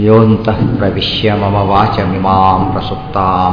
योऽन्तः प्रविश्य मम वाचमिमां प्रसुप्तां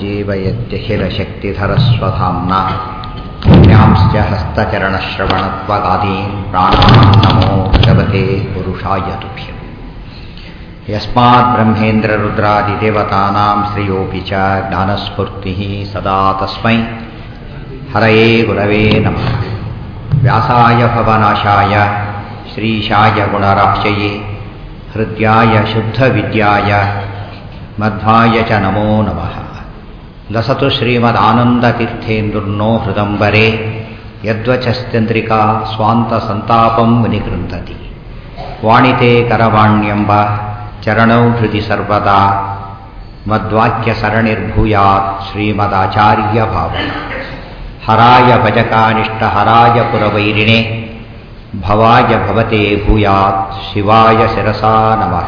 सञ्जीवयत्यखिलशक्तिधरस्वधाम्ना पुण्यांश्च हस्तचरणश्रवणत्वगादीन् प्राणान् नमो भगवते पुरुषाय तुभ्यम् यस्मात् ब्रह्मेन्द्ररुद्रादिदेवतानां श्रियोऽपि च ज्ञानस्फूर्तिः सदा तस्मै हरये गुरवे नमः व्यासाय भवनाशाय श्रीशाय गुणराशये हृद्याय शुद्धविद्याय मध्वाय च नमो नमः लसतु श्रीमदानन्दतीर्थेन्दुर्नो हृदम्बरे यद्वचश्चन्द्रिका स्वान्तसन्तापं विनिकृन्तति वाणिते करवाण्यम्ब चरणौ हृदि सर्वदा मद्वाक्यसरणिर्भूयात् श्रीमदाचार्यभावना हराय भजकानिष्टहराय पुरवैरिणे भवाय भवते भूयात् शिवाय शिरसा नमः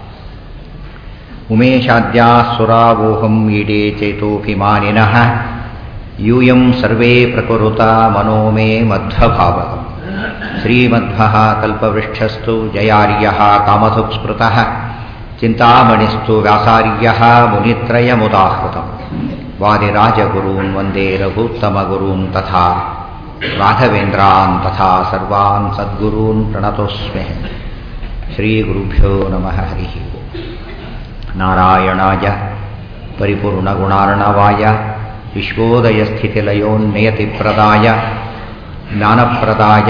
उमेशाद्याः सुरावोहम् ईडे चेतोऽभिमानिनः यूयं सर्वे प्रकुरुता मनो मे मध्वभावकम् श्रीमध्वः कल्पवृक्षस्तु जयार्यः कामधुक्स्मृतः चिन्तामणिस्तु व्यासार्यः मुनित्रयमुदाहृतम् वादिराजगुरून् वन्दे रघूत्तमगुरून् तथा राघवेन्द्रान् तथा सर्वान् सद्गुरून् प्रणतोऽस्म्यः श्रीगुरुभ्यो नमः हरिः नारायणाय परिपूर्णगुणार्णवाय विश्वोदयस्थितिलयोन्नियतिप्रदाय ज्ञानप्रदाय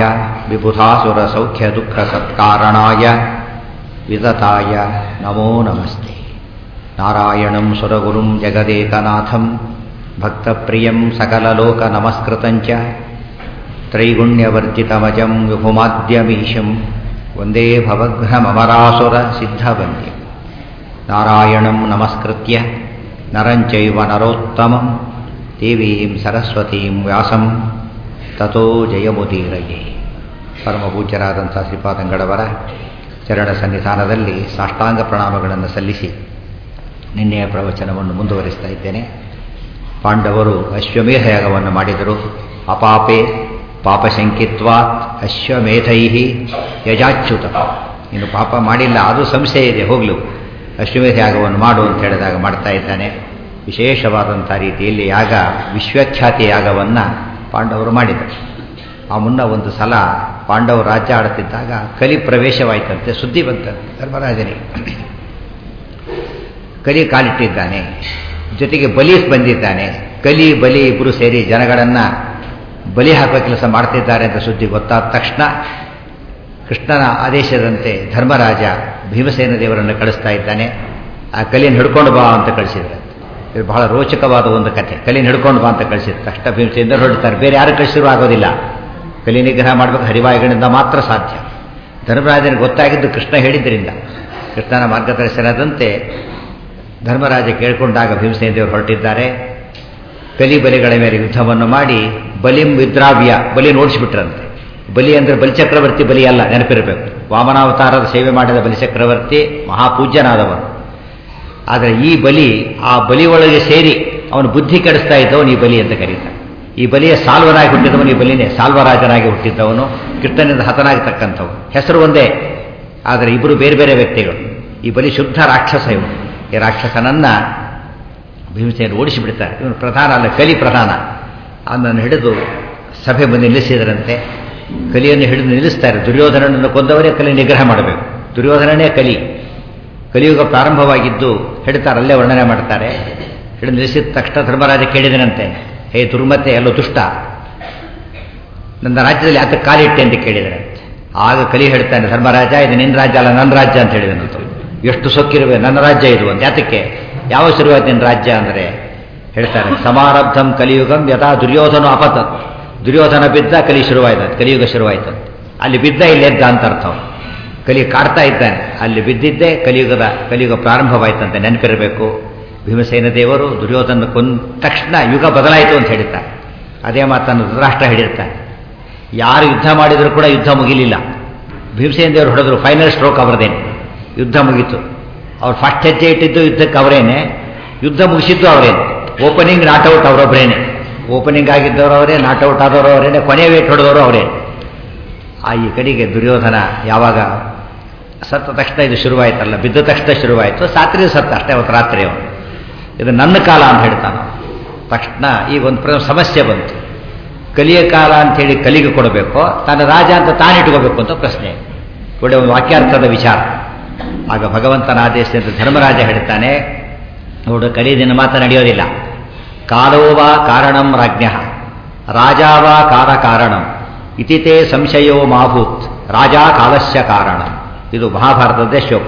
विबुधासुरसौख्यदुःखसत्कारणाय विदताय नमो नमस्ते नारायणं सुरगुरुं जगदेकनाथं भक्तप्रियं सकललोकनमस्कृतं च त्रैगुण्यवर्जितमजं विभुमाद्यमीशं वन्दे भवघ्नममरासुरसिद्धवन्द्यं नारायणं नमस्कृत्य नरं चैव नरोत्तमं देवीं सरस्वतीं ವ್ಯಾಸಂ ತಥೋ ಜಯಮುದೀರಯೇ ಪರಮಪೂಜ್ಯರಾದಂಥ ಶ್ರೀಪಾದಂಗಡವರ ಚರಣ ಸನ್ನಿಧಾನದಲ್ಲಿ ಸಾಷ್ಟಾಂಗ ಪ್ರಣಾಮಗಳನ್ನು ಸಲ್ಲಿಸಿ ನಿನ್ನೆಯ ಪ್ರವಚನವನ್ನು ಮುಂದುವರಿಸ್ತಾ ಇದ್ದೇನೆ ಪಾಂಡವರು ಅಶ್ವಮೇಧ ಯಾಗವನ್ನು ಮಾಡಿದರು ಅಪಾಪೆ ಪಾಪಶಂಕಿತ್ವಾತ್ ಅಶ್ವಮೇಧೈ ಯಜಾಚ್ಯುತ ಇನ್ನು ಪಾಪ ಮಾಡಿಲ್ಲ ಅದು ಸಂಶಯ ಇದೆ ಹೋಗ್ಲು ಅಶ್ವಮೇಧ ಯಾಗವನ್ನು ಮಾಡು ಅಂತ ಹೇಳಿದಾಗ ಮಾಡ್ತಾ ಇದ್ದಾನೆ ವಿಶೇಷವಾದಂಥ ರೀತಿಯಲ್ಲಿ ಯಾಗ ವಿಶ್ವಖ್ಯಾತಿ ಯಾಗವನ್ನು ಪಾಂಡವರು ಮಾಡಿದರು ಆ ಮುನ್ನ ಒಂದು ಸಲ ಪಾಂಡವರು ರಾಜ್ಯ ಆಡುತ್ತಿದ್ದಾಗ ಕಲಿ ಪ್ರವೇಶವಾಯಿತಂತೆ ಸುದ್ದಿ ಬಂತಂತೆ ಧರ್ಮರಾಜನಿಗೆ ಕಲಿ ಕಾಲಿಟ್ಟಿದ್ದಾನೆ ಜೊತೆಗೆ ಬಲಿ ಬಂದಿದ್ದಾನೆ ಕಲಿ ಬಲಿ ಇಬ್ಬರು ಸೇರಿ ಜನಗಳನ್ನು ಬಲಿ ಹಾಕುವ ಕೆಲಸ ಮಾಡ್ತಿದ್ದಾರೆ ಅಂತ ಸುದ್ದಿ ಗೊತ್ತಾದ ತಕ್ಷಣ ಕೃಷ್ಣನ ಆದೇಶದಂತೆ ಧರ್ಮರಾಜ ಭೀಮಸೇನ ದೇವರನ್ನು ಕಳಿಸ್ತಾ ಇದ್ದಾನೆ ಆ ಕಲಿಯನ್ನು ಹಿಡ್ಕೊಂಡು ಬಾ ಅಂತ ಕಳಿಸಿದ್ರೆ ಇದು ಬಹಳ ರೋಚಕವಾದ ಒಂದು ಕಥೆ ಕಲಿಯನ್ನು ಹಿಡ್ಕೊಂಡು ಬಾ ಅಂತ ಕಳಿಸಿದ್ರು ತಕ್ಷಣ ಭೀಮಸೇನ ಹೊರಡ್ತಾರೆ ಬೇರೆ ಯಾರು ಕಳಿಸಿದ್ರು ಆಗೋದಿಲ್ಲ ಕಲಿ ನಿಗ್ರಹ ಮಾಡಬೇಕು ಹರಿವಾಯುಗಳಿಂದ ಮಾತ್ರ ಸಾಧ್ಯ ಧರ್ಮರಾಜನಿಗೆ ಗೊತ್ತಾಗಿದ್ದು ಕೃಷ್ಣ ಹೇಳಿದ್ದರಿಂದ ಕೃಷ್ಣನ ಮಾರ್ಗದರ್ಶನದಂತೆ ಧರ್ಮರಾಜ ಕೇಳಿಕೊಂಡಾಗ ಭೀಮಸೇನ ದೇವರು ಹೊರಟಿದ್ದಾರೆ ಕಲಿ ಬಲಿಗಳ ಮೇಲೆ ಯುದ್ಧವನ್ನು ಮಾಡಿ ಬಲಿಂ ವಿದ್ರಾವ್ಯ ಬಲಿ ನೋಡಿಸಿಬಿಟ್ರಂತೆ ಬಲಿ ಅಂದರೆ ಬಲಿಚಕ್ರವರ್ತಿ ಬಲಿ ಅಲ್ಲ ನೆನಪಿರಬೇಕು ವಾಮನಾವತಾರದ ಸೇವೆ ಮಾಡಿದ ಬಲಿಚಕ್ರವರ್ತಿ ಮಹಾಪೂಜ್ಯನಾದವನು ಆದರೆ ಈ ಬಲಿ ಆ ಬಲಿ ಒಳಗೆ ಸೇರಿ ಅವನು ಬುದ್ಧಿ ಕೆಡಿಸ್ತಾ ಇದ್ದವನು ಈ ಬಲಿ ಅಂತ ಕರೀತಾನೆ ಈ ಬಲಿಯ ಸಾಲ್ವನಾಗಿ ಹುಟ್ಟಿದವನು ಈ ಬಲಿನೇ ಸಾಲ್ವರಾಜನಾಗಿ ಹುಟ್ಟಿದ್ದವನು ಕೃಷ್ಣನಿಂದ ಹತನಾಗತಕ್ಕಂಥವನು ಹೆಸರು ಒಂದೇ ಆದರೆ ಇಬ್ಬರು ಬೇರೆ ಬೇರೆ ವ್ಯಕ್ತಿಗಳು ಈ ಬಲಿ ಶುದ್ಧ ರಾಕ್ಷಸ ಇವನು ಈ ರಾಕ್ಷಸನನ್ನ ಭೀಮಸೇನ ಓಡಿಸಿಬಿಡ್ತಾರೆ ಇವನು ಪ್ರಧಾನ ಅಲ್ಲ ಕಲಿ ಪ್ರಧಾನ ಅದನ್ನು ಹಿಡಿದು ಸಭೆ ಮುಂದೆ ನಿಲ್ಲಿಸಿದರಂತೆ ಕಲಿಯನ್ನು ಹಿಡಿದು ನಿಲ್ಲಿಸ್ತಾರೆ ದುರ್ಯೋಧನನನ್ನು ಕೊಂದವರೇ ಕಲಿ ನಿಗ್ರಹ ಮಾಡಬೇಕು ದುರ್ಯೋಧನನೇ ಕಲಿ ಕಲಿಯುಗ ಪ್ರಾರಂಭವಾಗಿದ್ದು ಹಿಡಿತಾರಲ್ಲೇ ವರ್ಣನೆ ಮಾಡ್ತಾರೆ ಹಿಡಿದು ನಿಲ್ಲಿಸಿದ ತಕ್ಷಣ ಧರ್ಮರಾಜ ಕೇಳಿದನಂತೆ ಹೇ ದುರ್ಮತೆ ಎಲ್ಲೋ ದುಷ್ಟ ನನ್ನ ರಾಜ್ಯದಲ್ಲಿ ಆತ ಕಾಲಿಟ್ಟೆ ಅಂತ ಕೇಳಿದರಂತೆ ಆಗ ಕಲಿ ಹೇಳ್ತಾನೆ ಧರ್ಮರಾಜ ಇದು ನಿನ್ನ ರಾಜ್ಯ ಅಲ್ಲ ನನ್ನ ರಾಜ್ಯ ಅಂತ ಹೇಳಿದನಂತ ಎಷ್ಟು ಸೊಕ್ಕಿರುವೆ ನನ್ನ ರಾಜ್ಯ ಇದು ಅಂತ ಯಾತಕ್ಕೆ ಯಾವ ಶುರುವಾಯ್ತು ನಿನ್ನ ರಾಜ್ಯ ಅಂದರೆ ಹೇಳ್ತಾರೆ ಸಮಾರಬ್ಧಂ ಕಲಿಯುಗಂ ಯಥಾ ದುರ್ಯೋಧನ ಅಪತತ್ ದುರ್ಯೋಧನ ಬಿದ್ದ ಕಲಿ ಶುರುವಾಯ್ತು ಕಲಿಯುಗ ಶುರುವಾಯ್ತು ಅಲ್ಲಿ ಬಿದ್ದ ಇಲ್ಲಿ ಎದ್ದ ಅಂತ ಅರ್ಥ ಕಲಿ ಕಾಡ್ತಾ ಇದ್ದಾನೆ ಅಲ್ಲಿ ಬಿದ್ದಿದ್ದೇ ಕಲಿಯುಗದ ಕಲಿಯುಗ ಪ್ರಾರಂಭವಾಯ್ತಂತೆ ನೆನಪಿರಬೇಕು ಭೀಮಸೇನ ದೇವರು ದುರ್ಯೋಧನ ಕೊಂದ ತಕ್ಷಣ ಯುಗ ಬದಲಾಯಿತು ಅಂತ ಹೇಳಿದ್ದಾರೆ ಅದೇ ಮಾತನ್ನು ಧೃತರಾಷ್ಟ್ರ ಹೇಳಿರ್ತಾರೆ ಯಾರು ಯುದ್ಧ ಮಾಡಿದರೂ ಕೂಡ ಯುದ್ಧ ಮುಗಿಲಿಲ್ಲ ಭೀಮಸೇನ ದೇವರು ಹೊಡೆದ್ರು ಫೈನಲ್ ಸ್ಟ್ರೋಕ್ ಅವರದೇನೆ ಯುದ್ಧ ಮುಗೀತು ಅವ್ರು ಫಸ್ಟ್ ಹೆಜ್ಜೆ ಇಟ್ಟಿದ್ದು ಯುದ್ಧಕ್ಕೆ ಅವರೇನೆ ಯುದ್ಧ ಮುಗಿಸಿದ್ದು ಅವರೇನೆ ಓಪನಿಂಗ್ ನಾಟ್ಔಟ್ ಅವರೊಬ್ಬರೇನೆ ಓಪನಿಂಗ್ ಆಗಿದ್ದವರು ಅವರೇ ನಾಟ್ಔಟ್ ಆದವರು ಅವರೇನೆ ಕೊನೆ ವೇಟ್ ಹೊಡೆದವರು ಅವರೇ ಆ ಈ ಕಡೆಗೆ ದುರ್ಯೋಧನ ಯಾವಾಗ ಸತ್ತ ತಕ್ಷಣ ಇದು ಶುರುವಾಯ್ತಲ್ಲ ಬಿದ್ದ ತಕ್ಷಣ ಶುರುವಾಯಿತು ಸಾತ್ರಿ ಸತ್ತ ಅಷ್ಟೇ ಅವತ್ತು ರಾತ್ರಿ ಅವನು ಇದು ನನ್ನ ಕಾಲ ಅಂತ ಹೇಳ್ತಾನೆ ತಕ್ಷಣ ಈಗ ಒಂದು ಪ್ರ ಸಮಸ್ಯೆ ಬಂತು ಕಲಿಯ ಕಾಲ ಅಂಥೇಳಿ ಕಲಿಗೆ ಕೊಡಬೇಕು ತಾನು ರಾಜ ಅಂತ ತಾನಿಟ್ಕೋಬೇಕು ಅಂತ ಪ್ರಶ್ನೆ ಒಳ್ಳೆ ಒಂದು ವಾಕ್ಯಾರ್ಥದ ವಿಚಾರ ಆಗ ಭಗವಂತನ ಆದೇಶದಿಂದ ಧರ್ಮರಾಜ ಹೇಳ್ತಾನೆ ನೋಡು ಕಲಿದಿನ ಮಾತ್ರ ನಡೆಯೋದಿಲ್ಲ ಕಾಲೋವಾ ಕಾರಣಂ ರಾಜ್ಞ ರಾಜಾವಾ ಕಾಲ ಕಾರಣಂ ಇತಿತೇ ಸಂಶಯೋ ಮಾಭೂತ್ ರಾಜಾ ಕಾಲಸ್ಯ ಕಾರಣ ಇದು ಮಹಾಭಾರತದ ಶ್ಲೋಕ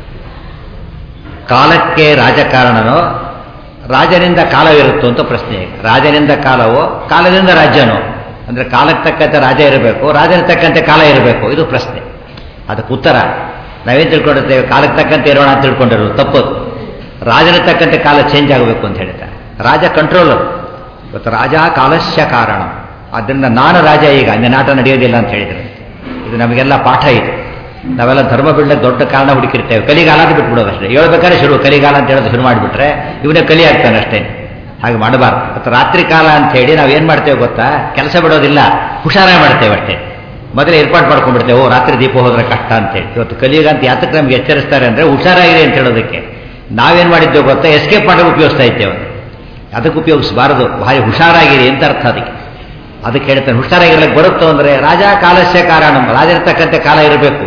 ಕಾಲಕ್ಕೆ ರಾಜಕಾರಣನೋ ರಾಜನಿಂದ ಕಾಲವಿರುತ್ತೋ ಅಂತ ಪ್ರಶ್ನೆ ರಾಜನಿಂದ ಕಾಲವೋ ಕಾಲದಿಂದ ರಾಜ್ಯನೋ ಅಂದರೆ ಕಾಲಕ್ಕೆ ತಕ್ಕಂತೆ ರಾಜ ಇರಬೇಕು ರಾಜನ ತಕ್ಕಂತೆ ಕಾಲ ಇರಬೇಕು ಇದು ಪ್ರಶ್ನೆ ಅದಕ್ಕೆ ಉತ್ತರ ನಾವೇನು ತಿಳ್ಕೊಂಡಿರ್ತೇವೆ ಕಾಲಕ್ಕೆ ತಕ್ಕಂತೆ ಇರೋಣ ಅಂತ ತಿಳ್ಕೊಂಡಿರೋದು ತಪ್ಪದು ರಾಜನ ತಕ್ಕಂತೆ ಕಾಲ ಚೇಂಜ್ ಆಗಬೇಕು ಅಂತ ಹೇಳ್ತಾರೆ ರಾಜ ಕಂಟ್ರೋಲರ್ ಇವತ್ತು ರಾಜ ಕಾಲಸ್ಯ ಕಾರಣ ಆದ್ದರಿಂದ ನಾನು ರಾಜ ಈಗ ಅಂದೆ ನಾಟ ನಡೆಯೋದಿಲ್ಲ ಅಂತ ಹೇಳಿದರೆ ಇದು ನಮಗೆಲ್ಲ ಪಾಠ ಇದು ನಾವೆಲ್ಲ ಧರ್ಮ ಬಿಡ್ಲಿಕ್ಕೆ ದೊಡ್ಡ ಕಾರಣ ಹುಡುಕಿರ್ತೇವೆ ಕಲಿಗಾಲ ಅಂತ ಬಿಟ್ಬಿಡೋದು ಅಷ್ಟೇ ಹೇಳ್ಬೇಕಾದ್ರೆ ಶುರು ಕಲಿಗಾಲ ಅಂತ ಹೇಳೋದು ಶುರು ಮಾಡಿಬಿಟ್ರೆ ಇವನೇ ಕಲಿ ಆಗ್ತಾನೆ ಅಷ್ಟೇ ಹಾಗೆ ಮಾಡಬಾರ್ದು ಮತ್ತು ರಾತ್ರಿ ಕಾಲ ಅಂತ ಹೇಳಿ ನಾವು ಏನು ಮಾಡ್ತೇವೆ ಗೊತ್ತಾ ಕೆಲಸ ಬಿಡೋದಿಲ್ಲ ಹುಷಾರಾಗಿ ಮಾಡ್ತೇವೆ ಅಷ್ಟೇ ಮೊದಲೇ ಏರ್ಪಾಡು ಮಾಡ್ಕೊಂಡ್ಬಿಡ್ತೇವೆ ಓ ರಾತ್ರಿ ದೀಪ ಹೋದ್ರೆ ಕಷ್ಟ ಅಂತೇಳಿ ಇವತ್ತು ಕಲಿಯುಗ ಅಂತ ಯಾತಕ್ಕೆ ನಮ್ಗೆ ಎಚ್ಚರಿಸ್ತಾರೆ ಅಂದರೆ ಹುಷಾರಾಗಿದೆ ಅಂತ ಹೇಳೋದಕ್ಕೆ ನಾವೇನು ಮಾಡಿದ್ದೇವೆ ಗೊತ್ತಾ ಎಸ್ಕೇಪ್ ಮಾಡೋಕೆ ಉಪಯೋಗಿಸ್ತಾ ಇದ್ದೇವೆ ಅದಕ್ಕೆ ಉಪಯೋಗಿಸಬಾರದು ಭಾರಿ ಹುಷಾರಾಗಿರಿ ಅಂತ ಅರ್ಥ ಅದಕ್ಕೆ ಅದಕ್ಕೆ ಹೇಳ್ತಾನೆ ಹುಷಾರಾಗಿರ್ಲಿಕ್ಕೆ ಬರುತ್ತೋ ಅಂದರೆ ರಾಜ ಕಾಲಸ್ಯ ಕಾರಣ ರಾಜರ್ತಕ್ಕಂತೆ ಕಾಲ ಇರಬೇಕು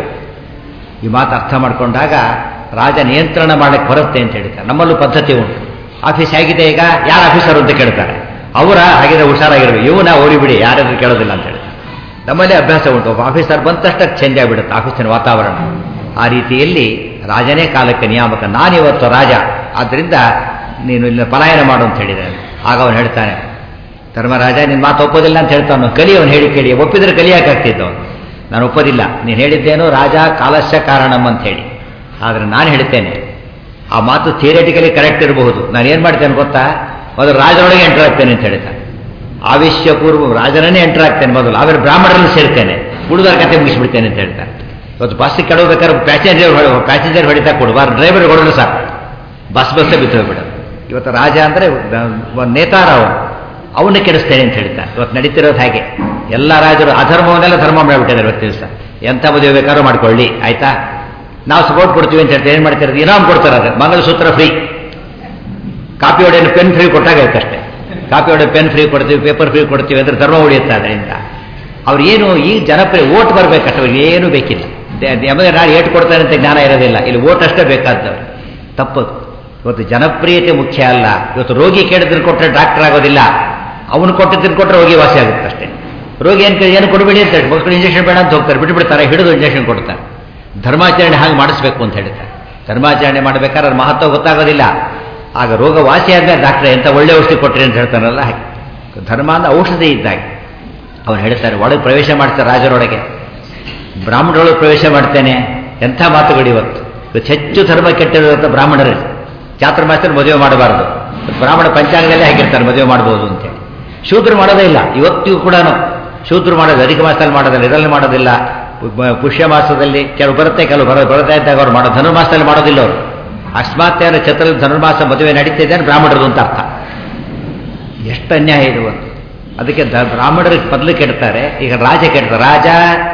ಈ ಮಾತು ಅರ್ಥ ಮಾಡಿಕೊಂಡಾಗ ರಾಜ ನಿಯಂತ್ರಣ ಮಾಡಕ್ಕೆ ಬರುತ್ತೆ ಅಂತ ಹೇಳ್ತಾರೆ ನಮ್ಮಲ್ಲೂ ಪದ್ಧತಿ ಉಂಟು ಆಫೀಸ್ ಹೇಗಿದೆ ಈಗ ಯಾರು ಆಫೀಸರ್ ಅಂತ ಕೇಳ್ತಾರೆ ಅವರ ಹಾಗಿದ್ರೆ ಹುಷಾರಾಗಿರ್ಬೇಕು ಇವನ ಓಡಿಬಿಡಿ ಯಾರಾದ್ರೂ ಕೇಳೋದಿಲ್ಲ ಅಂತ ಹೇಳ್ತಾರೆ ನಮ್ಮಲ್ಲಿ ಅಭ್ಯಾಸ ಉಂಟು ಒಬ್ಬ ಆಫೀಸರ್ ಬಂದ ತಕ್ಷಣ ಚೇಂಜ್ ಆಗಿಬಿಡುತ್ತೆ ಆಫೀಸಿನ ವಾತಾವರಣ ಆ ರೀತಿಯಲ್ಲಿ ರಾಜನೇ ಕಾಲಕ್ಕೆ ನಿಯಾಮಕ ನಾನಿವತ್ತು ರಾಜ ಆದ್ದರಿಂದ ನೀನು ಇಲ್ಲಿ ಪಲಾಯನ ಮಾಡು ಅಂತ ಹೇಳಿದ್ದಾನೆ ಆಗ ಅವನು ಹೇಳ್ತಾನೆ ಧರ್ಮರಾಜ ನಿನ್ನ ಮಾತು ಒಪ್ಪೋದಿಲ್ಲ ಅಂತ ಹೇಳ್ತಾನು ಕಲಿ ಅವನು ಹೇಳಿ ಕೇಳಿ ಒಪ್ಪಿದ್ರೆ ಕಲಿಯಾಕಾಗ್ತಿದ್ದ ಅವನು ನಾನು ಒಪ್ಪೋದಿಲ್ಲ ನೀನು ಹೇಳಿದ್ದೇನೋ ರಾಜ ಕಾಲಸ್ಯ ಕಾರಣಂ ಅಂತ ಹೇಳಿ ಆದರೆ ನಾನು ಹೇಳ್ತೇನೆ ಆ ಮಾತು ಥಿಯರಿಟಿಕಲಿ ಕರೆಕ್ಟ್ ಇರಬಹುದು ನಾನು ಏನು ಮಾಡ್ತೇನೆ ಗೊತ್ತಾ ಮೊದಲು ರಾಜರೊಳಗೆ ಎಂಟರ್ ಆಗ್ತೇನೆ ಅಂತ ಹೇಳ್ತಾನೆ ಆವಿಷ್ಯಪೂರ್ವ ರಾಜರನ್ನೇ ಎಂಟರ್ ಆಗ್ತೇನೆ ಮೊದಲು ಆಮೇಲೆ ಬ್ರಾಹ್ಮಣರಲ್ಲಿ ಸೇರ್ತೇನೆ ಉಳಿದವ್ರ ಕತೆ ಮುಗಿಸ್ಬಿಡ್ತೇನೆ ಅಂತ ಹೇಳ್ತಾರೆ ಇವತ್ತು ಬಸ್ಸಿಗೆ ಕೆಡಬೇಕಾದ್ರೆ ಪ್ಯಾಸೆಂಜರ್ ಪ್ಯಾಸೆಂಜರ್ ಹೊಡಿತಾ ಕೊಡಬಾರ್ದು ಡ್ರೈವರ್ ಹೊಡೆದ್ರೆ ಸಾಕು ಬಸ್ ಬಸ್ಸೇ ಬಿದ್ದು ಹೋಗ್ಬಿಡೋದು ಇವತ್ತು ರಾಜ ಅಂದರೆ ನೇತಾರ ಅವನು ಅವನ್ನ ಕೆಡಿಸ್ತೇನೆ ಅಂತ ಹೇಳ್ತಾರೆ ಇವತ್ತು ನಡೀತಿರೋದು ಹಾಗೆ ಎಲ್ಲ ರಾಜರು ಅಧರ್ಮವನ್ನೆಲ್ಲ ಧರ್ಮ ಮಾಡಿಬಿಟ್ಟಿದ್ದಾರೆ ಇವತ್ತು ದಿವಸ ಎಂಥ ಮದುವೆ ಬೇಕಾದ್ರೂ ಮಾಡ್ಕೊಳ್ಳಿ ಆಯ್ತಾ ನಾವು ಸಪೋರ್ಟ್ ಕೊಡ್ತೀವಿ ಅಂತ ಹೇಳ್ತಾರೆ ಏನು ಮಾಡ್ತಿರೋದು ಇನಾಮ್ ಕೊಡ್ತಾರೆ ಅದು ಮಂಗಲಸೂತ್ರ ಫ್ರೀ ಕಾಪಿ ಹೊಡೆಯನ್ನು ಪೆನ್ ಫ್ರೀ ಕೊಟ್ಟಾಗೈತೆ ಅಷ್ಟೇ ಕಾಪಿ ಹೊಡೆ ಪೆನ್ ಫ್ರೀ ಕೊಡ್ತೀವಿ ಪೇಪರ್ ಫ್ರೀ ಕೊಡ್ತೀವಿ ಅಂದ್ರೆ ಧರ್ಮ ಉಳಿಯುತ್ತೆ ಅದರಿಂದ ಅವ್ರು ಏನು ಈ ಜನಪ್ರಿಯ ಓಟ್ ಬರಬೇಕಷ್ಟೇ ಅವ್ರಿಗೆ ಏನು ಬೇಕಿಲ್ಲ ನಮಗೆ ನಾನು ಏಟ್ ಕೊಡ್ತಾನೆ ಅಂತ ಜ್ಞಾನ ಇರೋದಿಲ್ಲ ಇಲ್ಲಿ ಓಟ್ ಅಷ್ಟೇ ಬೇಕಾದವ್ರು ತಪ್ಪದು ಇವತ್ತು ಜನಪ್ರಿಯತೆ ಮುಖ್ಯ ಅಲ್ಲ ಇವತ್ತು ರೋಗಿ ಕೇಳಿದ್ರೆ ಕೊಟ್ಟರೆ ಡಾಕ್ಟರ್ ಆಗೋದಿಲ್ಲ ಅವನು ಕೊಟ್ಟಿದ್ದನ್ನು ಕೊಟ್ಟರೆ ರೋಗಿ ವಾಸಿ ಆಗುತ್ತೆ ಅಷ್ಟೇ ರೋಗಿ ಏನು ಕೇಳಿ ಏನು ಕೊಡಬೇಡಿ ಅಂತ ಹೇಳಿ ಮಕ್ಕಳು ಇಂಜೆಕ್ಷನ್ ಬೇಡ ಅಂತ ಹೋಗ್ತಾರೆ ಬಿಟ್ಟು ಬಿಡ್ತಾರೆ ಹಿಡಿದು ಇಂಜೆಕ್ಷನ್ ಕೊಡ್ತಾರೆ ಧರ್ಮಾಚರಣೆ ಹಾಗೆ ಮಾಡಿಸ್ಬೇಕು ಅಂತ ಹೇಳ್ತಾರೆ ಧರ್ಮಾಚರಣೆ ಮಾಡಬೇಕಾದ್ರೆ ಅದ್ರ ಮಹತ್ವ ಗೊತ್ತಾಗೋದಿಲ್ಲ ಆಗ ರೋಗ ವಾಸಿ ಆದ್ಮೇಲೆ ಡಾಕ್ಟರ್ ಎಂಥ ಒಳ್ಳೆ ಔಷಧಿ ಕೊಟ್ಟರೆ ಅಂತ ಹೇಳ್ತಾರಲ್ಲ ಹಾಗೆ ಧರ್ಮ ಅಂದ್ರೆ ಔಷಧಿ ಇದ್ದಾಗ ಅವನು ಹೇಳ್ತಾರೆ ಒಳಗೆ ಪ್ರವೇಶ ಮಾಡ್ತಾರೆ ರಾಜರೊಳಗೆ ಬ್ರಾಹ್ಮಣರೊಳಗೆ ಪ್ರವೇಶ ಮಾಡ್ತೇನೆ ಎಂಥ ಮಾತುಗಳು ಇವತ್ತು ಇವತ್ತು ಹೆಚ್ಚು ಧರ್ಮ ಕೆಟ್ಟಿರುವಂಥ ಬ್ರಾಹ್ಮಣರೇ ಚಾತುರ್ಮಾಸದಲ್ಲಿ ಮದುವೆ ಮಾಡಬಾರ್ದು ಬ್ರಾಹ್ಮಣ ಪಂಚಾಂಗದಲ್ಲೇ ಹಾಕಿರ್ತಾರೆ ಮದುವೆ ಮಾಡ್ಬೋದು ಅಂತೇಳಿ ಶೂದ್ರು ಮಾಡೋದೇ ಇಲ್ಲ ಇವತ್ತಿಗೂ ಕೂಡ ಶೂದ್ರು ಮಾಡೋದು ಅಧಿಕ ಮಾಸದಲ್ಲಿ ಮಾಡೋದಿಲ್ಲ ಇದರಲ್ಲಿ ಮಾಡೋದಿಲ್ಲ ಪುಷ್ಯ ಮಾಸದಲ್ಲಿ ಕೆಲವು ಬರುತ್ತೆ ಕೆಲವು ಬರೋ ಬರದೇ ಇದ್ದಾಗ ಅವ್ರು ಮಾಡೋ ಧನುರ್ಮಾಸದಲ್ಲಿ ಮಾಡೋದಿಲ್ಲ ಅವರು ಅಕಸ್ಮಾತ್ ಛತ್ರ ಧನುರ್ಮಾಸ ಮದುವೆ ನಡೀತಿದ್ದಾನೆ ಬ್ರಾಹ್ಮಣರದು ಅಂತ ಅರ್ಥ ಎಷ್ಟು ಅನ್ಯಾಯ ಇದು ಅದಕ್ಕೆ ದ ಬ್ರಾಹ್ಮಣರಿಗೆ ಮೊದಲು ಕೆಡ್ತಾರೆ ಈಗ ರಾಜ ಕೆಡ್ತಾರೆ ರಾಜ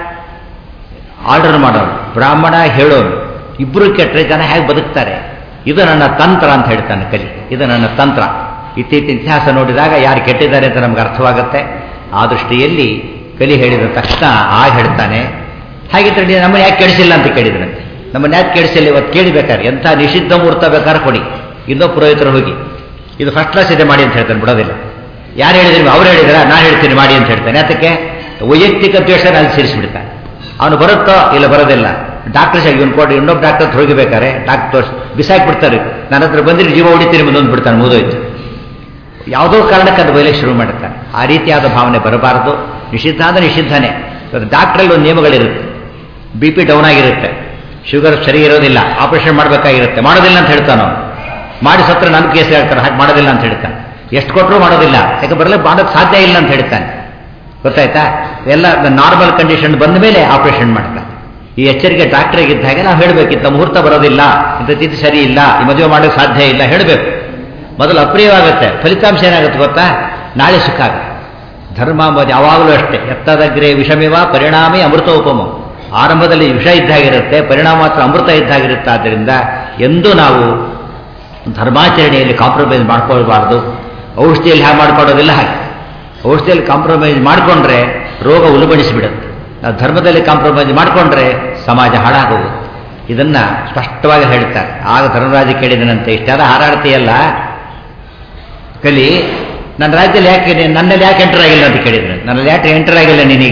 ಆರ್ಡರ್ ಮಾಡೋನು ಬ್ರಾಹ್ಮಣ ಹೇಳೋನು ಇಬ್ಬರು ಕೆಟ್ಟರೆ ಜನ ಹೇಗೆ ಬದುಕ್ತಾರೆ ಇದು ನನ್ನ ತಂತ್ರ ಅಂತ ಹೇಳ್ತಾನೆ ಕಲಿ ಇದು ನನ್ನ ತಂತ್ರ ಇತ್ತೀಚಿನ ಇತಿಹಾಸ ನೋಡಿದಾಗ ಯಾರು ಕೆಟ್ಟಿದ್ದಾರೆ ಅಂತ ನಮ್ಗೆ ಅರ್ಥವಾಗುತ್ತೆ ಆ ದೃಷ್ಟಿಯಲ್ಲಿ ಕಲಿ ಹೇಳಿದ ತಕ್ಷಣ ಆ ಹೇಳ್ತಾನೆ ಹಾಗಿದ್ರೆ ನಮ್ಮನ್ನು ಯಾಕೆ ಕೆಡಿಸಿಲ್ಲ ಅಂತ ಕೇಳಿದ್ರಂತೆ ನಮ್ಮನ್ನು ಯಾಕೆ ಕೆಡಿಸಿಲ್ಲ ಇವತ್ತು ಕೇಳಿಬೇಕಾದ್ರೆ ಎಂಥ ನಿಷಿದ್ಧ ಮುಹೂರ್ತ ಬೇಕಾದ್ರೆ ಕೊಡಿ ಇನ್ನೋ ಪುರೋಹಿತರು ಹೋಗಿ ಇದು ಫಸ್ಟ್ ಕ್ಲಾಸ್ ಇದೆ ಮಾಡಿ ಅಂತ ಹೇಳ್ತಾನೆ ಬಿಡೋದಿಲ್ಲ ಯಾರು ಹೇಳಿದ್ರು ಅವ್ರು ಹೇಳಿದ್ರ ನಾನು ಹೇಳ್ತೀನಿ ಮಾಡಿ ಅಂತ ಹೇಳ್ತಾನೆ ಅದಕ್ಕೆ ವೈಯಕ್ತಿಕ ದ್ವೇಷ ಅಲ್ಲಿ ಸೇರಿಸ್ಬಿಡ್ತಾನೆ ಅವನು ಬರುತ್ತೋ ಇಲ್ಲ ಬರೋದಿಲ್ಲ ಡಾಕ್ಟರ್ ಸಾಗಿ ಇವನು ಕೊಡಿ ಇನ್ನೊಬ್ಬ ಡಾಕ್ಟರ್ ಹೋಗಿಬೇಕಾರೆ ಡಾಕ್ಟರ್ ಬಿಸಾಕ್ಬಿಡ್ತಾರೆ ನನ್ನ ಹತ್ರ ಬಂದಿರಿ ಜೀವ ಹೊಡಿತೀರಿ ಮುಂದೊಂದು ಬಿಡ್ತಾನೆ ಮುಗಿದೋಯ್ತು ಯಾವುದೋ ಕಾರಣಕ್ಕೆ ಅದು ಬಯಲಿಗೆ ಶುರು ಮಾಡುತ್ತಾನೆ ಆ ರೀತಿಯಾದ ಭಾವನೆ ಬರಬಾರದು ನಿಷಿದ್ಧ ಅಂದರೆ ನಿಷಿದ್ಧನೇ ಡಾಕ್ಟ್ರಲ್ಲಿ ಒಂದು ನಿಯಮಗಳಿರುತ್ತೆ ಬಿ ಪಿ ಡೌನ್ ಆಗಿರುತ್ತೆ ಶುಗರ್ ಸರಿ ಇರೋದಿಲ್ಲ ಆಪರೇಷನ್ ಮಾಡಬೇಕಾಗಿರುತ್ತೆ ಮಾಡೋದಿಲ್ಲ ಅಂತ ಹೇಳ್ತಾನೆ ಅವನು ಮಾಡಿ ಸತ್ರ ನನ್ನ ಕೇಸ್ ಹೇಳ್ತಾರೆ ಹಾಗೆ ಮಾಡೋದಿಲ್ಲ ಅಂತ ಹೇಳ್ತಾನೆ ಎಷ್ಟು ಕೊಟ್ಟರು ಮಾಡೋದಿಲ್ಲ ಯಾಕೆ ಬರಲೇ ಮಾಡೋಕ್ಕೆ ಸಾಧ್ಯ ಇಲ್ಲ ಅಂತ ಹೇಳ್ತಾನೆ ಗೊತ್ತಾಯ್ತಾ ಎಲ್ಲ ನಾರ್ಮಲ್ ಕಂಡೀಷನ್ ಬಂದ ಮೇಲೆ ಆಪರೇಷನ್ ಮಾಡ್ತಾನೆ ಈ ಎಚ್ಚರಿಕೆ ಡಾಕ್ಟರ್ಗೆ ಇದ್ದಾಗ ನಾವು ಹೇಳಬೇಕಿತ್ತ ಮುಹೂರ್ತ ಬರೋದಿಲ್ಲ ಇಂಥ ತಿಥಿ ಸರಿ ಇಲ್ಲ ಈ ಮದುವೆ ಮಾಡೋಕ್ಕೆ ಸಾಧ್ಯ ಇಲ್ಲ ಹೇಳಬೇಕು ಮೊದಲು ಅಪ್ರಿಯವಾಗುತ್ತೆ ಫಲಿತಾಂಶ ಏನಾಗುತ್ತೆ ಗೊತ್ತಾ ನಾಳೆ ಸುಖ ಆಗುತ್ತೆ ಧರ್ಮ ಅಂಬೋದು ಯಾವಾಗಲೂ ಅಷ್ಟೇ ಎತ್ತದಗ್ರೆ ವಿಷಮಿವ ಪರಿಣಾಮಿ ಅಮೃತೋಪಮ ಆರಂಭದಲ್ಲಿ ವಿಷ ಇದ್ದಾಗಿರುತ್ತೆ ಪರಿಣಾಮ ಮಾತ್ರ ಅಮೃತ ಇದ್ದಾಗಿರುತ್ತೆ ಆದ್ದರಿಂದ ಎಂದೂ ನಾವು ಧರ್ಮಾಚರಣೆಯಲ್ಲಿ ಕಾಂಪ್ರಮೈಸ್ ಮಾಡ್ಕೊಳ್ಬಾರ್ದು ಔಷಧಿಯಲ್ಲಿ ಹಾಗೆ ಮಾಡ್ಕೊಳ್ಳೋದಿಲ್ಲ ಹಾಗೆ ಔಷಧಿಯಲ್ಲಿ ಕಾಂಪ್ರಮೈಸ್ ಮಾಡಿಕೊಂಡ್ರೆ ರೋಗ ಉಲ್ಬಣಿಸಿಬಿಡುತ್ತೆ ನಾವು ಧರ್ಮದಲ್ಲಿ ಕಾಂಪ್ರಮೈಸ್ ಮಾಡಿಕೊಂಡ್ರೆ ಸಮಾಜ ಹಾಳಾಗೋಗುತ್ತೆ ಇದನ್ನ ಸ್ಪಷ್ಟವಾಗಿ ಹೇಳ್ತಾರೆ ಆಗ ಧರ್ಮರಾಜ ಕೇಳಿದನಂತೆ ಇಷ್ಟೆಲ್ಲ ಹಾರಾಡ್ತೀಯಲ್ಲ ಕಲಿ ನನ್ನ ರಾಜ್ಯದಲ್ಲಿ ಯಾಕೆ ನೀನು- ನನ್ನಲ್ಲಿ ಯಾಕೆ ಎಂಟರ್ ಆಗಿಲ್ಲ ಅಂತ ಕೇಳಿದ್ರೆ ನನ್ನಲ್ಲಿ ಯಾಕೆ ಎಂಟರ್ ಆಗಿಲ್ಲ ನೀನೀಗ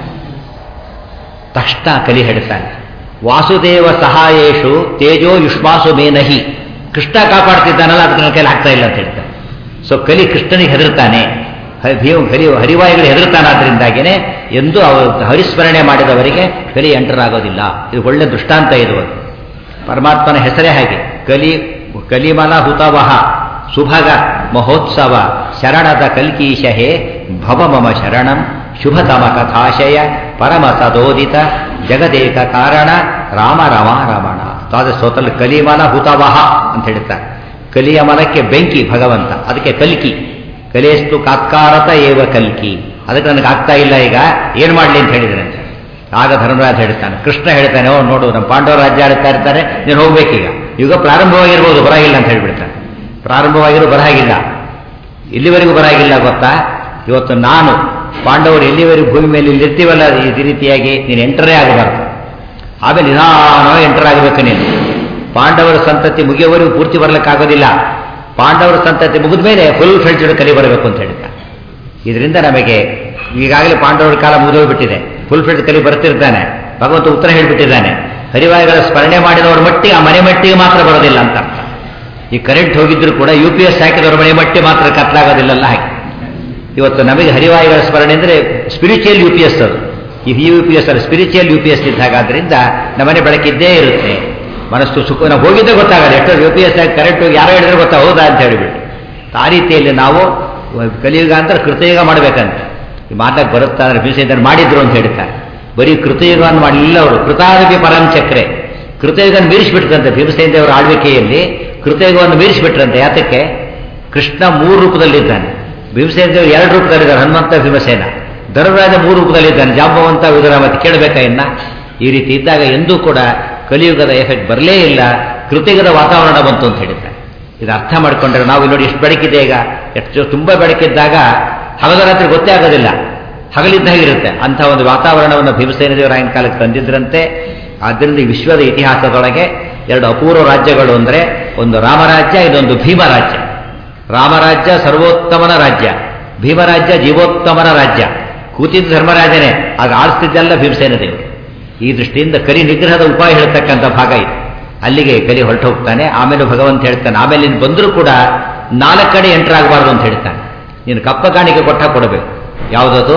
ತಕ್ಷಣ ಕಲಿ ಹೇಳ್ತಾನೆ ವಾಸುದೇವ ಸಹಾಯೇಶು ತೇಜೋ ಯುಷ್ಮಾಸು ಮೇನಹಿ ಕೃಷ್ಣ ಕಾಪಾಡ್ತಿದ್ದಾನಲ್ಲ ಅದಕ್ಕೆ ನನ್ನ ಕೈಲಿ ಆಗ್ತಾ ಇಲ್ಲ ಅಂತ ಹೇಳ್ತಾನೆ ಸೊ ಕಲಿ ಕೃಷ್ಣನಿಗೆ ಹೆದರ್ತಾನೆ ಹ- ಭೀಮ ಹರಿ ಹರಿವಾಯುಗಳು ಹೆದರ್ತಾನಾದ್ರಿಂದಾಗಿನೇ ಎಂದು ಅವರು ಹರಿಸ್ಮರಣೆ ಮಾಡಿದವರಿಗೆ ಕಲಿ ಎಂಟರ್ ಆಗೋದಿಲ್ಲ ಇದು ಒಳ್ಳೆ ದೃಷ್ಟಾಂತ ಇದು ಒಂದು. ಪರಮಾತ್ಮನ ಹೆಸರೇ ಹಾಗೆ ಕಲಿ ಕಲಿಮಲ ಹುತವಹ ಸುಭಗ ಮಹೋತ್ಸವ ಶರಣದ ಕಲ್ಕೀಶ ಹೇ ಭವ ಮಮ ಶರಣಂ ಶುಭತಮ ಕಥಾಶಯ ಪರಮ ಸದೋದಿತ ಜಗದೇಕ ಕಾರಣ ರಾಮ ರಮ ರಮಣ ತಾದ ಸ್ತೋತ್ರ ಕಲಿಮಲ ಹುತವಹ ಅಂತ ಹೇಳ್ತಾರೆ ಕಲಿಯ ಮಲಕ್ಕೆ ಬೆಂಕಿ ಭಗವಂತ ಅದಕ್ಕೆ ಕಲ್ಕಿ ಕಲಿಯಸ್ತು ಕಾತ್ಕಾರತ ಏವ ಕಲ್ಕಿ ಅದಕ್ಕೆ ನನಗೆ ಆಗ್ತಾ ಇಲ್ಲ ಈಗ ಏನ್ ಮಾಡ್ಲಿ ಅಂತ ಹೇಳಿದ್ರೆ ಅಂತ ಆಗ ಧರ್ಮರಾಜ ಹೇಳ್ತಾನೆ ಕೃಷ್ಣ ಹೇಳ್ತಾನೆ ಓ ನೋಡು ನಮ್ಮ ಪಾಂಡವ ರಾಜ್ಯ ಆಡ್ತಾ ಇರ್ತಾರೆ ನೀನು ಹೋಗ್ಬೇಕೀಗ ಈಗ ಪ್ರಾರಂಭವಾಗಿರ್ಬೋದು ಬರಾಗಿಲ್ಲ ಅಂತ ಹೇಳ್ಬಿಡ್ತಾನೆ ಪ್ರಾರಂಭವಾಗಿರೋ ಬರಹಾಗಿಲ್ಲ ಇಲ್ಲಿವರೆಗೂ ಬರಾಗಿಲ್ಲ ಗೊತ್ತಾ ಇವತ್ತು ನಾನು ಪಾಂಡವರು ಎಲ್ಲಿವರೆಗೂ ಭೂಮಿ ಮೇಲೆ ಇಲ್ಲಿ ಇರ್ತೀವಲ್ಲ ಈ ರೀತಿಯಾಗಿ ನೀನು ಎಂಟರೇ ಆಗಬಾರ್ದು ಆಮೇಲೆ ನಿಧಾನವಾಗಿ ಎಂಟರ್ ಆಗಬೇಕು ನೀನು ಪಾಂಡವರ ಸಂತತಿ ಮುಗಿಯುವವರೆಗೂ ಪೂರ್ತಿ ಬರ್ಲಿಕ್ಕಾಗೋದಿಲ್ಲ ಪಾಂಡವರ ಸಂತತಿ ಮುಗಿದ ಮೇಲೆ ಫುಲ್ ಫ್ರೆಂಡ್ಸ್ ಕಲಿ ಬರಬೇಕು ಅಂತ ಹೇಳ್ತಾನೆ ಇದರಿಂದ ನಮಗೆ ಈಗಾಗಲೇ ಪಾಂಡವರ ಕಾಲ ಮುಗಿದೋಗ್ಬಿಟ್ಟಿದೆ ಫುಲ್ ಫ್ರೆಂಡ್ ಕಲಿ ಬರ್ತಿರ್ತಾನೆ ಭಗವಂತ ಉತ್ತರ ಹೇಳಿಬಿಟ್ಟಿದ್ದಾನೆ ಹರಿವಾಯುಗಳ ಸ್ಮರಣೆ ಮಾಡಿದವರ ಮಟ್ಟಿಗೆ ಆ ಮನೆ ಮಟ್ಟಿಗೆ ಮಾತ್ರ ಬರೋದಿಲ್ಲ ಅಂತ ಅರ್ಥ ಈ ಕರೆಂಟ್ ಹೋಗಿದ್ರು ಕೂಡ ಯು ಪಿ ಎಸ್ ಹಾಕಿದವರ ಮನೆ ಮಟ್ಟಿ ಮಾತ್ರ ಕತ್ಲಾಗೋದಿಲ್ಲಲ್ಲ ಹಾಗೆ ಇವತ್ತು ನಮಗೆ ಹರಿವಾಯುಗಳ ಸ್ಮರಣೆ ಅಂದರೆ ಸ್ಪಿರಿಚುವಲ್ ಯು ಪಿ ಎಸ್ ಅದು ಈ ಯು ಪಿ ಎಸ್ ಅಲ್ಲ ಸ್ಪಿರಿಚುವಲ್ ಯು ಪಿ ಎಸ್ ಇದ್ದಾಗಾದ್ರಿಂದ ನಮ್ಮನೆ ಬೆಳಕಿದ್ದೇ ಇರುತ್ತೆ ಮನಸ್ಸು ಸುಖ ನಾವು ಹೋಗಿದ್ದೇ ಗೊತ್ತಾಗಲ್ಲ ಎಷ್ಟೋ ಯು ಪಿ ಎಸ್ ಆಗಿ ಕರೆಂಟ್ ಯಾರೋ ಹೇಳಿದ್ರೆ ಗೊತ್ತಾ ಹೌದಾ ಅಂತ ಹೇಳಿಬಿಟ್ಟು ಆ ರೀತಿಯಲ್ಲಿ ನಾವು ಕಲಿಯುಗ ಅಂತ ಕೃತಯುಗ ಮಾಡಬೇಕಂತ ಈ ಮಾತಾಗಿ ಬರುತ್ತಾ ಅಂದ್ರೆ ಭೀಮಸೇನರು ಮಾಡಿದ್ರು ಅಂತ ಹೇಳ್ತಾರೆ ಬರೀ ಕೃತಯುಗವನ್ನು ಮಾಡಲಿಲ್ಲ ಅವರು ಕೃತಾರಭಿ ಪರಂಚಕ್ರೆ ಕೃತಯುಗವನ್ನು ಮೀರಿಸಿಬಿಟ್ರಂತೆ ಭೀಮಸೇನ ದೇವರ ಆಳ್ವಿಕೆಯಲ್ಲಿ ಕೃತಯುಗವನ್ನು ಮೀರಿಸಿಬಿಟ್ರಂತೆ ಯಾತಕ್ಕೆ ಕೃಷ್ಣ ಮೂರು ರೂಪದಲ್ಲಿದ್ದಾನೆ ಭೀಮಸೇನ ದೇವರು ಎರಡು ರೂಪದಲ್ಲಿದ್ದಾರೆ ಹನುಮಂತ ಭೀಮಸೇನ ಧರ್ಮರಾಜ ಮೂರು ರೂಪದಲ್ಲಿದ್ದಾನೆ ಜಾಂಬವಂತ ವಿದುರಾಮತಿ ಕೇಳಬೇಕಾ ಇನ್ನ ಈ ರೀತಿ ಇದ್ದಾಗ ಎಂದೂ ಕೂಡ ಕಲಿಯುಗದ ಎಫೆಕ್ಟ್ ಬರಲೇ ಇಲ್ಲ ಕೃತಿಯುಗದ ವಾತಾವರಣ ಬಂತು ಅಂತ ಹೇಳಿದ್ದಾರೆ ಇದು ಅರ್ಥ ಮಾಡ್ಕೊಂಡ್ರೆ ನಾವು ಇಲ್ಲಿ ನೋಡಿ ಎಷ್ಟು ಬೆಳಕಿದೆ ಈಗ ಎಷ್ಟು ತುಂಬಾ ಬೆಳಕಿದ್ದಾಗ ಹಗಲ ರಾತ್ರಿ ಗೊತ್ತೇ ಆಗೋದಿಲ್ಲ ಹಗಲಿದ್ದಾಗಿರುತ್ತೆ ಅಂಥ ಒಂದು ವಾತಾವರಣವನ್ನು ಭೀಮಸೇನ ದೇವರ ಆಗಿನ ಕಾಲಕ್ಕೆ ತಂದಿದ್ರಂತೆ ಆದ್ದರಿಂದ ಈ ವಿಶ್ವದ ಇತಿಹಾಸದೊಳಗೆ ಎರಡು ಅಪೂರ್ವ ರಾಜ್ಯಗಳು ಅಂದರೆ ಒಂದು ರಾಮರಾಜ್ಯ ಇದೊಂದು ಭೀಮರಾಜ್ಯ ರಾಮರಾಜ್ಯ ಸರ್ವೋತ್ತಮನ ರಾಜ್ಯ ಭೀಮರಾಜ್ಯ ಜೀವೋತ್ತಮನ ರಾಜ್ಯ ಕೂತಿದ್ದ ಧರ್ಮರಾಜನೇ ಆಗ ಆಳಿಸ್ತಿದ್ದೆಲ್ಲ ಭೀಮಸೇನ ದೇವರು ಈ ದೃಷ್ಟಿಯಿಂದ ಕಲಿ ನಿಗ್ರಹದ ಉಪಾಯ ಹೇಳ್ತಕ್ಕಂಥ ಭಾಗ ಇದು ಅಲ್ಲಿಗೆ ಕಲಿ ಹೊರಟು ಹೋಗ್ತಾನೆ ಆಮೇಲೆ ಭಗವಂತ ಹೇಳ್ತಾನೆ ಆಮೇಲೆ ನೀನು ಬಂದರೂ ಕೂಡ ನಾಲ್ಕು ಕಡೆ ಎಂಟರ್ ಆಗಬಾರ್ದು ಅಂತ ಹೇಳ್ತಾನೆ ನೀನು ಕಪ್ಪ ಕಾಣಿಕೆ ಕೊಟ್ಟ ಕೊಡಬೇಕು ಯಾವುದದು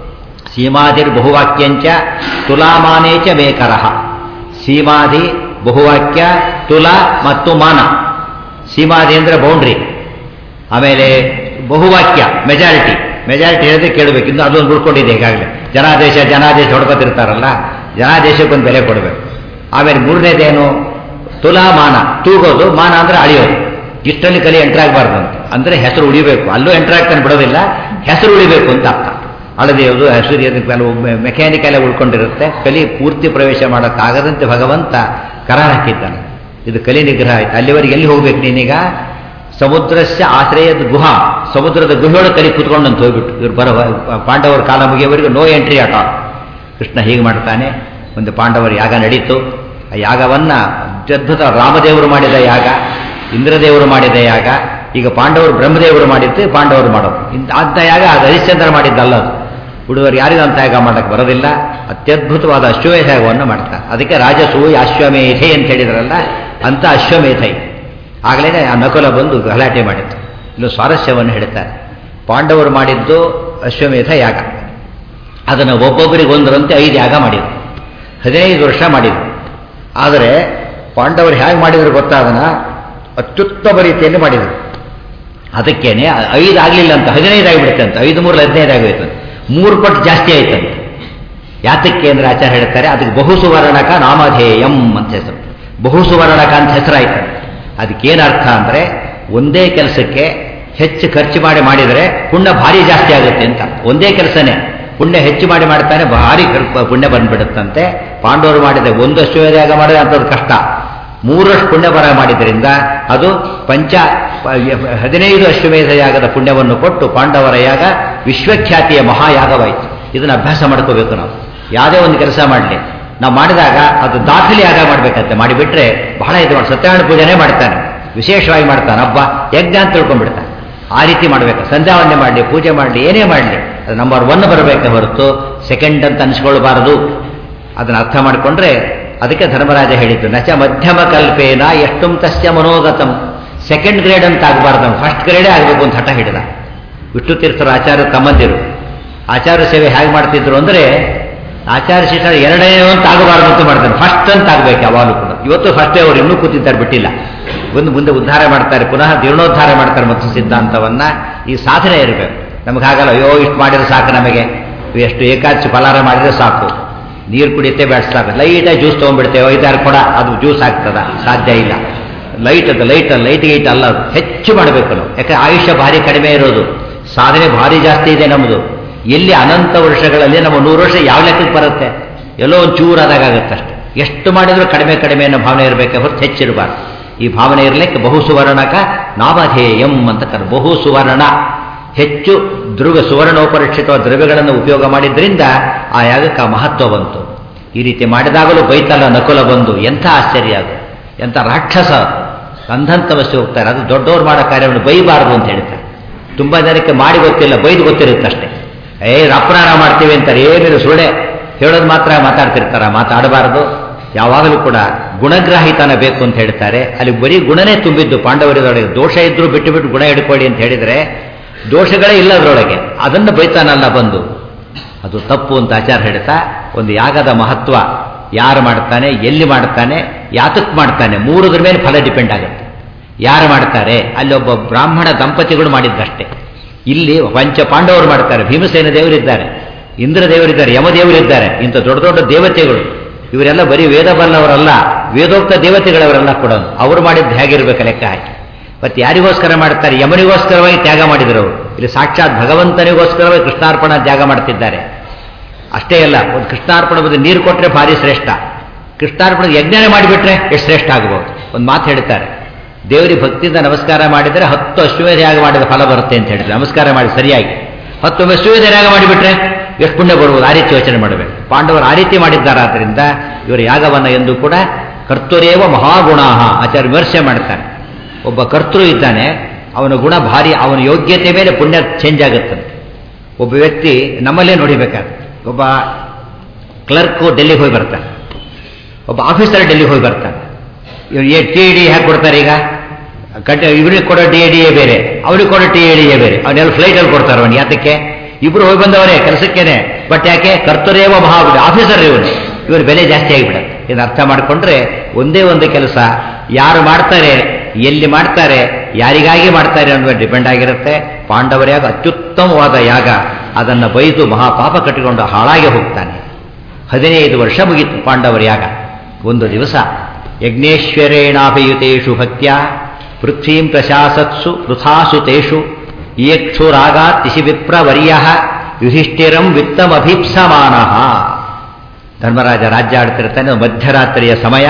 ಸೀಮಾದಿರ್ ಬಹುವಾಕ್ಯಂಚ ತುಲಾಮಾನೇಚ ಮೇಕರಹ ಸೀಮಾದಿ ಬಹುವಾಕ್ಯ ತುಲಾ ಮತ್ತು ಮಾನ ಸೀಮಾದಿ ಅಂದ್ರೆ ಬೌಂಡ್ರಿ ಆಮೇಲೆ ಬಹುವಾಕ್ಯ ಮೆಜಾರಿಟಿ ಮೆಜಾರಿಟಿ ಹೇಳಿದ್ರೆ ಕೇಳಬೇಕು ಇನ್ನು ಅದೊಂದು ಉಳ್ಕೊಂಡಿದೆ ಈಗಾಗಲೇ ಜನಾದೇಶ ಜನಾದೇಶ ಹೊಡ್ಕೊತಿರ್ತಾರಲ್ಲ ಜನಾದೇಶಕ್ಕೆ ಒಂದು ಬೆಲೆ ಕೊಡಬೇಕು ಆಮೇಲೆ ಮೂರನೇದೇನು ತುಲಾ ಮಾನ ತೂಗೋದು ಮಾನ ಅಂದ್ರೆ ಅಳಿಯೋದು ಇಷ್ಟರಲ್ಲಿ ಕಲಿ ಎಂಟರ್ ಆಗಬಾರ್ದು ಅಂತ ಅಂದ್ರೆ ಹೆಸರು ಉಳಿಬೇಕು ಅಲ್ಲೂ ಎಂಟರ್ ಆಗ್ತಾನೆ ಬಿಡೋದಿಲ್ಲ ಹೆಸರು ಉಳಿಬೇಕು ಅಂತ ಅರ್ಥ ಅಳದೆಯೋದು ಹೆಸರು ಕೆಲವು ಮೆಕ್ಯಾನಿಕಲ್ ಉಳ್ಕೊಂಡಿರುತ್ತೆ ಕಲಿ ಪೂರ್ತಿ ಪ್ರವೇಶ ಮಾಡೋಕ್ಕಾಗದಂತೆ ಭಗವಂತ ಕರಾರ್ ಹಾಕಿದ್ದಾನೆ ಇದು ಕಲಿ ನಿಗ್ರಹ ಆಯ್ತು ಅಲ್ಲಿವರೆಗೆ ಎಲ್ಲಿ ಹೋಗ್ಬೇಕು ನೀನೀಗ ಸಮುದ್ರಸ್ಯ ಆಶ್ರಯದ ಗುಹ ಸಮುದ್ರದ ಗುಹೆಯೊಳಗೆ ಕಲಿ ಕೂತ್ಕೊಂಡಂತ ಹೋಗ್ಬಿಟ್ಟು ಇವ್ರು ಬರೋ ಪಾಂಡವರ ಕಾಲ ಮುಗಿಯೋವರೆಗೂ ನೋ ಎಂಟ್ರಿ ಆಟ ಕೃಷ್ಣ ಹೀಗೆ ಮಾಡ್ತಾನೆ ಒಂದು ಪಾಂಡವರ ಯಾಗ ನಡೀತು ಆ ಯಾಗವನ್ನ ಅತ್ಯದ್ಭುತ ರಾಮದೇವರು ಮಾಡಿದ ಯಾಗ ಇಂದ್ರದೇವರು ಮಾಡಿದ ಯಾಗ ಈಗ ಪಾಂಡವರು ಬ್ರಹ್ಮದೇವರು ಮಾಡಿದ್ದು ಪಾಂಡವರು ಮಾಡೋದು ಇಂಥ ಅಂಥ ಯಾಗ ಅದು ಹರಿಶ್ಚಂದ್ರ ಮಾಡಿದ್ದಲ್ಲ ಅದು ಹುಡುಗರು ಯಾರಿಗೂ ಅಂತ ಯಾಗ ಮಾಡಕ್ಕೆ ಬರೋದಿಲ್ಲ ಅತ್ಯದ್ಭುತವಾದ ಅಶ್ವಮೇಧ ಯಾಗವನ್ನು ಮಾಡ್ತಾರೆ ಅದಕ್ಕೆ ರಾಜಸೂಯ ಅಶ್ವಮೇಧೆ ಅಂತ ಹೇಳಿದ್ರಲ್ಲ ಅಂತ ಅಶ್ವಮೇಧ ಇದು ಆಗಲೇ ಆ ನಕುಲ ಬಂದು ಗಲಾಟೆ ಮಾಡಿತ್ತು ಇನ್ನು ಸ್ವಾರಸ್ಯವನ್ನು ಹೇಳ್ತಾರೆ ಪಾಂಡವರು ಮಾಡಿದ್ದು ಅಶ್ವಮೇಧ ಯಾಗ ಅದನ್ನು ಒಬ್ಬೊಬ್ಬರಿಗೆ ಒಂದರಂತೆ ಐದು ಯಾಗ ಮಾಡಿದ್ರು ಹದಿನೈದು ವರ್ಷ ಮಾಡಿದ್ರು ಆದರೆ ಪಾಂಡವರು ಹೇಗೆ ಮಾಡಿದ್ರು ಗೊತ್ತಾ ಅದನ್ನ ಅತ್ಯುತ್ತಮ ರೀತಿಯಲ್ಲಿ ಮಾಡಿದರು ಅದಕ್ಕೇನೆ ಐದು ಆಗಲಿಲ್ಲ ಅಂತ ಹದಿನೈದು ಆಗಿಬಿಡುತ್ತೆ ಅಂತ ಐದು ಮೂರು ಹದಿನೈದು ಆಗೋಯ್ತು ಅಂತ ಮೂರು ಪಟ್ಟು ಜಾಸ್ತಿ ಆಯ್ತಂತೆ ಯಾತಕ್ಕೆ ಅಂದ್ರೆ ಆಚಾರ್ಯ ಹೇಳ್ತಾರೆ ಅದಕ್ಕೆ ಬಹು ಸುವರ್ಣಕ ನಾಮಧೇಯಂ ಅಂತ ಹೆಸರು ಬಹು ಸುವರ್ಣಕ ಅಂತ ಹೆಸರಾಯ್ತಂತೆ ಅದಕ್ಕೇನು ಅರ್ಥ ಅಂದ್ರೆ ಒಂದೇ ಕೆಲಸಕ್ಕೆ ಹೆಚ್ಚು ಖರ್ಚು ಮಾಡಿ ಮಾಡಿದರೆ ಪುಣ್ಯ ಭಾರಿ ಜಾಸ್ತಿ ಆಗುತ್ತೆ ಅಂತ ಒಂದೇ ಕೆಲಸನೇ ಪುಣ್ಯ ಹೆಚ್ಚು ಮಾಡಿ ಮಾಡ್ತಾನೆ ಭಾರಿ ಕಲ್ಪ- ಪುಣ್ಯ ಬಂದ್ಬಿಡುತ್ತಂತೆ ಪಾಂಡವರು ಮಾಡಿದ ಒಂದು ಅಶ್ವಮೇಧ ಯಾಗ ಮಾಡಿದ್ರೆ ಅಂಥದ್ದು ಕಷ್ಟ ಮೂರಷ್ಟು ಪುಣ್ಯ ಬರ ಮಾಡಿದ್ರಿಂದ ಅದು ಪಂಚ ಪ- ಹದಿನೈದು ಅಶ್ವಮೇಧ ಯಾಗದ ಪುಣ್ಯವನ್ನು ಕೊಟ್ಟು ಪಾಂಡವರ ಯಾಗ ವಿಶ್ವಖ್ಯಾತಿಯ ಮಹಾಯಾಗವಾಯಿತು ಇದನ್ನು ಅಭ್ಯಾಸ ಮಾಡ್ಕೋಬೇಕು ನಾವು ಯಾವುದೇ ಒಂದು ಕೆಲಸ ಮಾಡಲಿ ನಾವು ಮಾಡಿದಾಗ ಅದು ದಾಖಲೆ ಯಾಗ ಮಾಡಬೇಕಂತೆ ಮಾಡಿಬಿಟ್ರೆ ಬಹಳ ಇದು ಮಾಡಿ ಸತ್ಯನಾರಾಯಣ ಪೂಜೆನೇ ಮಾಡ್ತಾನೆ ವಿಶೇಷವಾಗಿ ಮಾಡ್ತಾನೆ ಹಬ್ಬ ಯಜ್ಞ ಅಂತ ತಿಳ್ಕೊಂಡ್ಬಿಡ್ತಾನೆ ಆ ರೀತಿ ಮಾಡಬೇಕು ಸಂಧ್ಯಾವಂದನೆ ಮಾಡಲಿ ಪೂಜೆ ಮಾಡಲಿ ಏನೇ ಮಾಡಲಿ ಅದು ನಂಬರ್ ಒನ್ ಬರಬೇಕೆ ಹೊರತು ಸೆಕೆಂಡ್ ಅಂತ ಅನಿಸ್ಕೊಳ್ಬಾರದು ಅದನ್ನು ಅರ್ಥ ಮಾಡಿಕೊಂಡ್ರೆ ಅದಕ್ಕೆ ಧರ್ಮರಾಜ ಹೇಳಿದ್ದು ನಚ ಮಧ್ಯಮ ಕಲ್ಪೇನ ಎಷ್ಟುಂ ತಸ್ಯ ಮನೋಗತಂ ಸೆಕೆಂಡ್ ಗ್ರೇಡ್ ಅಂತ ಆಗಬಾರ್ದು ಫಸ್ಟ್ ಗ್ರೇಡೇ ಆಗಬೇಕು ಅಂತ ಹಠ ಹಿಡಿದ ವಿಷ್ಣು ತೀರ್ಥರ ಆಚಾರ್ಯ ತಮ್ಮಂದಿರು ಆಚಾರ್ಯ ಸೇವೆ ಹೇಗೆ ಮಾಡ್ತಿದ್ರು ಅಂದರೆ ಆಚಾರ್ಯ ಶಿಷ್ಯರು ಎರಡನೇ ಅಂತ ಆಗಬಾರ್ದು ಅಂತ ಮಾಡ್ತಾರೆ ಫಸ್ಟ್ ಅಂತ ಆಗಬೇಕು ಯಾವಾಗಲೂ ಕೂಡ ಇವತ್ತು ಫಸ್ಟೇ ಅವರು ಇನ್ನೂ ಕೂತಿದ್ದಾರೆ ಬಿಟ್ಟಿಲ್ಲ ಒಂದು ಮುಂದೆ ಉದ್ಧಾರ ಮಾಡ್ತಾರೆ ಪುನಃ ಜೀರ್ಣೋದ್ಧಾರ ಮಾಡ್ತಾರೆ ಮತ್ತು ಸಿದ್ಧಾಂತವನ್ನ ಈ ಸಾಧನೆ ಇರಬೇಕು ನಮಗೆ ಹಾಗಲ್ಲ ಅಯ್ಯೋ ಇಷ್ಟು ಮಾಡಿದ್ರೆ ಸಾಕು ನಮಗೆ ಎಷ್ಟು ಏಕಾದಶಿ ಫಲಾರ ಮಾಡಿದ್ರೆ ಸಾಕು ನೀರು ಕುಡಿಯುತ್ತೆ ಬೇಡ ಸಾಕು ಲೈಟಾಗಿ ಜ್ಯೂಸ್ ತೊಗೊಂಡ್ಬಿಡ್ತೇವೆ ಐದಾರು ಕೊಡ ಅದು ಜ್ಯೂಸ್ ಆಗ್ತದ ಸಾಧ್ಯ ಇಲ್ಲ ಲೈಟ್ ಅದು ಲೈಟ್ ಲೈಟ್ ಗೈಟ್ ಅಲ್ಲ ಅದು ಹೆಚ್ಚು ಮಾಡಬೇಕು ನಾವು ಯಾಕಂದ್ರೆ ಆಯುಷ್ಯ ಭಾರಿ ಕಡಿಮೆ ಇರೋದು ಸಾಧನೆ ಭಾರಿ ಜಾಸ್ತಿ ಇದೆ ನಮ್ಮದು ಎಲ್ಲಿ ಅನಂತ ವರ್ಷಗಳಲ್ಲಿ ನಮ್ಮ ನೂರು ವರ್ಷ ಯಾವ ಲೆಕ್ಕಕ್ಕೆ ಬರುತ್ತೆ ಎಲ್ಲೋ ಒಂದು ಚೂರಾದಾಗ ಆಗುತ್ತೆ ಅಷ್ಟೆ ಎಷ್ಟು ಮಾಡಿದರೂ ಕಡಿಮೆ ಕಡಿಮೆ ಅನ್ನೋ ಭಾವನೆ ಇರಬೇಕೆ ಹೊರತು ಹೆಚ್ಚಿರಬಾರ್ದು ಈ ಭಾವನೆ ಇರಲಿಕ್ಕೆ ಬಹು ಸುವರ್ಣಕ ನಾಮಧೇಯಂ ಅಂತ ಕರ ಬಹು ಸುವರ್ಣ ಹೆಚ್ಚು ಧ್ರುವ ಸುವರ್ಣೋಪರಿಕ್ಷಿತ ದ್ರವ್ಯಗಳನ್ನು ಉಪಯೋಗ ಮಾಡಿದ್ರಿಂದ ಆ ಯಾಗಕ್ಕೆ ಆ ಮಹತ್ವ ಬಂತು ಈ ರೀತಿ ಮಾಡಿದಾಗಲೂ ಬೈತಲ್ಲ ನಕುಲ ಬಂದು ಎಂಥ ಆಶ್ಚರ್ಯ ಅದು ಎಂಥ ರಾಕ್ಷಸ ಅಂಧಂತವಸ್ಸು ಹೋಗ್ತಾರೆ ಅದು ದೊಡ್ಡವ್ರು ಮಾಡೋ ಕಾರ್ಯವನ್ನು ಬೈಬಾರದು ಅಂತ ಹೇಳ್ತಾರೆ ತುಂಬ ಜನಕ್ಕೆ ಮಾಡಿ ಗೊತ್ತಿಲ್ಲ ಬೈದು ಗೊತ್ತಿರುತ್ತಷ್ಟೇ ಏ ಅಪರಾಧ ಮಾಡ್ತೀವಿ ಅಂತಾರೆ ಏನಿಲ್ಲ ಸುಳ್ಳೆ ಹೇಳೋದು ಮಾತ್ರ ಮಾತಾಡ್ತಿರ್ತಾರ ಮಾತಾಡಬಾರದು ಯಾವಾಗಲೂ ಕೂಡ ಗುಣಗ್ರಾಹಿತನ ಬೇಕು ಅಂತ ಹೇಳ್ತಾರೆ ಅಲ್ಲಿ ಬರೀ ಗುಣನೇ ತುಂಬಿದ್ದು ಪಾಂಡವರಿದೊಳಗೆ ದೋಷ ಇದ್ರೂ ಬಿಟ್ಟು ಬಿಟ್ಟು ಗುಣ ಹಿಡ್ಕೊಳ್ಳಿ ಅಂತ ಹೇಳಿದರೆ ದೋಷಗಳೇ ಇಲ್ಲ ಅದರೊಳಗೆ ಅದನ್ನು ಬೈತಾನಲ್ಲ ಬಂದು ಅದು ತಪ್ಪು ಅಂತ ಆಚಾರ ಹೇಳ್ತಾ ಒಂದು ಯಾಗದ ಮಹತ್ವ ಯಾರು ಮಾಡ್ತಾನೆ ಎಲ್ಲಿ ಮಾಡ್ತಾನೆ ಯಾತಕ್ಕೆ ಮಾಡ್ತಾನೆ ಮೂರದ್ರ ಮೇಲೆ ಫಲ ಡಿಪೆಂಡ್ ಆಗುತ್ತೆ ಯಾರು ಮಾಡ್ತಾರೆ ಅಲ್ಲಿ ಒಬ್ಬ ಬ್ರಾಹ್ಮಣ ದಂಪತಿಗಳು ಮಾಡಿದ್ದಷ್ಟೇ ಇಲ್ಲಿ ಪಂಚ ಪಾಂಡವರು ಮಾಡ್ತಾರೆ ಭೀಮಸೇನ ದೇವರಿದ್ದಾರೆ ಇಂದ್ರ ದೇವರಿದ್ದಾರೆ ಯಮದೇವರಿದ್ದಾರೆ ಇಂಥ ದೊಡ್ಡ ದೊಡ್ಡ ದೇವತೆಗಳು ಇವರೆಲ್ಲ ಬರೀ ವೇದ ಬಲ್ಲವರಲ್ಲ ವೇದೋಕ್ತ ದೇವತೆಗಳವರೆಲ್ಲ ಕೂಡ ಅವರು ಮಾಡಿದ್ದು ಹೇಗಿರ್ಬೇಕು ಲೆಕ್ಕ ಹಾಕಿ ಮತ್ತೆ ಯಾರಿಗೋಸ್ಕರ ಮಾಡ್ತಾರೆ ಯಮನಿಗೋಸ್ಕರವಾಗಿ ತ್ಯಾಗ ಮಾಡಿದರು ಅವರು ಇಲ್ಲಿ ಸಾಕ್ಷಾತ್ ಭಗವಂತನಿಗೋಸ್ಕರವಾಗಿ ಕೃಷ್ಣಾರ್ಪಣ ತ್ಯಾಗ ಮಾಡ್ತಿದ್ದಾರೆ ಅಷ್ಟೇ ಅಲ್ಲ ಒಂದು ಕೃಷ್ಣಾರ್ಪಣ ಬದಲು ನೀರು ಕೊಟ್ಟರೆ ಭಾರಿ ಶ್ರೇಷ್ಠ ಕೃಷ್ಣಾರ್ಪಣ ಯಜ್ಞನೇ ಮಾಡಿಬಿಟ್ರೆ ಎಷ್ಟು ಶ್ರೇಷ್ಠ ಆಗಬಹುದು ಒಂದು ಮಾತು ಹೇಳ್ತಾರೆ ದೇವರಿಗೆ ಭಕ್ತಿಯಿಂದ ನಮಸ್ಕಾರ ಮಾಡಿದರೆ ಹತ್ತು ಅಶ್ವಮೇಧ ಯಾಗ ಮಾಡಿದ ಫಲ ಬರುತ್ತೆ ಅಂತ ಹೇಳಿದ್ರೆ ನಮಸ್ಕಾರ ಮಾಡಿ ಸರಿಯಾಗಿ ಹತ್ತು ಅಶ್ವಮೇಧ ಯಾಗ ಮಾಡಿಬಿಟ್ರೆ ಎಷ್ಟು ಪುಣ್ಯ ಬರ್ಬೋದು ಆ ರೀತಿ ಯೋಚನೆ ಮಾಡಬೇಕು ಪಾಂಡವರು ಆ ರೀತಿ ಮಾಡಿದ್ದಾರಾದ್ರಿಂದ ಇವರು ಯಾಗವನ್ನು ಎಂದು ಕೂಡ ಕರ್ತುರೇವ ಮಹಾಗುಣಾಹ ಆಚಾರ್ಯ ವಿಮರ್ಶೆ ಮಾಡ್ತಾನೆ ಒಬ್ಬ ಕರ್ತೃ ಇದ್ದಾನೆ ಅವನ ಗುಣ ಭಾರಿ ಅವನ ಯೋಗ್ಯತೆ ಮೇಲೆ ಪುಣ್ಯ ಚೇಂಜ್ ಆಗುತ್ತಂತೆ ಒಬ್ಬ ವ್ಯಕ್ತಿ ನಮ್ಮಲ್ಲೇ ನೋಡಿಬೇಕಾದ್ರೆ ಒಬ್ಬ ಕ್ಲರ್ಕು ಡೆಲ್ಲಿಗೆ ಹೋಗಿ ಬರ್ತಾನೆ ಒಬ್ಬ ಆಫೀಸರ್ ಡೆಲ್ಲಿಗೆ ಹೋಗಿ ಬರ್ತಾನೆ ಇವ್ರು ಎ ಟಿ ಡಿ ಹೇಗೆ ಕೊಡ್ತಾರೆ ಈಗ ಕಟ್ಟ ಇವ್ರಿಗೆ ಕೊಡೋ ಡಿ ಡಿ ಎ ಬೇರೆ ಅವ್ರಿಗೆ ಕೊಡೋ ಟಿ ಡಿ ಎ ಬೇರೆ ಅವನ್ನೆಲ್ಲ ಫ್ಲೈಟಲ್ಲಿ ಕೊಡ್ತಾರೆ ಅವನು ಯಾತಕ್ಕೆ ಇಬ್ರು ಹೋಗಿ ಬಂದವರೇ ಕೆಲಸಕ್ಕೇನೆ ಬಟ್ ಯಾಕೆ ಕರ್ತರೇವ ಮಹಾಬುಡ ಆಫೀಸರ್ ಇವನು ಇವ್ರ ಬೆಲೆ ಜಾಸ್ತಿ ಆಗಿಬಿಡುತ್ತೆ ಇದನ್ನು ಅರ್ಥ ಮಾಡಿಕೊಂಡ್ರೆ ಒಂದೇ ಒಂದು ಕೆಲಸ ಯಾರು ಮಾಡ್ತಾರೆ ಎಲ್ಲಿ ಮಾಡ್ತಾರೆ ಯಾರಿಗಾಗಿ ಮಾಡ್ತಾರೆ ಅನ್ನುವ ಡಿಪೆಂಡ್ ಆಗಿರುತ್ತೆ ಪಾಂಡವರ ಯಾಗ ಅತ್ಯುತ್ತಮವಾದ ಯಾಗ ಅದನ್ನು ಬೈದು ಮಹಾಪಾಪ ಕಟ್ಟಿಕೊಂಡು ಹಾಳಾಗಿ ಹೋಗ್ತಾನೆ ಹದಿನೈದು ವರ್ಷ ಮುಗಿತು ಪಾಂಡವರ ಯಾಗ ಒಂದು ದಿವಸ ಯಜ್ಞೇಶ್ವರೇಣಾಭಿಯುತೇಷು ಭಕ್ತ್ಯ ಪೃಥ್ವೀಂ ಪ್ರಶಾಸತ್ಸು ಪೃಥಾಸು ತೇಷು ಇಯಕ್ಷುರಾಗಾತಿಶಿ ವಿಪ್ರವರ್ಯ ಯುಧಿಷ್ಠಿರಂ ವಿತ್ತಮಭೀಪ್ಸಮಾನ ಧರ್ಮರಾಜ ರಾಜ್ಯ ಆಡ್ತಿರ್ತಾನೆ ಮಧ್ಯರಾತ್ರಿಯ ಸಮಯ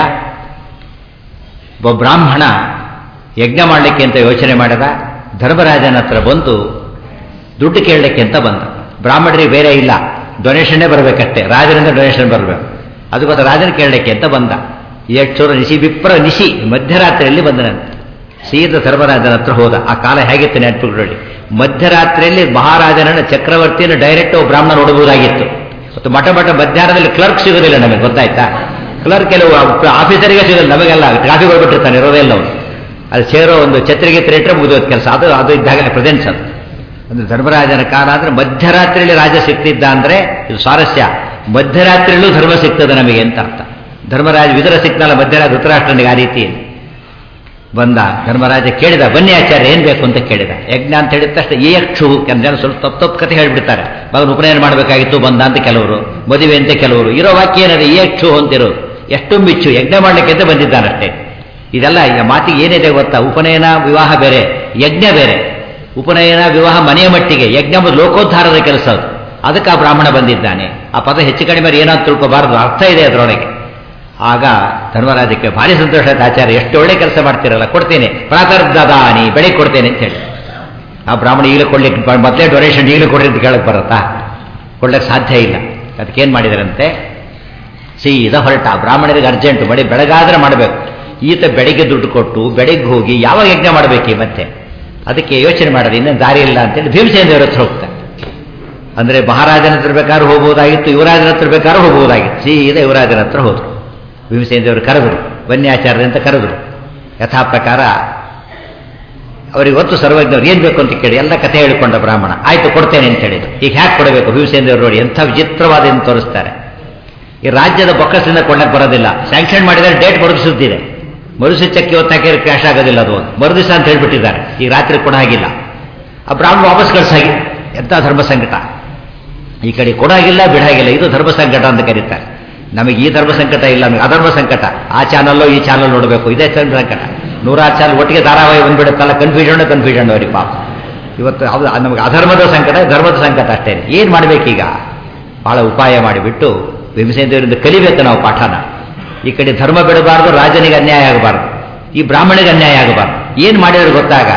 ಒಬ್ಬ ಬ್ರಾಹ್ಮಣ ಯಜ್ಞ ಮಾಡಲಿಕ್ಕೆ ಅಂತ ಯೋಚನೆ ಮಾಡಿದ ಧರ್ಮರಾಜನ ಹತ್ರ ಬಂದು ದುಡ್ಡು ಕೇಳಲಿಕ್ಕೆ ಅಂತ ಬಂದ ಬ್ರಾಹ್ಮಣರಿಗೆ ಬೇರೆ ಇಲ್ಲ ಡೊನೇಷನ್ನೇ ಬರಬೇಕಷ್ಟೇ ರಾಜರಿಂದ ಡೊನೇಷನ್ ಬರಬೇಕು ಅದಕ್ಕೋಸ್ಕರ ರಾಜನ ಕೇಳಲಿಕ್ಕೆ ಅಂತ ಬಂದ ಯಕ್ಷುರ ನಿಶಿ ವಿಪ್ರ ನಿಶಿ ಮಧ್ಯರಾತ್ರಿಯಲ್ಲಿ ಬಂದನಂತೆ ಸೀದ ಧರ್ಮರಾಜನ ಹತ್ರ ಹೋದ ಆ ಕಾಲ ಹೇಗಿತ್ತು ನೆನಪುಗಳಲ್ಲಿ ಮಧ್ಯರಾತ್ರಿಯಲ್ಲಿ ಮಹಾರಾಜನನ್ನ ಚಕ್ರವರ್ತಿಯನ್ನು ಡೈರೆಕ್ಟ್ ಬ್ರಾಹ್ಮಣ ನೋಡಬಹುದಾಗಿತ್ತು ಮತ್ತು ಮಠ ಮಠ ಮಧ್ಯಾಹ್ನದಲ್ಲಿ ಕ್ಲರ್ಕ್ ಸಿಗೋದಿಲ್ಲ ನಮಗೆ ಗೊತ್ತಾಯ್ತಾ ಕ್ಲರ್ಕ್ ಕೆಲವು ಆಫೀಸರಿಗೆ ಸಿಗೋದಿಲ್ಲ ನಮಗೆಲ್ಲ ಟ್ರಾಫಿಕ್ ಹೋಗ್ಬಿಟ್ಟಿರ್ತಾನೆ ಇರೋದೆಲ್ಲ ಅವನು ಅದು ಸೇರೋ ಒಂದು ಛತ್ರಿಗೆ ಇಟ್ಟರೆ ಮುಗಿದೋದು ಕೆಲಸ ಅದು ಅದು ಇದ್ದಾಗಲೇ ಪ್ರೆಸೆನ್ಸ್ ಅದು ಅಂದ್ರೆ ಧರ್ಮರಾಜನ ಕಾಲ ಅಂದ್ರೆ ಮಧ್ಯರಾತ್ರಿಯಲ್ಲಿ ರಾಜ ಸಿಗ್ತಿದ್ದ ಅಂದ್ರೆ ಇದು ಸ್ವಾರಸ್ಯ ಮಧ್ಯರಾತ್ರಿಯಲ್ಲೂ ಧರ್ಮ ಸಿಗ್ತದೆ ನಮಗೆ ಅಂತ ಅರ್ಥ ಧರ್ಮರಾಜ ವಿದುರ ಸಿಕ್ನಲ್ಲ ಮಧ್ಯರಾತ್ರಿ ಧೃತರಾಷ್ಟ್ರನಿಗೆ ಆ ರೀತಿ ಬಂದ ಧರ್ಮರಾಜ ಕೇಳಿದ ಬನ್ನಿ ಆಚಾರ್ಯ ಏನ್ ಬೇಕು ಅಂತ ಕೇಳಿದ ಯಜ್ಞ ಅಂತ ಹೇಳಿದ ತಕ್ಷಣ ಈ ಯಕ್ಷು ಕೆಲ ಜನ ಸ್ವಲ್ಪ ತಪ್ಪು ತಪ್ಪು ಕಥೆ ಹೇಳ್ಬಿಡ್ತಾರೆ ಮಗನ ಉಪನಯನ ಮಾಡಬೇಕಾಗಿತ್ತು ಬಂದ ಅಂತ ಕೆಲವರು ಮದುವೆ ಅಂತ ಕೆಲವರು ಇರೋ ವಾಕ್ಯ ಏನಾದ್ರೆ ಈ ಯಕ್ಷು ಅಂತಿರೋ ಎಷ್ಟು ಮಿಚ್ಚು ಯಜ್ಞ ಮಾಡ್ಲಿಕ್ಕೆ ಅಂತ ಬಂದಿದ್ದಾನಷ್ಟೇ ಇದೆಲ್ಲ ಈಗ ಮಾತಿಗೆ ಏನಿದೆ ಗೊತ್ತಾ ಉಪನಯನ ವಿವಾಹ ಬೇರೆ ಯಜ್ಞ ಬೇರೆ ಉಪನಯನ ವಿವಾಹ ಮನೆಯ ಮಟ್ಟಿಗೆ ಯಜ್ಞ ಲೋಕೋದ್ಧಾರದ ಕೆಲಸ ಅದು ಅದಕ್ಕೆ ಆ ಬ್ರಾಹ್ಮಣ ಬಂದಿದ್ದಾನೆ ಆ ಪದ ಹೆಚ್ಚು ಕಡಿಮೆ ಏನಾದ್ರು ತಿಳ್ಕೋಬಾರದು ಅರ್ಥ ಇದೆ ಅದರೊಳಗೆ ಆಗ ಧರ್ಮರಾಜಕ್ಕೆ ಭಾರಿ ಸಂತೋಷ ಆಯ್ತು ಆಚಾರ್ಯ ಎಷ್ಟು ಒಳ್ಳೆ ಕೆಲಸ ಮಾಡ್ತೀರಲ್ಲ ಕೊಡ್ತೇನೆ ಪ್ರಾತರ್ದಾನಿ ಬೆಳಿಗ್ಗೆ ಕೊಡ್ತೇನೆ ಅಂತ ಹೇಳಿ ಆ ಬ್ರಾಹ್ಮಣ ಈಗಲೇ ಕೊಡ್ಲಿಕ್ಕೆ ಬ- ಮೊದಲೇ ಡೊನೇಷನ್ ಈಗಲೇ ಕೊಡ್ರಿ ಅಂತ ಕೇಳಕ್ ಬರುತ್ತಾ ಕೊಡ್ಲಿಕ್ಕೆ ಸಾಧ್ಯ ಇಲ್ಲ ಅದಕ್ಕೇನು ಮಾಡಿದಾರಂತೆ ಸೀದಾ ಹೊರಟ ಆ ಬ್ರಾಹ್ಮಣರಿಗೆ ಅರ್ಜೆಂಟ್ ಮಡಿ ಬೆಳಗಾದ್ರೆ ಮಾಡಬೇಕು ಈತ ಬೆಳಿಗ್ಗೆ ದುಡ್ಡು ಕೊಟ್ಟು ಬೆಳಿಗ್ಗೆ ಹೋಗಿ ಯಾವಾಗ ಯಜ್ಞ ಮಾಡಬೇಕು ಮತ್ತೆ ಅದಕ್ಕೆ ಯೋಚನೆ ಮಾಡೋದು ಇನ್ನೇನು ದಾರಿ ಇಲ್ಲ ಅಂತೇಳಿ ಭೀಮಸೇನ ದೇವರ ಹತ್ರ ಹೋಗ್ತಾರೆ ಅಂದ್ರೆ ಮಹಾರಾಜನ ಹತ್ರ ಬೇಕಾದ್ರೂ ಹೋಗ್ಬೋದಾಗಿತ್ತು ಯುವರಾಜನ ಹತ್ರ ಬೇಕಾದ್ರೂ ಹೋಗ್ಬೋದಾಗಿತ್ತು ಸೀದಾ ಯುವರಾಜನ ಹತ್ರ ಹೋದ್ರು ಭೀಮಸೇನ ದೇವರು ಕರೆದರು ವನ್ಯಾಚಾರ್ಯ ಅಂತ ಕರೆದರು ಯಥಾ ಪ್ರಕಾರ ಅವರಿಗೆ ಗೊತ್ತು ಸರ್ವಜ್ಞವ್ರು ಏನ್ ಬೇಕು ಅಂತ ಕೇಳಿ ಎಲ್ಲ ಕಥೆ ಹೇಳಿಕೊಂಡ ಬ್ರಾಹ್ಮಣ ಆಯ್ತು ಕೊಡ್ತೇನೆ ಅಂತ ಹೇಳಿದ್ರು ಈಗ ಹ್ಯಾಕ್ ಕೊಡಬೇಕು ಭೀಮಸೇನ ದೇವರು ನೋಡಿ ಎಂಥ ವಿಚಿತ್ರವಾದ ತೋರಿಸ್ತಾರೆ ಈ ರಾಜ್ಯದ ಬೊಕ್ಕಸದಿಂದ ಕೊಳ್ಳಕ್ಕೆ ಬರೋದಿಲ್ಲ ಸ್ಯಾಂಕ್ಷನ್ ಮಾಡಿದರೆ ಡೇಟ್ ಮರುದಿಸುತ್ತಿದೆ ಮರುದಿಸಕ್ಕೆ ಇವತ್ತಾಕೆ ಕ್ಯಾಶ್ ಆಗೋದಿಲ್ಲ ಅದು ಮರುದಿವಸ ಅಂತ ಹೇಳ್ಬಿಟ್ಟಿದ್ದಾರೆ ಈ ರಾತ್ರಿ ಕೂಡ ಆಗಿಲ್ಲ ಆ ಬ್ರಾಹ್ಮಣ ವಾಪಸ್ ಕಳ್ಸಾಗಿ ಎಂಥ ಧರ್ಮ ಸಂಕಟ ಈ ಕಡೆ ಕೊಡಾಗಿಲ್ಲ ಬಿಡಾಗಿಲ್ಲ ಇದು ಧರ್ಮ ಸಂಕಟ ಅಂತ ಕರೀತಾರೆ ನಮಗೆ ಈ ಧರ್ಮ ಸಂಕಟ ಇಲ್ಲ ನಮಗೆ ಅಧರ್ಮ ಸಂಕಟ ಆ ಚಾನಲ್ಲೋ ಈ ಚಾನಲ್ ನೋಡಬೇಕು ಇದೇ ಧರ್ಮ ಸಂಕಟ ನೂರಾರು ಚಾನಲ್ ಒಟ್ಟಿಗೆ ಧಾರಾವಾಹಿ ಬಂದ್ಬಿಡುತ್ತಲ್ಲ ಕನ್ಫ್ಯೂಷನ್ ಕನ್ಫ್ಯೂಷನ್ ಅವ್ರಿಗೆ ಪಾಪ ಇವತ್ತು ಹೌದು ನಮಗೆ ಅಧರ್ಮದ ಸಂಕಟ ಧರ್ಮದ ಸಂಕಟ ಅಷ್ಟೇ ಏನು ಮಾಡಬೇಕೀಗ ಬಹಳ ಉಪಾಯ ಮಾಡಿಬಿಟ್ಟು ಭೀಮಸೇನ ದೇವರಿಂದ ಕಲಿಬೇಕು ನಾವು ಪಾಠನ ಈ ಕಡೆ ಧರ್ಮ ಬಿಡಬಾರ್ದು ರಾಜನಿಗೆ ಅನ್ಯಾಯ ಆಗಬಾರ್ದು ಈ ಬ್ರಾಹ್ಮಣಿಗೆ ಅನ್ಯಾಯ ಆಗಬಾರ್ದು ಏನು ಮಾಡಿದ್ರೆ ಗೊತ್ತಾಗ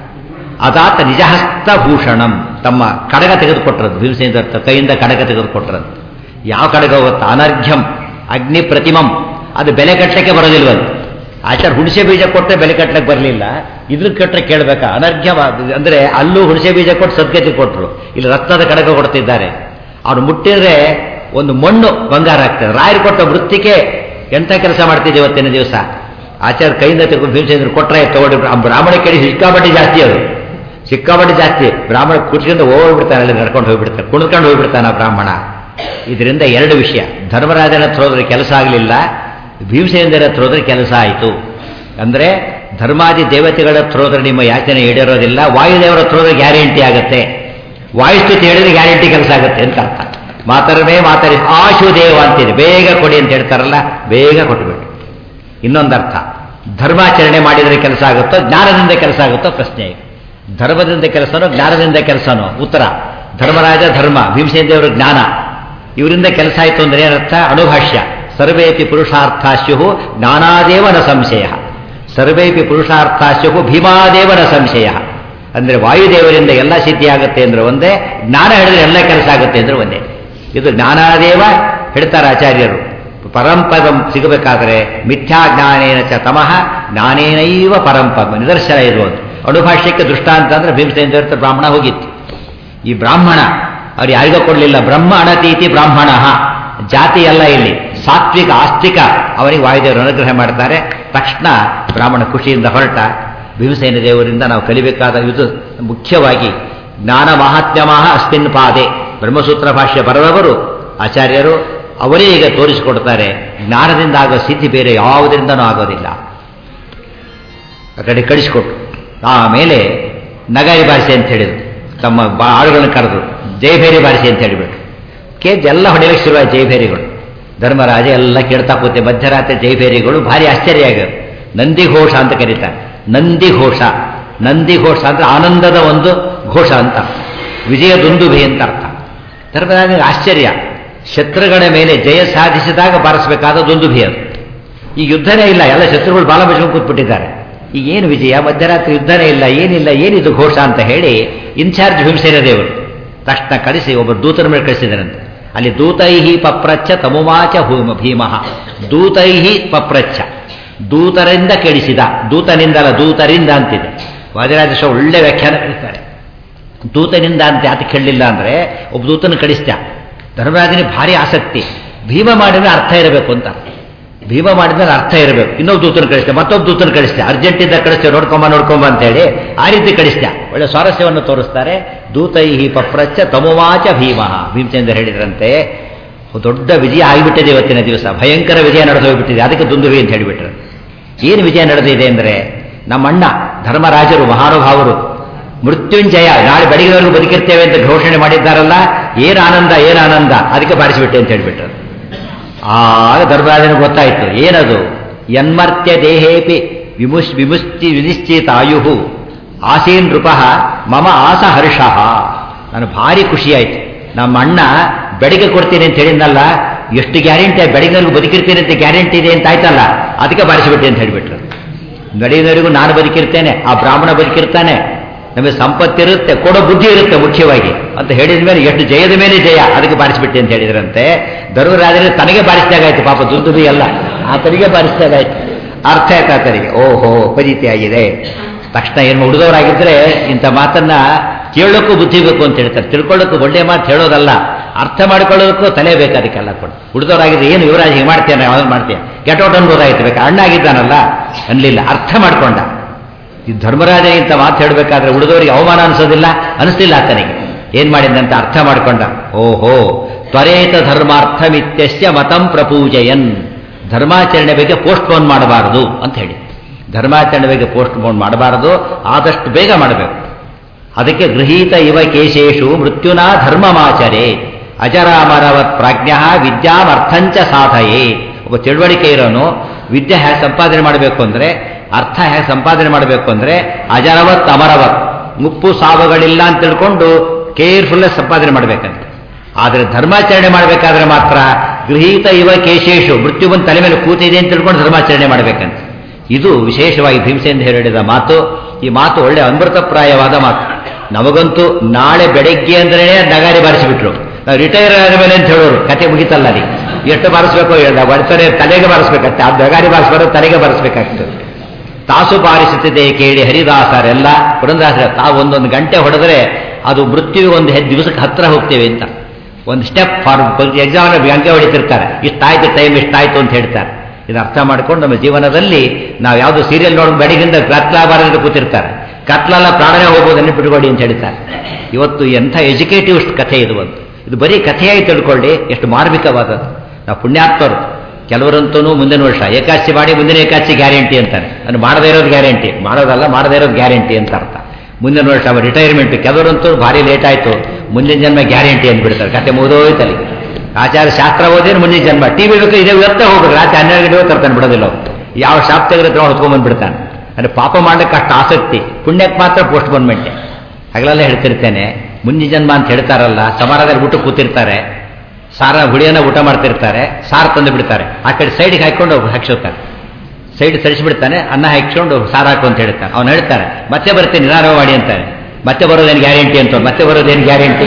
ಅದಾತ ನಿಜಹಸ್ತ ಭೂಷಣಂ ತಮ್ಮ ಕಡಗ ತೆಗೆದುಕೊಟ್ರದ್ದು ಭೀಮಸೇನ ದೇವರ ಕೈಯಿಂದ ಕಡಗ ತೆಗೆದುಕೊಟ್ರದ್ದು ಯಾವ ಕಡಗ ಗೊತ್ತಾ ಅನರ್ಘ್ಯಂ ಅಗ್ನಿ ಪ್ರತಿಮಂ ಅದು ಬೆಲೆ ಕಟ್ಟಕ್ಕೆ ಬರೋದಿಲ್ವಂತ ಆಚಾರ ಹುಣಸೆ ಬೀಜ ಕೊಟ್ಟರೆ ಬೆಲೆ ಕಟ್ಟಕ್ಕೆ ಬರಲಿಲ್ಲ ಇದ್ರ ಕಟ್ಟರೆ ಕೇಳಬೇಕಾ ಅನರ್ಘ್ಯ ಅಂದ್ರೆ ಅಲ್ಲೂ ಹುಣಸೆ ಬೀಜ ಕೊಟ್ಟು ಸದ್ಗತಿ ಕೊಟ್ಟರು ಇಲ್ಲಿ ರಕ್ತದ ಕಡಗ ಕೊಡ್ತಿದ್ದಾರೆ ಅವ್ರು ಮುಟ್ಟಿದ್ರೆ ಒಂದು ಮಣ್ಣು ಬಂಗಾರ ಆಗ್ತದೆ ರಾಯರು ಕೊಟ್ಟ ವೃತ್ತಿಗೆ ಎಂಥ ಕೆಲಸ ಮಾಡ್ತಿದ್ದೆ ಇವತ್ತಿನ ದಿವಸ ಆಚಾರ ಕೈಯಿಂದ ತೆಗೆದು ಭೀಮಸೇಂದ್ರ ಕೊಟ್ಟರೆ ತಗೊಂಡು ಆ ಬ್ರಾಹ್ಮಣ ಕೇಳಿ ಸಿಕ್ಕಾಪಟ್ಟೆ ಜಾಸ್ತಿ ಅದು ಸಿಕ್ಕಾಪಟ್ಟೆ ಜಾಸ್ತಿ ಬ್ರಾಹ್ಮಣ ಕುಟ್ಕೊಂಡು ಹೋಗ್ಬಿಡ್ತಾನೆ ಅಲ್ಲಿ ನಡ್ಕೊಂಡು ಹೋಗ್ಬಿಡ್ತಾನೆ ಕುಣಿದ್ಕೊಂಡು ಹೋಗ್ಬಿಡ್ತಾನೆ ಆ ಬ್ರಾಹ್ಮಣ ಇದರಿಂದ ಎರಡು ವಿಷಯ ಧರ್ಮರಾಜನ ಹತ್ರ ಹೋದ್ರೆ ಕೆಲಸ ಆಗಲಿಲ್ಲ ಭೀಮಸೇಂದ್ರ ಹತ್ರ ಹೋದ್ರೆ ಕೆಲಸ ಆಯಿತು ಅಂದ್ರೆ ಧರ್ಮಾದಿ ದೇವತೆಗಳ ಹತ್ರ ಹೋದ್ರೆ ನಿಮ್ಮ ಯಾಚನೆ ಈಡೇರೋದಿಲ್ಲ ವಾಯುದೇವರ ಹತ್ರ ಹೋದ್ರೆ ಗ್ಯಾರಂಟಿ ಆಗುತ್ತೆ ವಾಯುಸ್ತುತಿ ಹೇಳಿದ್ರೆ ಗ್ಯಾರಂಟಿ ಕೆಲಸ ಆಗುತ್ತೆ ಅಂತ ಅರ್ಥ ಮಾತರಮೇ ಮಾತಾಡಿ ಆಶು ದೇವ ಅಂತಿದೆ ಬೇಗ ಕೊಡಿ ಅಂತ ಹೇಳ್ತಾರಲ್ಲ ಬೇಗ ಕೊಟ್ಟುಬಿಟ್ಟು ಇನ್ನೊಂದು ಅರ್ಥ ಧರ್ಮಾಚರಣೆ ಮಾಡಿದರೆ ಕೆಲಸ ಆಗುತ್ತೋ ಜ್ಞಾನದಿಂದ ಕೆಲಸ ಆಗುತ್ತೋ ಪ್ರಶ್ನೆ ಈಗ ಧರ್ಮದಿಂದ ಕೆಲಸನೋ ಜ್ಞಾನದಿಂದ ಕೆಲಸನೋ ಉತ್ತರ ಧರ್ಮರಾಜ ಧರ್ಮ ಭೀಮಸೇನ ದೇವರ ಜ್ಞಾನ ಇವರಿಂದ ಕೆಲಸ ಆಯಿತು ಅಂದ್ರೆ ಏನರ್ಥ ಅಣುಭಾಷ್ಯ ಸರ್ವೇಪಿ ಪುರುಷಾರ್ಥಾಶ್ಯು ಜ್ಞಾನಾದೇವನ ಸಂಶಯ ಸರ್ವೇಪಿ ಪುರುಷಾರ್ಥಾಶ್ಯು ಭೀಮಾದೇವನ ಸಂಶಯ ಅಂದ್ರೆ ವಾಯುದೇವರಿಂದ ಎಲ್ಲ ಸಿದ್ಧಿ ಆಗುತ್ತೆ ಅಂದ್ರೆ ಒಂದೇ ಜ್ಞಾನ ಹೇಳಿದ್ರೆ ಎಲ್ಲ ಕೆಲಸ ಆಗುತ್ತೆ ಅಂದ್ರೆ ಒಂದೇ ಇದು ಜ್ಞಾನಾದೇವ ಹೇಳ್ತಾರೆ ಆಚಾರ್ಯರು ಪರಂಪದಂ ಸಿಗಬೇಕಾದ್ರೆ ಮಿಥ್ಯಾ ಜ್ಞಾನೇನ ಚ ತಮಃ ಜ್ಞಾನೇನೈವ ಪರಂಪದ ನಿದರ್ಶನ ಇದು ಒಂದು ಅಣುಭಾಷ್ಯಕ್ಕೆ ದೃಷ್ಟಾಂತ ಅಂದ್ರೆ ಭೀಮಸೇಂದ್ರ ಬ್ರಾಹ್ಮಣ ಹೋಗಿತ್ತು ಈ ಬ್ರಾಹ್ಮಣ ಅವ್ರು ಯಾರಿಗೋ ಕೊಡಲಿಲ್ಲ ಬ್ರಹ್ಮ ಅಣತೀತಿ ಬ್ರಾಹ್ಮಣ ಜಾತಿ ಎಲ್ಲ ಇಲ್ಲಿ ಸಾತ್ವಿಕ ಆಸ್ತಿಕ ಅವನಿಗೆ ವಾಯುದೇವರು ಅನುಗ್ರಹ ಮಾಡ್ತಾರೆ ತಕ್ಷಣ ಬ್ರಾಹ್ಮಣ ಖುಷಿಯಿಂದ ಹೊರಟ ಭೀಮಸೇನ ದೇವರಿಂದ ನಾವು ಕಲಿಬೇಕಾದ ಇದು ಮುಖ್ಯವಾಗಿ ಜ್ಞಾನ ಮಹಾತ್ಮ್ಯಮಃ ಅಸ್ಮಿನ್ ಪಾದೆ ಬ್ರಹ್ಮಸೂತ್ರ ಭಾಷ್ಯ ಬರೆದವರು ಆಚಾರ್ಯರು ಅವರೇ ಈಗ ತೋರಿಸಿಕೊಡ್ತಾರೆ ಜ್ಞಾನದಿಂದ ಆಗೋ ಸಿದ್ಧಿ ಬೇರೆ ಯಾವುದರಿಂದನೂ ಆಗೋದಿಲ್ಲ ಆ ಕಡೆ ಕಳಿಸಿಕೊಟ್ರು ಆಮೇಲೆ ನಗಾರಿ ಬಾರಿಸಿ ಅಂತ ಹೇಳಿದ್ರು ತಮ್ಮ ಬಾ ಆಳುಗಳನ್ನು ಕರೆದ್ರು ಜಯಭೇರಿ ಬಾರಿಸಿ ಅಂತ ಹೇಳಿಬಿಟ್ರು ಕೇಜ್ ಎಲ್ಲ ಹೊಡೆಯಲಿಕ್ಕೆ ಶುರುವಾಯ್ತು ಜಯಭೇರಿಗಳು ಧರ್ಮರಾಜ ಎಲ್ಲ ಕೇಳ್ತಾ ಕೂತೆ ಮಧ್ಯರಾತ್ರಿ ಜಯಭೇರಿಗಳು ಭಾರಿ ಆಶ್ಚರ್ಯ ಆಗ್ಯವು ನಂದಿ ಘೋಷ ಅಂತ ಕರೀತಾರೆ ನಂದಿ ಘೋಷ ನಂದಿ ಘೋಷ ಅಂದ್ರೆ ಆನಂದದ ಒಂದು ಘೋಷ ಅಂತ ವಿಜಯದುಂದುಭಿ ಅಂತ ಅರ್ಥ ಧರ್ಮರಾಜನಿಗೆ ಆಶ್ಚರ್ಯ ಶತ್ರುಗಳ ಮೇಲೆ ಜಯ ಸಾಧಿಸಿದಾಗ ಬಾರಿಸಬೇಕಾದ ದುಂದುಭಿ ಅದು ಈಗ ಯುದ್ಧನೇ ಇಲ್ಲ ಎಲ್ಲ ಶತ್ರುಗಳು ಬಾಲ ಬಚ್ಕೊಂಡು ಕೂತ್ಬಿಟ್ಟಿದ್ದಾರೆ ಈಗ ಏನು ವಿಜಯ ಮಧ್ಯರಾತ್ರಿ ಯುದ್ಧನೇ ಇಲ್ಲ ಏನಿಲ್ಲ ಏನಿದು ಘೋಷ ಅಂತ ಹೇಳಿ ಇನ್ಚಾರ್ಜ್ ಭೀಮಸೇನ ದೇವರು ತಕ್ಷಣ ಕಳಿಸಿ ಒಬ್ಬ ದೂತರ ಮೇಲೆ ಕಳಿಸಿದರಂತೆ ಅಲ್ಲಿ ದೂತೈಹಿ ಪಪ್ರಚ್ಛ ತಮುಮಾಚ ಭೂಮ ಭೀಮಃ ದೂತೈಹಿ ಪಪ್ರಚ್ಛ ದೂತರಿಂದ ಕೇಳಿಸಿದ ದೂತನಿಂದಲ್ಲ ದೂತರಿಂದ ಅಂತಿದೆ ವಾದಿರಾಜ ಒಳ್ಳೆ ವ್ಯಾಖ್ಯಾನ ಕಳಿಸ್ತಾರೆ ದೂತನಿಂದ ಅಂತ ಯಾತಕ್ಕೆ ಕೇಳಲಿಲ್ಲ ಅಂದ್ರೆ ಒಬ್ಬ ದೂತನ ಕಳಿಸ್ತ ಧರ್ಮರಾಜನಿಗೆ ಭಾರಿ ಆಸಕ್ತಿ ಭೀಮ ಮಾಡಿದ್ರೆ ಅರ್ಥ ಇರಬೇಕು ಅಂತ ಭೀಮ ಮಾಡಿದ್ರೆ ಅರ್ಥ ಇರಬೇಕು ಇನ್ನೊಬ್ಬ ದೂತನ ಕಳಿಸ್ತೆ ಮತ್ತೊಬ್ಬ ದೂತನ ಕಳಿಸ್ತೆ ಅರ್ಜೆಂಟಿಂದ ಕಳಿಸ್ತೇವೆ ನೋಡ್ಕೊಂಬ ನೋಡ್ಕೊಂಬ ಅಂತೇಳಿ ಆ ರೀತಿ ಕಳಿಸ್ತ ಒಳ್ಳೆ ಸ್ವಾರಸ್ಯವನ್ನು ತೋರಿಸ್ತಾರೆ ದೂತೈಹಿ ಪಪ್ರಚ್ಚ ತಮುವಾಚ ಭೀಮ ಭೀಮಚಂದ್ರ ಹೇಳಿದ್ರಂತೆ ದೊಡ್ಡ ವಿಜಯ ಆಗಿಬಿಟ್ಟಿದೆ ಇವತ್ತಿನ ದಿವಸ ಭಯಂಕರ ವಿಜಯ ನಡೆದು ಹೋಗ್ಬಿಟ್ಟಿದೆ ಅದಕ್ಕೆ ದುಂದುವಿ ಅಂತ ಹೇಳಿಬಿಟ್ರು ಏನು ವಿಜಯ ನಡೆದಿದೆ ಅಂದರೆ ನಮ್ಮ ಅಣ್ಣ ಧರ್ಮರಾಜರು ಮಹಾನುಭಾವರು ಮೃತ್ಯುಂಜಯ ನಾಳೆ ಬೆಳಗಿನವರೆಗೂ ಬದುಕಿರ್ತೇವೆ ಅಂತ ಘೋಷಣೆ ಮಾಡಿದ್ದಾರಲ್ಲ ಏನು ಆನಂದ ಏನು ಆನಂದ ಅದಕ್ಕೆ ಬಾರಿಸಿಬಿಟ್ಟೆ ಅಂತ ಹೇಳಿಬಿಟ್ರು ಆಗ ಧರ್ಮರಾಜನಿಗೆ ಗೊತ್ತಾಯಿತು ಏನದು ಯನ್ಮರ್ತ್ಯ ದೇಹೇಪಿ ವಿಮುಷ್ ವಿಮುಷ್ಟಿ ವಿನಿಶ್ಚಿತ ಆಯು ಆಸೀನ್ ನೃಪ ಮಮ ಆಸ ಹರ್ಷ ನಾನು ಭಾರಿ ಖುಷಿಯಾಯಿತು ನಮ್ಮ ಅಣ್ಣ ಬೆಳಿಗ್ಗೆ ಕೊಡ್ತೀನಿ ಅಂತ ಹೇಳಿದ್ನಲ್ಲ ಎಷ್ಟು ಗ್ಯಾರಂಟಿ ಬೆಳಗಿನವರೆಗೂ ಬದುಕಿರ್ತೀನಿ ಅಂತ ಗ್ಯಾರಂಟಿ ಇದೆ ಅಂತ ಆಯ್ತಲ್ಲ ಅದಕ್ಕೆ ಬಾರಿಸಿಬಿಟ್ಟೆ ಅಂತ ಹೇಳಿಬಿಟ್ರು ಬೆಳಗಿನವರೆಗೂ ನಾನು ಬದುಕಿರ್ತೇನೆ ಆ ಬ್ರಾಹ್ಮಣ ಬದುಕಿರ್ತಾನೆ ನಮಗೆ ಸಂಪತ್ತಿರುತ್ತೆ ಕೊಡೋ ಬುದ್ಧಿ ಇರುತ್ತೆ ಮುಖ್ಯವಾಗಿ ಅಂತ ಹೇಳಿದ ಮೇಲೆ ಎಷ್ಟು ಜಯದ ಮೇಲೆ ಜಯ ಅದಕ್ಕೆ ಬಾರಿಸಿಬಿಟ್ಟೆ ಅಂತ ಹೇಳಿದ್ರಂತೆ ಧರ್ಮರಾಜನೇ ತನಗೆ ಬಾರಿಸಿದಾಗಾಯ್ತು ಪಾಪ ದುಂದುಬಿ ಅಲ್ಲ ಆತನಿಗೆ ಬಾರಿಸಿದಾಗಾಯ್ತು ಅರ್ಥ ಆಯ್ತು ಆತನಿಗೆ ಓಹೋ ಪಜಿತಿ ಆಗಿದೆ ತಕ್ಷಣ ಏನು ಹುಡುಗವರಾಗಿದ್ರೆ ಇಂಥ ಮಾತನ್ನ ಕೇಳೋಕ್ಕೂ ಬುದ್ಧಿ ಬೇಕು ಅಂತ ಹೇಳ್ತಾರೆ ತಿಳ್ಕೊಳ್ಳೋಕ್ಕೂ ಒಳ್ಳೆ ಮಾತು ಹೇಳೋದಲ್ಲ ಅರ್ಥ ಮಾಡ್ಕೊಳ್ಳೋದಕ್ಕೂ ತಲೆ ಬೇಕು ಅದಕ್ಕೆಲ್ಲ ಕೊಡು ಹುಡುಗವರಾಗಿದ್ರೆ ಏನು ಯುವರಾಜ್ ಹಿಂಗೆ ಮಾಡ್ತೇನೆ ಯಾವ್ದು ಮಾಡ್ತೀಯ ಗೆಟೌಟ್ ಅನ್ಬೋದಾಗಿತ್ತು ಬೇಕು ಅಣ್ಣ ಆಗಿದ್ದಾನಲ್ಲ ಅನ್ಲಿಲ್ಲ ಅರ್ಥ ಮಾಡ್ಕೊಂಡ ಈ ಧರ್ಮರಾಜ ಇಂಥ ಮಾತು ಹೇಳಬೇಕಾದ್ರೆ ಉಳಿದವರಿಗೆ ಅವಮಾನ ಅನಿಸೋದಿಲ್ಲ ಅನಿಸ್ಲಿಲ್ಲ ಆತನಿಗೆ ಏನ್ ಮಾಡಿದಂತ ಅರ್ಥ ಮಾಡ್ಕೊಂಡ ಓಹೋ ತ್ವರೇತ ಧರ್ಮಾರ್ಥಮಿತ್ಯಸ್ಯ ಮತಂ ಪ್ರಪೂಜಯನ್ ಧರ್ಮಾಚರಣೆ ಬಗ್ಗೆ ಪೋಸ್ಟ್ ಪೋನ್ ಮಾಡಬಾರದು ಅಂತ ಹೇಳಿ ಧರ್ಮಾಚರಣೆ ಬಗ್ಗೆ ಪೋಸ್ಟ್ ಪೋನ್ ಮಾಡಬಾರದು ಆದಷ್ಟು ಬೇಗ ಮಾಡಬೇಕು ಅದಕ್ಕೆ ಗೃಹೀತ ಇವ ಕೇಶೇಶು ಮೃತ್ಯುನಾ ಧರ್ಮಮಾಚರೆ ಅಜರಾಮರವತ್ ಪ್ರಾಜ್ಞ ವಿದ್ಯಾಮರ್ಥಂಚ ಸಾಧಯೇ ಒಬ್ಬ ತಿಳುವಳಿಕೆ ಇರೋನು ವಿದ್ಯೆ ಹೇಗೆ ಸಂಪಾದನೆ ಮಾಡಬೇಕು ಅಂದ್ರೆ ಅರ್ಥ ಹೇಗೆ ಸಂಪಾದನೆ ಮಾಡಬೇಕು ಅಂದ್ರೆ ಅಜರವತ್ ಅಮರವತ್ ಮುಪ್ಪು ಸಾವುಗಳಿಲ್ಲ ಅಂತ ತಿಳ್ಕೊಂಡು ಕೇರ್ಫುಲ್ ಸಂಪಾದನೆ ಮಾಡಬೇಕಂತೆ ಆದರೆ ಧರ್ಮಾಚರಣೆ ಮಾಡಬೇಕಾದ್ರೆ ಮಾತ್ರ ಗೃಹೀತ ಇವ ಕೇಶೇಶು ಮೃತ್ಯು ಬಂದು ತಲೆ ಮೇಲೆ ಕೂತಿದೆ ಅಂತ ತಿಳ್ಕೊಂಡು ಧರ್ಮಾಚರಣೆ ಮಾಡಬೇಕಂತೆ ಇದು ವಿಶೇಷವಾಗಿ ಭೀಮಸೇಂದ್ರ ಹೇಳಿದ ಮಾತು ಈ ಮಾತು ಒಳ್ಳೆ ಅಮೃತಪ್ರಾಯವಾದ ಮಾತು ನಮಗಂತೂ ನಾಳೆ ಬೆಳಗ್ಗೆ ಅಂದ್ರೆ ನಗಾರಿ ಬಾರಿಸಿಬಿಟ್ರು ನಾವು ರಿಟೈರ್ ಆದ ಮೇಲೆ ಅಂತ ಹೇಳೋರು ಕತೆ ಮುಗಿತಲ್ಲ ಅಲ್ಲಿ ಎಷ್ಟು ಬಾರಿಸ್ಬೇಕು ಹೇಳ್ದ ಬರ್ತಾರೆ ತಲೆಗೆ ಬಾರಿಸ್ಬೇಕತ್ತೆ ಆ ನಗಾರಿ ಬಾರಿಸ್ಬಾರ್ದು ತಲೆಗೆ ಬಾರಿಸ್ಬೇಕಾಗ್ತದೆ ತಾಸು ಬಾರಿಸುತ್ತಿದೆ ಕೇಳಿ ಹರಿದಾಸರೆಲ್ಲ ಪುರಂದಾಸರ ತಾವು ಒಂದೊಂದು ಗಂಟೆ ಹೊಡೆದ್ರೆ ಅದು ಮೃತ್ಯುವಿಗೆ ಒಂದು ಹೆದ್ ದಿವಸಕ್ಕೆ ಹತ್ರ ಹೋಗ್ತೇವೆ ಅಂತ ಒಂದು ಸ್ಟೆಪ್ ಫಾರ್ ಎಕ್ಸಾಮ್ ಅಂಕೆ ಹೊಡಿತಿರ್ತಾರೆ ಇಷ್ಟಾಯ್ತು ಟೈಮ್ ಇಷ್ಟಾಯ್ತು ಅಂತ ಹೇಳ್ತಾರೆ ಇದು ಅರ್ಥ ಮಾಡ್ಕೊಂಡು ನಮ್ಮ ಜೀವನದಲ್ಲಿ ನಾವು ಯಾವುದು ಸೀರಿಯಲ್ ನೋಡೋದು ಬೆಳಗಿಂದ ಕತ್ಲಾಬಾರದಿಂದ ಕೂತಿರ್ತಾರೆ ಕತ್ಲಲ್ಲ ಪ್ರಾಣನೇ ಹೋಗ್ಬೋದು ನೆನಪಿಟ್ಕೊಳ್ಳಿ ಅಂತ ಹೇಳ್ತಾರೆ ಇವತ್ತು ಎಂಥ ಎಜುಕೇಟಿವ್ ಕಥೆ ಇದು ಒಂದು ಇದು ಬರೀ ಕಥೆಯಾಗಿ ತಿಳ್ಕೊಳ್ಳಿ ಎಷ್ಟು ಮಾರ್ಮಿಕವಾದದ್ದು ನಾವು ಪುಣ್ಯಾತ್ಮರು ಕೆಲವರಂತೂ ಮುಂದಿನ ವರ್ಷ ಏಕಾದಶಿ ಮಾಡಿ ಮುಂದಿನ ಏಕಾದಶಿ ಗ್ಯಾರಂಟಿ ಅಂತಾರೆ ಅದು ಮಾಡದೇ ಇರೋದು ಗ್ಯಾರಂಟಿ ಮಾಡೋದಲ್ಲ ಮಾಡದೇ ಇರೋದು ಗ್ಯಾರಂಟಿ ಅಂತ ಅರ್ಥ ಮುಂದಿನ ವರ್ಷ ರಿಟೈರ್ಮೆಂಟ್ ಕೆಲವರಂತೂ ಭಾರಿ ಲೇಟ್ ಆಯಿತು ಮುಂದಿನ ಜನ್ಮ ಗ್ಯಾರಂಟಿ ಅಂದ್ಬಿಡ್ತಾರೆ ಕತೆ ಮುಗಿದೋಯ್ತಲ್ಲಿ ಆಚಾರ ಶಾಸ್ತ್ರ ಓದಿದ್ರೆ ಮುಂದಿನ ಜನ್ಮ ಟಿ ವಿ ಬೇಕು ಇದೇ ಇವತ್ತೇ ಹೋಗ್ಬೇಕು ರಾತ್ರಿ ಹನ್ನೆರಡು ಗಂಟೆ ತರ್ತಾನೆ ಬಿಡೋದಿಲ್ಲ ಅವ್ರು ಯಾವ ಶಾಪ್ ತೆಗೆದ್ರೆ ಹೊತ್ಕೊಂಡ್ಬಂದ್ಬಿಡ್ತಾನೆ ಅಂದ್ರೆ ಪಾಪ ಮಾಡ್ಲಿಕ್ಕೆ ಅಷ್ಟು ಆಸಕ್ತಿ ಪುಣ್ಯಕ್ಕೆ ಮಾತ್ರ ಪೋಸ್ಟ್ ಮೆಂಟೆ ಹಗಲೆಲ್ಲ ಹೇಳ್ತಿರ್ತೇನೆ ಮುಂದಿನ ಜನ್ಮ ಅಂತ ಹೇಳ್ತಾರಲ್ಲ ಸಮಾರದಲ್ಲಿ ಊಟ ಕೂತಿರ್ತಾರೆ ಸಾರ ಹುಳಿಯನ್ನ ಊಟ ಮಾಡ್ತಿರ್ತಾರೆ ಸಾರು ತಂದು ಬಿಡ್ತಾರೆ ಆ ಕಡೆ ಸೈಡ್ಗೆ ಹಾಕೊಂಡು ಹಾಕ್ಸೋತಾರೆ ಸೈಡ್ ಸರಿಸಿಬಿಡ್ತಾನೆ ಅನ್ನ ಹಾಕ್ಕೊಂಡು ಸಾರು ಹಾಕು ಅಂತ ಹೇಳ್ತಾನೆ ಅವ್ನು ಹೇಳ್ತಾರೆ ಮತ್ತೆ ಬರ್ತೀನಿ ನಿಧಾನ ಮಾಡಿ ಅಂತಾನೆ ಮತ್ತೆ ಬರೋದೇನು ಗ್ಯಾರಂಟಿ ಅಂತ ಮತ್ತೆ ಬರೋದೇನು ಗ್ಯಾರಂಟಿ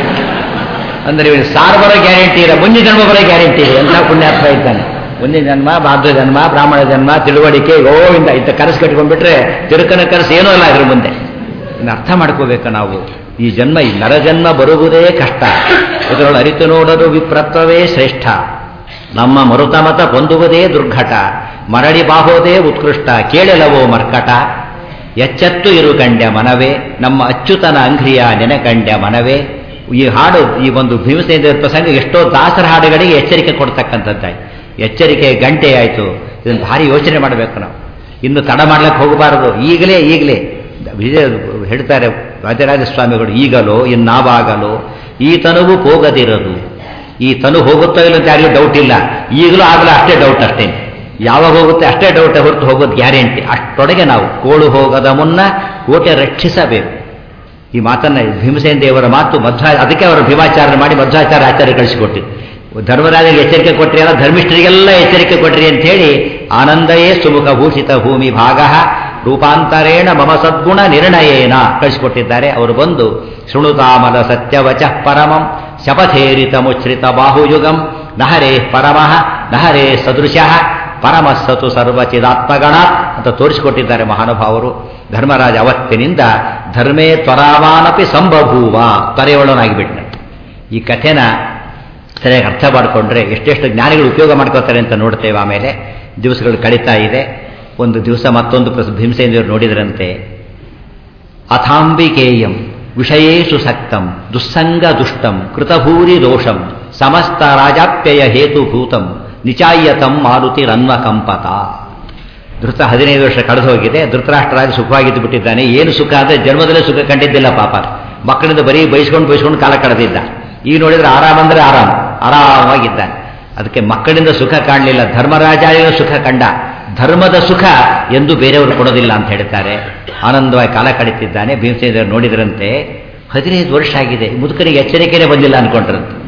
ಅಂದ್ರೆ ಇವ್ನು ಸಾರು ಬರೋ ಗ್ಯಾರಂಟಿ ಇಲ್ಲ ಮುಂದಿನ ಜನ್ಮ ಬರೋ ಗ್ಯಾರಂಟಿ ಇದೆ ಎಂಥ ಪುಣ್ಯಾತ್ಮ ಇದ್ದಾನೆ ಮುಂದಿನ ಜನ್ಮ ಬಾಧ್ಯ ಜನ್ಮ ಬ್ರಾಹ್ಮಣ ಜನ್ಮ ತಿಳುವಳಿಕೆ ಗೋವಿಂದ ಇಂಥ ಕನಸು ಕಟ್ಕೊಂಡ್ಬಿಟ್ರೆ ತಿರುಕನ ಕನಸು ಏನೂ ಅಲ್ಲ ಅದ್ರ ಮುಂದೆ ಇನ್ನು ಅರ್ಥ ಮಾಡ್ಕೋಬೇಕು ನಾವು ಈ ಜನ್ಮ ಈ ನರಜನ್ಮ ಬರುವುದೇ ಕಷ್ಟ ಇದರೊಳು ಅರಿತು ನೋಡಲು ವಿಪ್ರತ್ವವೇ ಶ್ರೇಷ್ಠ ನಮ್ಮ ಮರುತಮತ ಹೊಂದುವುದೇ ದುರ್ಘಟ ಮರಳಿ ಬಾಹೋದೇ ಉತ್ಕೃಷ್ಟ ಕೇಳಲವೋ ಮರ್ಕಟ ಎಚ್ಚತ್ತು ಇರು ಕಂಡ್ಯ ಮನವೇ ನಮ್ಮ ಅಚ್ಯುತನ ಅಂಘ್ರಿಯ ನೆನಕಂಡ್ಯ ಮನವೇ ಈ ಹಾಡು ಈ ಒಂದು ಭೀಮಸೇನ ಪ್ರಸಂಗ ಎಷ್ಟೋ ದಾಸರ ಹಾಡುಗಳಿಗೆ ಎಚ್ಚರಿಕೆ ಕೊಡ್ತಕ್ಕಂಥದ್ದಾಯ್ತು ಎಚ್ಚರಿಕೆ ಗಂಟೆ ಆಯಿತು ಇದನ್ನು ಭಾರಿ ಯೋಚನೆ ಮಾಡಬೇಕು ನಾವು ಇನ್ನು ತಡ ಮಾಡ್ಲಿಕ್ಕೆ ಹೋಗಬಾರದು ಈಗಲೇ ಈಗಲೇ ವಿಜಯ ಹೇಳ್ತಾರೆ ರಾಜರಾಜ ಸ್ವಾಮಿಗಳು ಈಗಲೋ ಇನ್ನಾವಾಗಲೋ ಈ ತನುವು ಹೋಗದಿರೋದು ಈ ತನು ಹೋಗುತ್ತೋ ಇಲ್ಲ ಅಂತ ಯಾರಿಗೂ ಡೌಟ್ ಇಲ್ಲ ಈಗಲೂ ಆಗಲ್ಲ ಅಷ್ಟೇ ಡೌಟ್ ಅಷ್ಟೇ ಯಾವಾಗ ಹೋಗುತ್ತೆ ಅಷ್ಟೇ ಡೌಟ್ ಹೊರತು ಹೋಗೋದು ಗ್ಯಾರಂಟಿ ಅಷ್ಟೊಳಗೆ ನಾವು ಕೋಳು ಹೋಗದ ಮುನ್ನ ಕೋಟೆ ರಕ್ಷಿಸಬೇಕು ಈ ಮಾತನ್ನ ಭೀಮಸೇನ ದೇವರ ಮಾತು ಮಧ್ವ ಅದಕ್ಕೆ ಅವರು ಭೀಮಾಚಾರ ಮಾಡಿ ಮಧ್ವಾಚಾರ್ಯ ಆಚಾರ್ಯ ಕಳಿಸಿಕೊಟ್ಟಿದ್ದು ಧರ್ಮರಾಜನಿಗೆ ಎಚ್ಚರಿಕೆ ಕೊಟ್ರಿ ಅಲ್ಲ ಧರ್ಮಿಷ್ಠರಿಗೆಲ್ಲ ಎಚ್ಚರಿಕೆ ಕೊಟ್ರಿ ಅಂತ ಹೇಳಿ ಆನಂದಯೇ ಸುಮುಖ ಭೂಷಿತ ಭೂಮಿ ಭಾಗ ರೂಪಾಂತರೇಣ ಮಮ ಸದ್ಗುಣ ನಿರ್ಣಯೇನ ಕಳಿಸಿಕೊಟ್ಟಿದ್ದಾರೆ ಅವರು ಬಂದು ಶೃಣುತಾಮಲ ಸತ್ಯವಚ ಪರಮಂ ಶಪಥೇರಿತ ಮುಚ್ಛ್ರಿತ ಬಾಹುಯುಗಂ ನಹರೇ ಪರಮಃ ನಹರೇ ಸದೃಶಃ ಪರಮಸ್ಸತು ಸರ್ವಚಿದಾತ್ಮಗಣ ಅಂತ ತೋರಿಸಿಕೊಟ್ಟಿದ್ದಾರೆ ಮಹಾನುಭಾವರು ಧರ್ಮರಾಜ ಅವತ್ತಿನಿಂದ ಧರ್ಮೇ ತ್ವರಾವಾನಪಿ ಸಂಭಭೂವ ತೊರೆಯೊಳನಾಗಿಬಿಟ್ಟ ಈ ಕಥೆನ ಸರಿಯಾಗಿ ಅರ್ಥ ಮಾಡಿಕೊಂಡ್ರೆ ಎಷ್ಟೆಷ್ಟು ಜ್ಞಾನಿಗಳು ಉಪಯೋಗ ಮಾಡ್ಕೋತಾರೆ ಅಂತ ನೋಡ್ತೇವೆ ಆಮೇಲೆ ದಿವಸಗಳು ಕಳೀತಾ ಇದೆ ಒಂದು ದಿವಸ ಮತ್ತೊಂದು ಭೀಮಸೇಂದ್ರರು ನೋಡಿದ್ರಂತೆ ಅಥಾಂಬಿಕೇಯಂ ವಿಷಯೇಶು ಸಕ್ತಂ ದುಸ್ಸಂಗ ದುಷ್ಟಂ ಕೃತಭೂರಿ ದೋಷಂ ಸಮಸ್ತ ರಾಜಾಪ್ಯಯ ಹೇತುಭೂತಂ ನಿಚಾಯ್ಯತಂ ಮಾರುತಿ ರನ್ವ ಕಂಪತ ಧೃತ ಹದಿನೈದು ವರ್ಷ ಕಳೆದು ಹೋಗಿದೆ ಧೃತರಾಷ್ಟ್ರರಾಜ ಸುಖವಾಗಿದ್ದು ಬಿಟ್ಟಿದ್ದಾನೆ ಏನು ಸುಖ ಅಂದರೆ ಜನ್ಮದಲ್ಲೇ ಸುಖ ಕಂಡಿದ್ದಿಲ್ಲ ಪಾಪ ಮಕ್ಕಳಿಂದ ಬರೀ ಬೈಸ್ಕೊಂಡು ಬೈಸ್ಕೊಂಡು ಕಾಲ ಕಳೆದಿದ್ದ ಈಗ ನೋಡಿದ್ರೆ ಆರಾಮ ಅಂದ್ರೆ ಆರಾಮ ಆರಾಮಾಗಿದ್ದಾನೆ ಅದಕ್ಕೆ ಮಕ್ಕಳಿಂದ ಸುಖ ಕಾಣಲಿಲ್ಲ ಧರ್ಮರಾಜಾಯ ಸುಖ ಕಂಡ ಧರ್ಮದ ಸುಖ ಎಂದು ಬೇರೆಯವರು ಕೊಡೋದಿಲ್ಲ ಅಂತ ಹೇಳ್ತಾರೆ ಆನಂದವಾಗಿ ಕಾಲ ಕಳೀತಿದ್ದಾನೆ ಭೀಮಸೇಂದ್ರ ನೋಡಿದ್ರಂತೆ ಹದಿನೈದು ವರ್ಷ ಆಗಿದೆ ಮುದುಕನಿಗೆ ಎಚ್ಚರಿಕೆನೇ ಬಂದಿಲ್ಲ ಅನ್ಕೊಂಡ್ರಂತೆ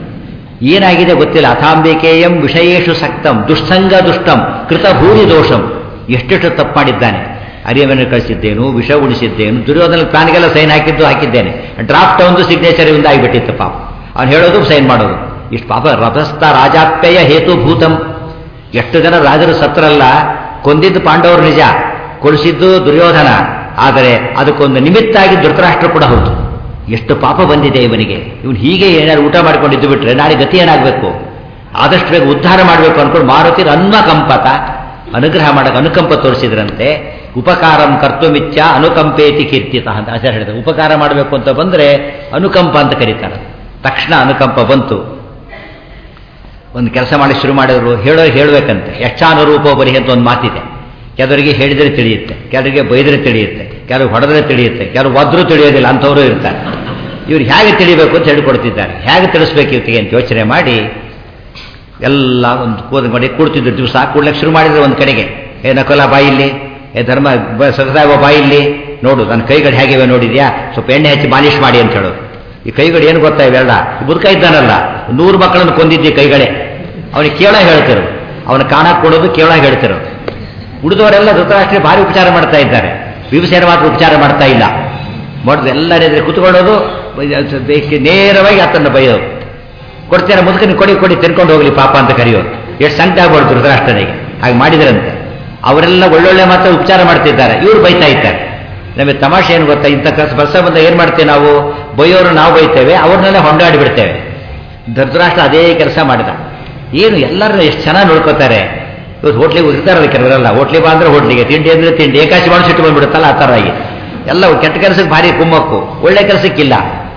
ಏನಾಗಿದೆ ಗೊತ್ತಿಲ್ಲ ಅಥಾಂಬಿಕೆಯಂ ವಿಷಯೇಶು ಸಕ್ತಂ ದುಷ್ಟಂಗ ದುಷ್ಟಂ ಕೃತ ಭೂರಿ ದೋಷಂ ಎಷ್ಟೆಷ್ಟು ತಪ್ಪು ಮಾಡಿದ್ದಾನೆ ಅರಿಯವನ್ನು ಕಳಿಸಿದ್ದೇನು ವಿಷ ಉಳಿಸಿದ್ದೇನು ದುರ್ಯೋಧನ ಪ್ಲಾನ್ಗೆಲ್ಲ ಸೈನ್ ಹಾಕಿದ್ದು ಹಾಕಿದ್ದೇನೆ ಡ್ರಾಫ್ಟ್ ಒಂದು ಸಿಗ್ನೇಚರ್ ಇಂದ ಆಗಿಬಿಟ್ಟಿತ್ತು ಪಾಪ ಅವ್ನು ಹೇಳೋದು ಸೈನ್ ಮಾಡೋದು ಇಷ್ಟು ಪಾಪ ರಥಸ್ಥ ರಾಜಾಪ್ಯಯ ಹೇತುಭೂತಂ ಎಷ್ಟು ಜನ ರಾಜರು ಸತ್ರಲ್ಲ ಕೊಂದಿದ್ದು ಪಾಂಡವರು ನಿಜ ಕೊಡಿಸಿದ್ದು ದುರ್ಯೋಧನ ಆದರೆ ಅದಕ್ಕೊಂದು ನಿಮಿತ್ತ ಆಗಿ ಧೃತರಾಷ್ಟ್ರ ಕೂಡ ಹೌದು ಎಷ್ಟು ಪಾಪ ಬಂದಿದೆ ಇವನಿಗೆ ಇವನು ಹೀಗೆ ಏನಾದ್ರು ಊಟ ಮಾಡ್ಕೊಂಡಿದ್ದು ಬಿಟ್ರೆ ನಾಳೆ ಗತಿ ಏನಾಗಬೇಕು ಆದಷ್ಟು ಬೇಗ ಉದ್ಧಾರ ಮಾಡಬೇಕು ಅನ್ಕೊಂಡು ಮಾರುತಿರ ಅನ್ವಕಂಪತ ಅನುಗ್ರಹ ಮಾಡಕ್ಕೆ ಅನುಕಂಪ ತೋರಿಸಿದ್ರಂತೆ ಉಪಕಾರಂ ಕರ್ತುಮಿಚ್ಚ ಅನುಕಂಪೇತಿ ಕೀರ್ತಿತ ಅಂತ ಆಚಾರ್ಯ ಹೇಳಿದ್ರು ಉಪಕಾರ ಮಾಡಬೇಕು ಅಂತ ಬಂದ್ರೆ ಅನುಕಂಪ ಅಂತ ಕರೀತಾರೆ ತಕ್ಷಣ ಅನುಕಂಪ ಬಂತು ಒಂದು ಕೆಲಸ ಮಾಡಿ ಶುರು ಮಾಡಿದ್ರು ಹೇಳೋ ಹೇಳಬೇಕಂತೆ ಯಕ್ಷಾನುರೂಪ ಬರಿ ಅಂತ ಒಂದು ಮಾತಿದೆ ಕೆಲವರಿಗೆ ಹೇಳಿದರೆ ತಿಳಿಯುತ್ತೆ ಕೆಲವರಿಗೆ ಬೈದರೆ ತಿಳಿಯುತ್ತೆ ಕೆಲವು ಹೊಡೆದ್ರೆ ತಿಳಿಯುತ್ತೆ ಕೆಲವು ಒದ್ರೂ ತಿಳಿಯೋದಿಲ್ಲ ಅಂಥವರು ಇರ್ತಾರೆ ಇವ್ರು ಹೇಗೆ ತಿಳಿಬೇಕು ಅಂತ ಹೇಳಿಕೊಡ್ತಿದ್ದಾರೆ ಹೇಗೆ ತಿಳಿಸ್ಬೇಕು ಇವತ್ತಿಗೆ ಅಂತ ಯೋಚನೆ ಮಾಡಿ ಎಲ್ಲ ಒಂದು ಕೂದ ಮಾಡಿ ಕೂಡ್ತಿದ್ರು ದಿವಸ ಕೂಡ್ಲಿಕ್ಕೆ ಶುರು ಮಾಡಿದ್ರು ಒಂದು ಕಡೆಗೆ ಏ ನಕಲ ಬಾಯಿಲ್ಲಿ ಏ ಧರ್ಮ ಸದಾವ ಬಾಯಿಲ್ಲಿ ನೋಡು ನನ್ನ ಕೈಗಳು ಹೇಗಿವೆ ನೋಡಿದ್ಯಾ ಸ್ವಲ್ಪ ಎಣ್ಣೆ ಹಚ್ಚಿ ಮಾಲಿಶ್ ಮಾಡಿ ಅಂತ ಹೇಳೋದು ಈ ಕೈಗಳು ಏನು ಗೊತ್ತಾ ಇವೆಲ್ಲ ಬುರ್ಕ ಇದ್ದಾನಲ್ಲ ನೂರು ಮಕ್ಕಳನ್ನು ಕೊಂದಿದ್ದಿ ಕೈಗಳೇ ಅವನಿಗೆ ಕೇಳ ಹೇಳ್ತಿರು ಅವನ ಕಾಣಕ್ಕೆ ಕೊಡೋದು ಕೇಳ ಹೇಳ್ತಿರು ಉಳಿದವರೆಲ್ಲ ಧೃತರಾಷ್ಟ್ರೀಯ ಭಾರಿ ಉಪಚಾರ ಮಾಡ್ತಾ ಇದ್ದಾರೆ ವಿಭೀಷಣ ಮಾತ್ರ ಉಪಚಾರ ಮಾಡ್ತಾ ಇಲ್ಲ ಮಾಡೋದು ಎಲ್ಲರೆದ್ರೆ ಕುತ್ಕೊಳ್ಳೋದು ನೇರವಾಗಿ ಆತನ್ನು ಬೈಯೋದು ಕೊಡ್ತೀರ ಮುದುಕನ ಕೊಡಿ ಕೊಡಿ ತಿನ್ಕೊಂಡು ಹೋಗ್ಲಿ ಪಾಪ ಅಂತ ಕರೆಯೋದು ಎಷ್ಟು ಸಂಕಟ ಆಗ್ಬಾರ್ದು ಧೃತರಾಷ್ಟ್ರನಿಗೆ ಹಾಗೆ ಮಾಡಿದ್ರಂತೆ ಅವರೆಲ್ಲ ಒಳ್ಳೊಳ್ಳೆ ಮಾತ್ರ ಉಪಚಾರ ಮಾಡ್ತಿದ್ದಾರೆ ಇವರು ಬೈತಾ ಇದ್ದಾರೆ ನಮಗೆ ತಮಾಷೆ ಏನು ಗೊತ್ತಾ ಇಂಥ ಕಸ ಬಸ್ಸ ಬಂದ ಏನು ಮಾಡ್ತೇವೆ ನಾವು ಬೈಯೋರು ನಾವು ಬೈತೇವೆ ಅವ್ರನ್ನೆಲ್ಲ ಹೊಂದಾಡಿ ಬಿಡ್ತೇವೆ ಧೃತರಾಷ್ಟ್ರ ಅದೇ ಕೆಲಸ ಮಾಡಿದ ಏನು ಎಲ್ಲರನ್ನ ಎಷ್ಟು ಚೆನ್ನಾಗಿ ನೋಡ್ಕೋತಾರೆ ಇವತ್ತು ಹೋಟ್ಲಿಗೆ ಇರ್ತಾರಲ್ಲ ಕೆಲವರೆಲ್ಲ ಹೋಟ್ಲಿಗೆ ಬಾ ಅಂದ್ರೆ ಹೋಟ್ಲಿಗೆ ತಿಂಡಿ ಅಂದ್ರೆ ತಿಂಡಿ ಏಕಾಶಿ ಮಾಡಿ ಸಿಟ್ಟು ಬಂದ್ಬಿಡುತ್ತಲ್ಲ ಆ ಥರ ಆಗಿ ಎಲ್ಲ ಕೆಟ್ಟ ಕೆಲಸಕ್ಕೆ ಭಾರಿ ಕುಮ್ಮಕ್ಕು ಒಳ್ಳೆ ಕೆಲಸಕ್ಕಿಲ್ಲ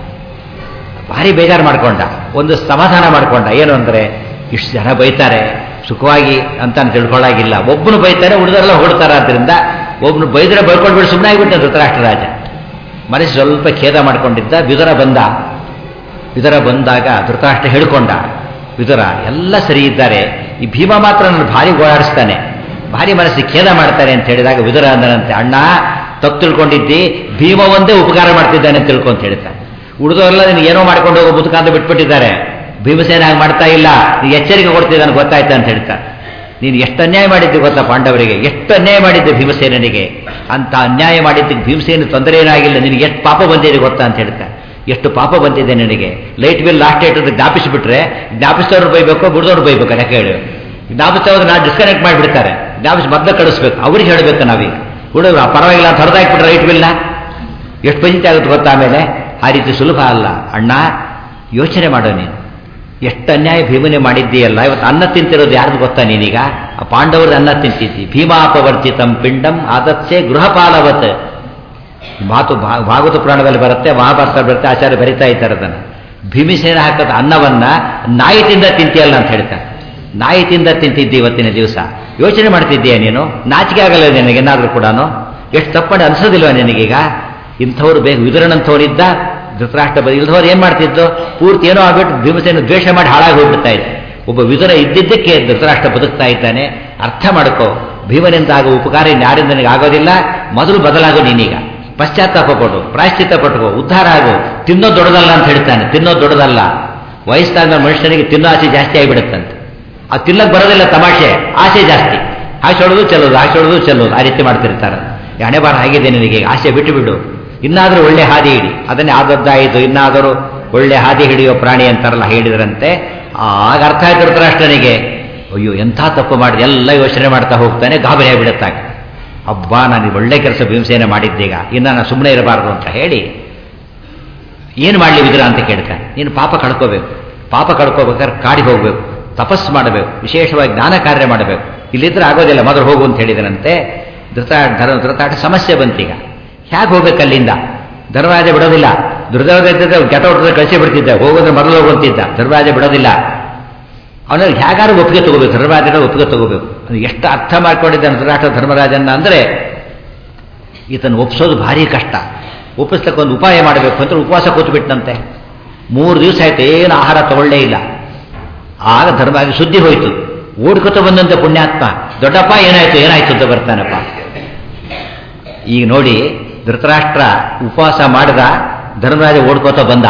ಭಾರಿ ಬೇಜಾರು ಮಾಡ್ಕೊಂಡ ಒಂದು ಸಮಾಧಾನ ಮಾಡ್ಕೊಂಡ ಏನು ಅಂದರೆ ಇಷ್ಟು ಜನ ಬೈತಾರೆ ಸುಖವಾಗಿ ಅಂತ ತಿಳ್ಕೊಳ್ಳಾಗಿಲ್ಲ ಒಬ್ಬನು ಬೈತಾರೆ ಉಳಿದರೆಲ್ಲ ಹೊಡ್ತಾರ ಆದ್ದರಿಂದ ಒಬ್ಬನು ಬೈದ್ರೆ ಬೈಕೊಂಡ್ಬಿಟ್ಟು ಸುಮ್ಮನೆ ಆಗಿಬಿಟ್ಟ ಧೃತರಾಷ್ಟ್ರ ರಾಜ ಮನಸ್ಸು ಸ್ವಲ್ಪ ಖೇದ ಮಾಡ್ಕೊಂಡಿದ್ದ ವಿದುರ ಬಂದ ವಿದುರ ಬಂದಾಗ ಧೃತರಾಷ್ಟ್ರ ಹೇಳ್ಕೊಂಡ ವಿದುರ ಎಲ್ಲ ಸರಿ ಇದ್ದಾರೆ ಈ ಭೀಮ ಮಾತ್ರ ನನ್ನ ಭಾರಿ ಓಡಾಡಿಸ್ತಾನೆ ಭಾರಿ ಮನಸ್ಸಿಗೆ ಖೇದ ಮಾಡ್ತಾರೆ ಅಂತ ಹೇಳಿದಾಗ ವಿದುರ ಅಂದನಂತೆ ಅಣ್ಣ ತಪ್ಪು ತಿಳ್ಕೊಂಡಿದ್ದಿ ಭೀಮ ಒಂದೇ ಉಪಕಾರ ಮಾಡ್ತಿದ್ದಾನೆ ಅಂತ ತಿಳ್ಕೊಂತ ಹೇಳ್ತಾನೆ ಉಳಿದವರೆಲ್ಲ ನಿನಗೆ ಏನೋ ಮಾಡ್ಕೊಂಡು ಹೋಗೋ ಮುದುಕ ಅಂತ ಬಿಟ್ಬಿಟ್ಟಿದ್ದಾರೆ ಭೀಮಸೇನ ಹಾಗೆ ಮಾಡ್ತಾ ಇಲ್ಲ ನೀನು ಎಚ್ಚರಿಕೆ ಕೊಡ್ತಿದ್ದಾನೆ ಗೊತ್ತಾಯ್ತಾ ಅಂತ ಹೇಳ್ತಾರೆ ನೀನು ಎಷ್ಟು ಅನ್ಯಾಯ ಮಾಡಿದ್ದೆ ಗೊತ್ತಾ ಪಾಂಡವರಿಗೆ ಎಷ್ಟು ಅನ್ಯಾಯ ಮಾಡಿದ್ದೆ ಭೀಮಸೇನಿಗೆ ಅಂತ ಅನ್ಯಾಯ ಮಾಡಿದ್ದಕ್ಕೆ ಭೀಮಸೇನ ತೊಂದರೆ ಏನಾಗಿಲ್ಲ ನಿನಗೆ ಎಷ್ಟು ಪಾಪ ಬಂದಿದೆ ಗೊತ್ತಾ ಅಂತ ಹೇಳ್ತಾರೆ ಎಷ್ಟು ಪಾಪ ಬಂದಿದೆ ನಿನಗೆ ಲೈಟ್ ಬಿಲ್ ಲಾಸ್ಟ್ ಡೇಟ್ ಅಂತ ಜ್ಞಾಪಿಸಿಬಿಟ್ರೆ ಜ್ಞಾಪಿಸಿದವ್ರು ಬೈಬೇಕು ಬಿಡ್ದವ್ರು ಬೈಬೇಕು ಯಾಕೆ ಹೇಳಿ ಜ್ಞಾಪಿಸಿದವ್ರು ನಾ ಡಿಸ್ಕನೆಕ್ಟ್ ಮಾಡಿಬಿಡ್ತಾರೆ ಜ್ಞಾಪಿಸಿ ಮೊದಲು ಕಳಿಸ್ಬೇಕು ಅವ್ರಿಗೆ ಹೇಳಬೇಕು ನಾವೀಗ ಹುಡುಗ ಪರವಾಗಿಲ್ಲ ಅಂತ ಹೊರದಾಕ್ಬಿಟ್ರೆ ಲೈಟ್ ಬಿಲ್ನ ಎಷ್ಟು ಪಂಚಾಯತ್ ಆಗುತ್ತೆ ಗೊತ್ತಾ ಆಮೇಲೆ ಆ ರೀತಿ ಸುಲಭ ಅಲ್ಲ ಅಣ್ಣ ಯೋಚನೆ ಮಾಡೋ ನೀನು ಎಷ್ಟು ಅನ್ಯಾಯ ಭೀಮನೆ ಮಾಡಿದ್ದೀಯಲ್ಲ ಇವತ್ತು ಅನ್ನ ತಿಂತಿರೋದು ಯಾರ್ದು ಗೊತ್ತಾ ನೀನೀಗ ಆ ಪಾಂಡವ್ರದ್ದು ಅನ್ನ ತಿಂತಿದ್ದಿ ಭೀಮಾಪವರ್ಜಿತಂ ಪಿಂಡಂ ಆದತ್ಸೆ ಗೃಹಪಾಲವತ್ ಮಾತು ಭಾಗವತ ಪುರಾಣದಲ್ಲಿ ಬರುತ್ತೆ ಮಹಾಭಾರತ ಬರುತ್ತೆ ಆಚಾರ್ಯ ಬರಿತಾ ಇದ್ದಾರೆ ಅದನ್ನು ಭೀಮಿಸೇನ ಹಾಕದ ಅನ್ನವನ್ನ ನಾಯಿ ತಿಂದ ತಿಂತೀಯಲ್ಲ ಅಂತ ಹೇಳ್ತಾರೆ ನಾಯಿ ತಿಂದ ತಿಂತಿದ್ದಿ ಇವತ್ತಿನ ದಿವಸ ಯೋಚನೆ ಮಾಡ್ತಿದ್ದೀಯ ನೀನು ನಾಚಿಕೆ ಆಗಲ್ಲ ನಿನಗೆ ಏನಾದರೂ ಕೂಡ ಎಷ್ಟು ತಪ್ಪಂಡು ಅನ್ಸೋದಿಲ್ವ ನಿನಗೀಗ ಇಂಥವ್ರು ಬೇಗ ವಿದುರನಂಥವ್ರಿದ್ದ ಧೃತರಾಷ್ಟ್ರ ಬದಿ ಇಲ್ದವ್ರು ಏನು ಮಾಡ್ತಿದ್ದು ಪೂರ್ತಿ ಏನೋ ಆಗ್ಬಿಟ್ಟು ಭೀಮಸೇನ ದ್ವೇಷ ಮಾಡಿ ಹಾಳಾಗಿ ಹೋಗ್ಬಿಡ್ತಾ ಇದೆ ಒಬ್ಬ ವಿದುರ ಇದ್ದಿದ್ದಕ್ಕೆ ಧೃತರಾಷ್ಟ್ರ ಬದುಕ್ತಾ ಇದ್ದಾನೆ ಅರ್ಥ ಮಾಡ್ಕೋ ಭೀಮನಿಂದ ಆಗೋ ಉಪಕಾರ ಯಾರಿಂದ ನನಗೆ ಆಗೋದಿಲ್ಲ ಮೊದಲು ಬದಲಾಗೋ ನೀನೀಗ ಪಶ್ಚಾತ್ತಾಪ ಪಡು ಪ್ರಾಶ್ಚಿತ್ತ ಪಟ್ಕೋ ಉದ್ಧಾರ ಆಗು ತಿನ್ನೋದು ದೊಡ್ಡದಲ್ಲ ಅಂತ ಹೇಳ್ತಾನೆ ತಿನ್ನೋದು ದೊಡ್ಡದಲ್ಲ ವಯಸ್ಸಾದ ಮನುಷ್ಯನಿಗೆ ತಿನ್ನೋ ಆಸೆ ಜಾಸ್ತಿ ಆಗಿಬಿಡುತ್ತಂತೆ ಆ ತಿನ್ನಕ್ ಬರೋದಿಲ್ಲ ತಮಾಷೆ ಆಸೆ ಜಾಸ್ತಿ ಹಾಸೋಡೋದು ಚೆಲ್ಲೋದು ಹಾಸೋಡೋದು ಚೆಲ್ಲೋದು ಆ ರೀತಿ ಮಾಡ್ತಿರ್ತಾರೆ ಹಣೆ ಬಾರ ಆಗಿದೆ ನಿನಗೆ ಆಸೆ ಬಿಟ್ಟು ಬಿಡು ಇನ್ನಾದರೂ ಒಳ್ಳೆ ಹಾದಿ ಹಿಡಿ ಅದನ್ನೇ ಆದದ್ದಾಯಿತು ಇನ್ನಾದರೂ ಒಳ್ಳೆ ಹಾದಿ ಹಿಡಿಯೋ ಪ್ರಾಣಿ ಅಂತಾರಲ್ಲ ಹೇಳಿದ್ರಂತೆ ಆಗ ಅರ್ಥ ಆಯ್ತು ಧೃತರಾಷ್ಟ್ರನಿಗೆ ಅಯ್ಯೋ ಎಂಥ ತಪ್ಪು ಮಾಡಿದೆ ಎಲ್ಲ ಯೋಚನೆ ಮಾಡ್ತಾ ಹೋಗ್ತಾನೆ ಗಾಬರಿ ಆಗಿಬಿಡುತ್ತಾಗ ಅಬ್ಬಾ ನಾನು ಒಳ್ಳೆ ಕೆಲಸ ಭೀಮಸೇನೆ ಮಾಡಿದ್ದೀಗ ಇನ್ನು ನಾನು ಸುಮ್ಮನೆ ಇರಬಾರ್ದು ಅಂತ ಹೇಳಿ ಏನು ಮಾಡಲಿ ವಿದುರ ಅಂತ ಕೇಳ್ತಾನೆ ನೀನು ಪಾಪ ಕಳ್ಕೋಬೇಕು ಪಾಪ ಕಳ್ಕೋಬೇಕಾದ್ರೆ ಕಾಡಿಗೆ ಹೋಗಬೇಕು ತಪಸ್ಸು ಮಾಡಬೇಕು ವಿಶೇಷವಾಗಿ ಜ್ಞಾನ ಕಾರ್ಯ ಮಾಡಬೇಕು ಇಲ್ಲಿದ್ರೆ ಆಗೋದಿಲ್ಲ ಮೊದಲು ಹೋಗು ಅಂತ ಹೇಳಿದನಂತೆ ಧೃತ ಧರ್ಮ ಧೃತಾಟ ಸಮಸ್ಯೆ ಬಂತೀಗ ಹೇಗೆ ಹೋಗ್ಬೇಕು ಅಲ್ಲಿಂದ ಧರ್ಮರಾಜ ಬಿಡೋದಿಲ್ಲ ದುರ್ದರಾಜ ಇದ್ದಿದ್ದೆ ಕೆಟ್ಟ ಹೊಟ್ಟದ ಕಳಿಸಿ ಬಿಡ್ತಿದ್ದ ಹೋಗೋದ್ರೆ ಮೊದಲು ಹೋಗುವಂತಿದ್ದ ಧರ್ಮರಾಜ ಬಿಡೋದಿಲ್ಲ ಅವನಲ್ಲಿ ಹೇಗಾರು ಒಪ್ಪಿಗೆ ತಗೋಬೇಕು ಧರ್ಮರಾಜನ ಒಪ್ಪಿಗೆ ತಗೋಬೇಕು ಅದು ಎಷ್ಟು ಅರ್ಥ ಮಾಡ್ಕೊಂಡಿದ್ದಾನೆ ಧೃತರಾಷ್ಟ್ರ ಧರ್ಮರಾಜನ ಅಂದರೆ ಈತನ ಒಪ್ಸೋದು ಭಾರಿ ಕಷ್ಟ ಒಪ್ಪಿಸ್ಲಿಕ್ಕೆ ಒಂದು ಉಪಾಯ ಮಾಡಬೇಕು ಅಂತ ಉಪವಾಸ ಕೂತ್ಬಿಟ್ಟಂತೆ ಮೂರು ದಿವಸ ಆಯ್ತು ಏನು ಆಹಾರ ತಗೊಳ್ಳೇ ಇಲ್ಲ ಆಗ ಧರ್ಮರಾಜ ಸುದ್ದಿ ಹೋಯ್ತು ಓಡ್ಕೊತ ಬಂದಂತೆ ಪುಣ್ಯಾತ್ಮ ದೊಡ್ಡಪ್ಪ ಏನಾಯ್ತು ಏನಾಯ್ತು ಅಂತ ಬರ್ತಾನಪ್ಪ ಈಗ ನೋಡಿ ಧೃತರಾಷ್ಟ್ರ ಉಪವಾಸ ಮಾಡಿದ ಧರ್ಮರಾಜ ಓಡ್ಕೋತ ಬಂದ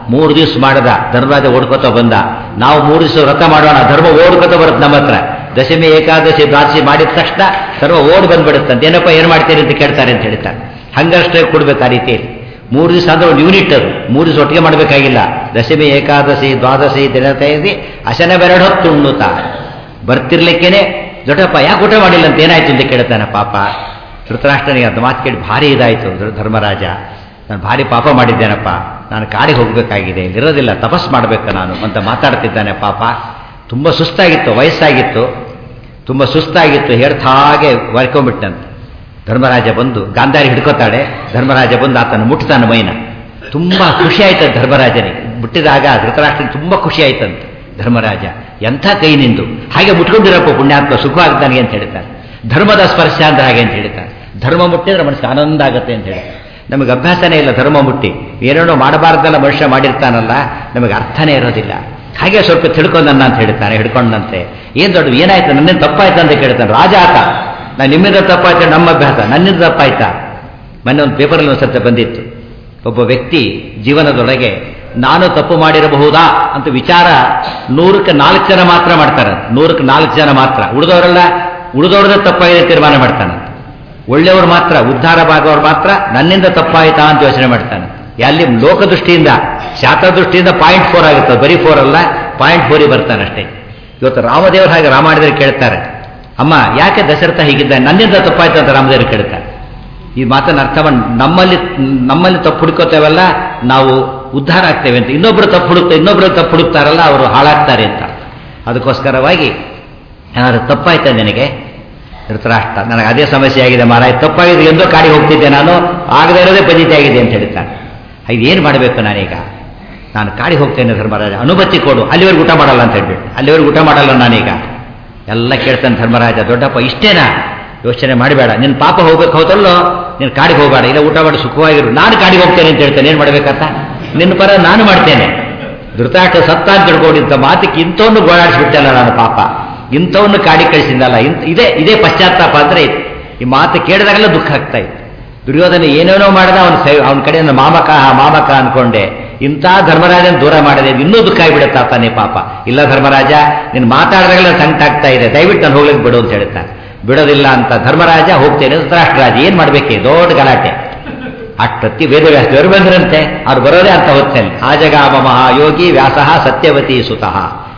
ಮೂರು ದಿವಸ ಮಾಡದ ಧರ್ಮರಾಜ ಓಡ್ಕೋತ ಬಂದ ನಾವು ಮೂರು ದಿವಸ ವ್ರತ ಮಾಡೋಣ ಧರ್ಮ ಓಡ್ಕೋತ ಬರುತ್ತೆ ನಮ್ಮ ಹತ್ರ ದಶಮಿ ಏಕಾದಶಿ ದ್ವಾದಶಿ ಮಾಡಿದ ತಕ್ಷಣ ಧರ್ಮ ಓಡ್ ಬಂದ್ಬಿಡುತ್ತಂತೆ ಏನಪ್ಪ ಏನು ಮಾಡ್ತೀರಿ ಅಂತ ಕೇಳ್ತಾರೆ ಅಂತ ಹೇಳ್ತಾರೆ ಹಂಗಷ್ಟೇ ಕೊಡ್ಬೇಕು ಆ ರೀತಿಯಲ್ಲಿ ಮೂರು ದಿವಸ ಅಂದ್ರೆ ಒಂದು ಯೂನಿಟ್ ಅದು ಮೂರು ದಿವಸ ಒಟ್ಟಿಗೆ ಮಾಡಬೇಕಾಗಿಲ್ಲ ದಶಮಿ ಏಕಾದಶಿ ದ್ವಾದಶಿ ದಿನತೆಯಲ್ಲಿ ಅಶನ ಬೆರಡು ಹೊತ್ತು ಉಣ್ಣುತ್ತ ಬರ್ತಿರ್ಲಿಕ್ಕೇನೆ ದೊಡ್ಡಪ್ಪ ಯಾಕೆ ಊಟ ಮಾಡಿಲ್ಲ ಅಂತ ಏನಾಯ್ತು ಅಂತ ಕೇಳ್ತಾನೆ ಪಾಪ ಧೃತರಾಷ್ಟ್ರನಿಗೆ ಅದು ಮಾತು ಕೇಳಿ ಭಾರಿ ಇದಾಯಿತು ಧರ್ಮರಾಜ ನಾನು ಭಾರಿ ಪಾಪ ಮಾಡಿದ್ದೇನಪ್ಪ ನಾನು ಕಾಡಿಗೆ ಹೋಗಬೇಕಾಗಿದೆ ಇಲ್ಲಿರೋದಿಲ್ಲ ತಪಸ್ ಮಾಡಬೇಕು ನಾನು ಅಂತ ಮಾತಾಡ್ತಿದ್ದಾನೆ ಪಾಪ ತುಂಬ ಸುಸ್ತಾಗಿತ್ತು ವಯಸ್ಸಾಗಿತ್ತು ತುಂಬ ಸುಸ್ತಾಗಿತ್ತು ಹೇಳ್ತ ಹಾಗೆ ವರ್ಕೊಂಬಿಟ್ಟಂತೆ ಧರ್ಮರಾಜ ಬಂದು ಗಾಂಧಾರಿ ಹಿಡ್ಕೋತಾಳೆ ಧರ್ಮರಾಜ ಬಂದು ಆತನ ಮುಟ್ತಾನೆ ಮೈನ ತುಂಬ ಖುಷಿ ಆಯ್ತಂತೆ ಧರ್ಮರಾಜನಿಗೆ ಮುಟ್ಟಿದಾಗ ಧೃತರಾಷ್ಟ್ರನಿಗೆ ತುಂಬ ಖುಷಿ ಆಯ್ತಂತೆ ಧರ್ಮರಾಜ ಎಂಥ ಕೈ ನಿಂದು ಹಾಗೆ ಮುಟ್ಕೊಂಡಿರಪ್ಪ ಪುಣ್ಯಾತ್ಮ ಸುಖ ಆಗ್ತಾನೆ ಅಂತ ಹೇಳ್ತಾರೆ ಧರ್ಮದ ಸ್ಪರ್ಶ ಅಂದ್ರೆ ಹಾಗೆ ಅಂತ ಹೇಳ್ತಾರೆ ಧರ್ಮ ಮುಟ್ಟಿದ್ರೆ ಮನಸ್ಸಿಗೆ ಆನಂದ ಆಗುತ್ತೆ ಅಂತ ಹೇಳಿ ನಮಗೆ ಅಭ್ಯಾಸನೇ ಇಲ್ಲ ಧರ್ಮ ಮುಟ್ಟಿ ಏನೇನೋ ಮಾಡಬಾರ್ದೆಲ್ಲ ಮನುಷ್ಯ ಮಾಡಿರ್ತಾನಲ್ಲ ನಮಗೆ ಅರ್ಥನೇ ಇರೋದಿಲ್ಲ ಹಾಗೆ ಸ್ವಲ್ಪ ತಿಳ್ಕೊಂಡನ್ನ ಅಂತ ಹೇಳ್ತಾನೆ ಹಿಡ್ಕೊಂಡಂತೆ ಏನ್ ದೊಡ್ಡ ಏನಾಯ್ತು ನನ್ನೇನು ತಪ್ಪಾಯ್ತು ಅಂತ ಕೇಳ್ತಾನೆ ರಾಜ ಆತ ನಾನು ನಿಮ್ಮಿಂದ ತಪ್ಪಾಯ್ತು ನಮ್ಮ ಅಭ್ಯಾಸ ನನ್ನಿಂದ ತಪ್ಪಾಯ್ತಾ ಮೊನ್ನೆ ಒಂದು ಪೇಪರಲ್ಲಿ ಒಂದು ಸತ್ಯ ಬಂದಿತ್ತು ಒಬ್ಬ ವ್ಯಕ್ತಿ ಜೀವನದೊಳಗೆ ನಾನು ತಪ್ಪು ಮಾಡಿರಬಹುದಾ ಅಂತ ವಿಚಾರ ನೂರಕ್ಕೆ ನಾಲ್ಕು ಜನ ಮಾತ್ರ ಮಾಡ್ತಾರೆ ನೂರಕ್ಕೆ ನಾಲ್ಕು ಜನ ಮಾತ್ರ ಉಳಿದವರೆಲ್ಲ ಉಳಿದವ್ರದ್ದೇ ತಪ್ಪಾಗಿದೆ ತೀರ್ಮಾನ ಮಾಡ್ತಾನೆ ಒಳ್ಳೆಯವರು ಮಾತ್ರ ಉದ್ಧಾರ ಭಾಗವ್ರು ಮಾತ್ರ ನನ್ನಿಂದ ತಪ್ಪಾಯ್ತಾ ಅಂತ ಯೋಚನೆ ಮಾಡ್ತಾನೆ ಅಲ್ಲಿ ಲೋಕದೃಷ್ಟಿಯಿಂದ ಶಾಸ್ತ್ರದೃಷ್ಟಿಯಿಂದ ಪಾಯಿಂಟ್ ಫೋರ್ ಆಗುತ್ತೆ ಬರೀ ಫೋರ್ ಅಲ್ಲ ಪಾಯಿಂಟ್ ಫೋರಿಗೆ ಬರ್ತಾನೆ ಅಷ್ಟೇ ಇವತ್ತು ರಾಮದೇವರು ಹಾಗೆ ರಾಮಾಯಣದಲ್ಲಿ ಕೇಳ್ತಾರೆ ಅಮ್ಮ ಯಾಕೆ ದಶರಥ ಹೀಗಿದ್ದಾನೆ ನನ್ನಿಂದ ತಪ್ಪಾಯ್ತು ಅಂತ ರಾಮದೇವರು ಕೇಳ್ತಾರೆ ಈ ಮಾತನ್ನ ಅರ್ಥ ಮಾಡಿ ನಮ್ಮಲ್ಲಿ ನಮ್ಮಲ್ಲಿ ತಪ್ಪು ಹುಡುಕೋತೇವಲ್ಲ ನಾವು ಉದ್ಧಾರ ಆಗ್ತೇವೆ ಅಂತ ಇನ್ನೊಬ್ರು ತಪ್ಪು ಹುಡುಕ್ತಾ ಇನ್ನೊಬ್ರು ತಪ್ಪು ಹುಡುಕ್ತಾರಲ್ಲ ಅವರು ಹಾಳಾಗ್ತಾರೆ ಅಂತ ಅದಕ್ಕೋಸ್ಕರವಾಗಿ ಏನಾದ್ರು ತಪ್ಪಾಯ್ತಾ ನಿನಗೆ ಧೃತರಾಷ್ಟ್ರ ನನಗೆ ಅದೇ ಸಮಸ್ಯೆ ಆಗಿದೆ ಮಾರಾಯ ತಪ್ಪಾಗಿದೆ ಎಂದೋ ಕಾಡಿಗೆ ಹೋಗ್ತಿದ್ದೆ ನಾನು ಆಗದೇ ಇರೋದೇ ಪದ್ಧತಿ ಆಗಿದೆ ಅಂತ ಹೇಳ್ತಾನೆ ಏನು ಮಾಡಬೇಕು ನಾನೀಗ ನಾನು ಕಾಡಿಗೆ ಹೋಗ್ತೇನೆ ಧರ್ಮರಾಜ ಅನುಮತಿ ಕೊಡು ಅಲ್ಲಿವರೆಗೆ ಊಟ ಮಾಡಲ್ಲ ಅಂತ ಹೇಳ್ಬಿಟ್ಟು ಅಲ್ಲಿವರೆಗೆ ಊಟ ಮಾಡಲ್ಲ ನಾನೀಗ ಎಲ್ಲ ಕೇಳ್ತಾನೆ ಧರ್ಮರಾಜ ದೊಡ್ಡಪ್ಪ ಇಷ್ಟೇನಾ ಯೋಚನೆ ಮಾಡಬೇಡ ನಿನ್ನ ಪಾಪ ಹೋಗ್ಬೇಕು ಹೌದಲ್ಲೋ ನೀನು ಕಾಡಿಗೆ ಹೋಗಬೇಡ ಇಲ್ಲ ಊಟ ಮಾಡಿ ಸುಖವಾಗಿರು ನಾನು ಕಾಡಿಗೆ ಹೋಗ್ತೇನೆ ಅಂತ ಹೇಳ್ತೇನೆ ಏನು ಮಾಡ್ಬೇಕಂತ ನಿನ್ನ ಪರ ನಾನು ಮಾಡ್ತೇನೆ ಧೃತಾಟ ಸತ್ತ ಅಂತ ತಿಳ್ಕೊಂಡಿದ್ದ ಮಾತಿಗೆ ಇಂಥವನ್ನು ಗೋಳಾಡಿಸ್ಬಿಟ್ಟಲ್ಲ ನಾನು ಪಾಪ ಇಂಥವನ್ನು ಕಾಡಿಗೆ ಕಳಿಸಿದ್ದಲ್ಲ ಇಂಥ ಇದೇ ಇದೇ ಪಶ್ಚಾತ್ತಾಪ ಅಂದ್ರೆ ಇದು ಈ ಮಾತು ಕೇಳಿದಾಗೆಲ್ಲ ದುಃಖ ಆಗ್ತಾ ಇತ್ತು ದುರ್ಯೋಧನ ಏನೇನೋ ಮಾಡಿದ ಅವನ ಅವನ ಕಡೆ ಮಾಮಕ ಮಾಮಕ ಅನ್ಕೊಂಡೆ ಇಂಥ ಧರ್ಮರಾಜನ ದೂರ ಮಾಡಿದೆ ಇನ್ನೂ ದುಃಖ ಆಗಿಬಿಡುತ್ತಾ ತಾನೇ ಪಾಪ ಇಲ್ಲ ಧರ್ಮರಾಜ ನೀನು ಮಾತಾಡಿದಾಗೆಲ್ಲ ಸಂಕಟ ಆಗ್ತಾ ಇದೆ ದಯವಿಟ್ಟು ನಾನು ಹೋಗ್ಲಿಕ್ಕೆ ಬಿಡು ಅಂತ ಹೇಳ್ತಾನೆ ಬಿಡೋದಿಲ್ಲ ಅಂತ ಧರ್ಮರಾಜ ಹೋಗ್ತೇನೆ ಧೃತರಾಷ್ಟ್ರರಾಜ ಏನ್ ಮಾಡ್ಬೇಕೆ ದೊಡ್ಡ ಗಲಾಟೆ ಅಷ್ಟೊತ್ತಿ ವೇದವ್ಯಾಸದೇವರು ಬಂದ್ರಂತೆ ಅವ್ರು ಬರೋದೇ ಅಂತ ಹೊತ್ತಲ್ಲಿ ಆಜಗಾಮ ಮಹಾಯೋಗಿ ವ್ಯಾಸಃ ಸತ್ಯವತಿ ಸುತಃ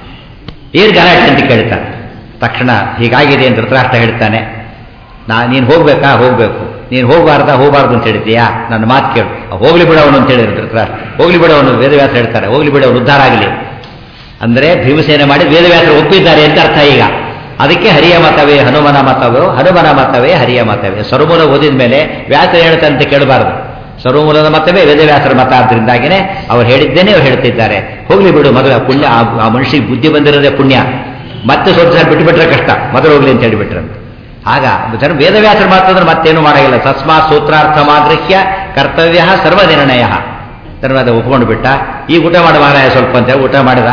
ಏನ್ ಗಲಾಟೆ ಅಂತ ಕೇಳ್ತಾನೆ ತಕ್ಷಣ ಹೀಗಾಗಿದೆ ಅಂತ ಧೃತರಾಷ್ಟ್ರ ಹೇಳ್ತಾನೆ ನಾ ನೀನು ಹೋಗ್ಬೇಕಾ ಹೋಗ್ಬೇಕು ನೀನು ಹೋಗಬಾರ್ದಾ ಹೋಗಬಾರ್ದು ಅಂತ ಹೇಳ್ತೀಯಾ ನನ್ನ ಮಾತು ಕೇಳು ಹೋಗ್ಲಿ ಬಿಡವನು ಅಂತ ಹೇಳಿದ್ರು ಧೃತರಾಷ್ಟ್ರ ಹೋಗ್ಲಿ ಬಿಡವನು ವೇದವ್ಯಾಸ ಹೇಳ್ತಾರೆ ಹೋಗ್ಲಿ ಬಿಡವನು ಉದ್ಧಾರ ಆಗಲಿ ಅಂದ್ರೆ ಭೀಮಸೇನೆ ಮಾಡಿ ವೇದವ್ಯಾಸರು ಒಪ್ಪಿದ್ದಾರೆ ಅಂತ ಅರ್ಥ ಈಗ ಅದಕ್ಕೆ ಹರಿಯ ಮತವೇ ಹನುಮನ ಮತವೋ ಹನುಮನ ಮತವೇ ಹರಿಯ ಮತವೇ ಸರ್ವಮೂಲ ಓದಿದ ಮೇಲೆ ವ್ಯಾಸ ಹೇಳ್ತಂತೆ ಕೇಳಬಾರದು ಸರ್ವಮೂಲದ ಮತವೇ ವೇದವ್ಯಾಸರ ಮತ ಆದ್ರಿಂದಾಗಿನೇ ಅವ್ರು ಹೇಳಿದ್ದೇನೆ ಅವ್ರು ಹೇಳ್ತಿದ್ದಾರೆ ಹೋಗ್ಲಿ ಬಿಡು ಮೊದಲ ಪುಣ್ಯ ಆ ಮನುಷ್ಯಗೆ ಬುದ್ಧಿ ಬಂದಿರೋದೇ ಪುಣ್ಯ ಮತ್ತೆ ಸ್ವಲ್ಪ ಸಲ ಬಿಟ್ಟುಬಿಟ್ರೆ ಕಷ್ಟ ಮೊದಲು ಹೋಗ್ಲಿ ಅಂತ ಹೇಳಿಬಿಟ್ರಂತೆ ಆಗ ಧರ್ಮ ವೇದವ್ಯಾಸರ ಮಾತಂದ್ರೆ ಮತ್ತೇನು ಮಾಡಾಗಿಲ್ಲ ತಸ್ಮಾತ್ ಸೂತ್ರಾರ್ಥ ಮಾಗೃಹ್ಯ ಕರ್ತವ್ಯ ಸರ್ವನಿರ್ಣಯ ಧರ್ಮದ ಒಪ್ಕೊಂಡು ಬಿಟ್ಟ ಈ ಊಟ ಮಾಡ ಮಹಾರಾಯ ಸ್ವಲ್ಪ ಅಂತ ಊಟ ಮಾಡಿದ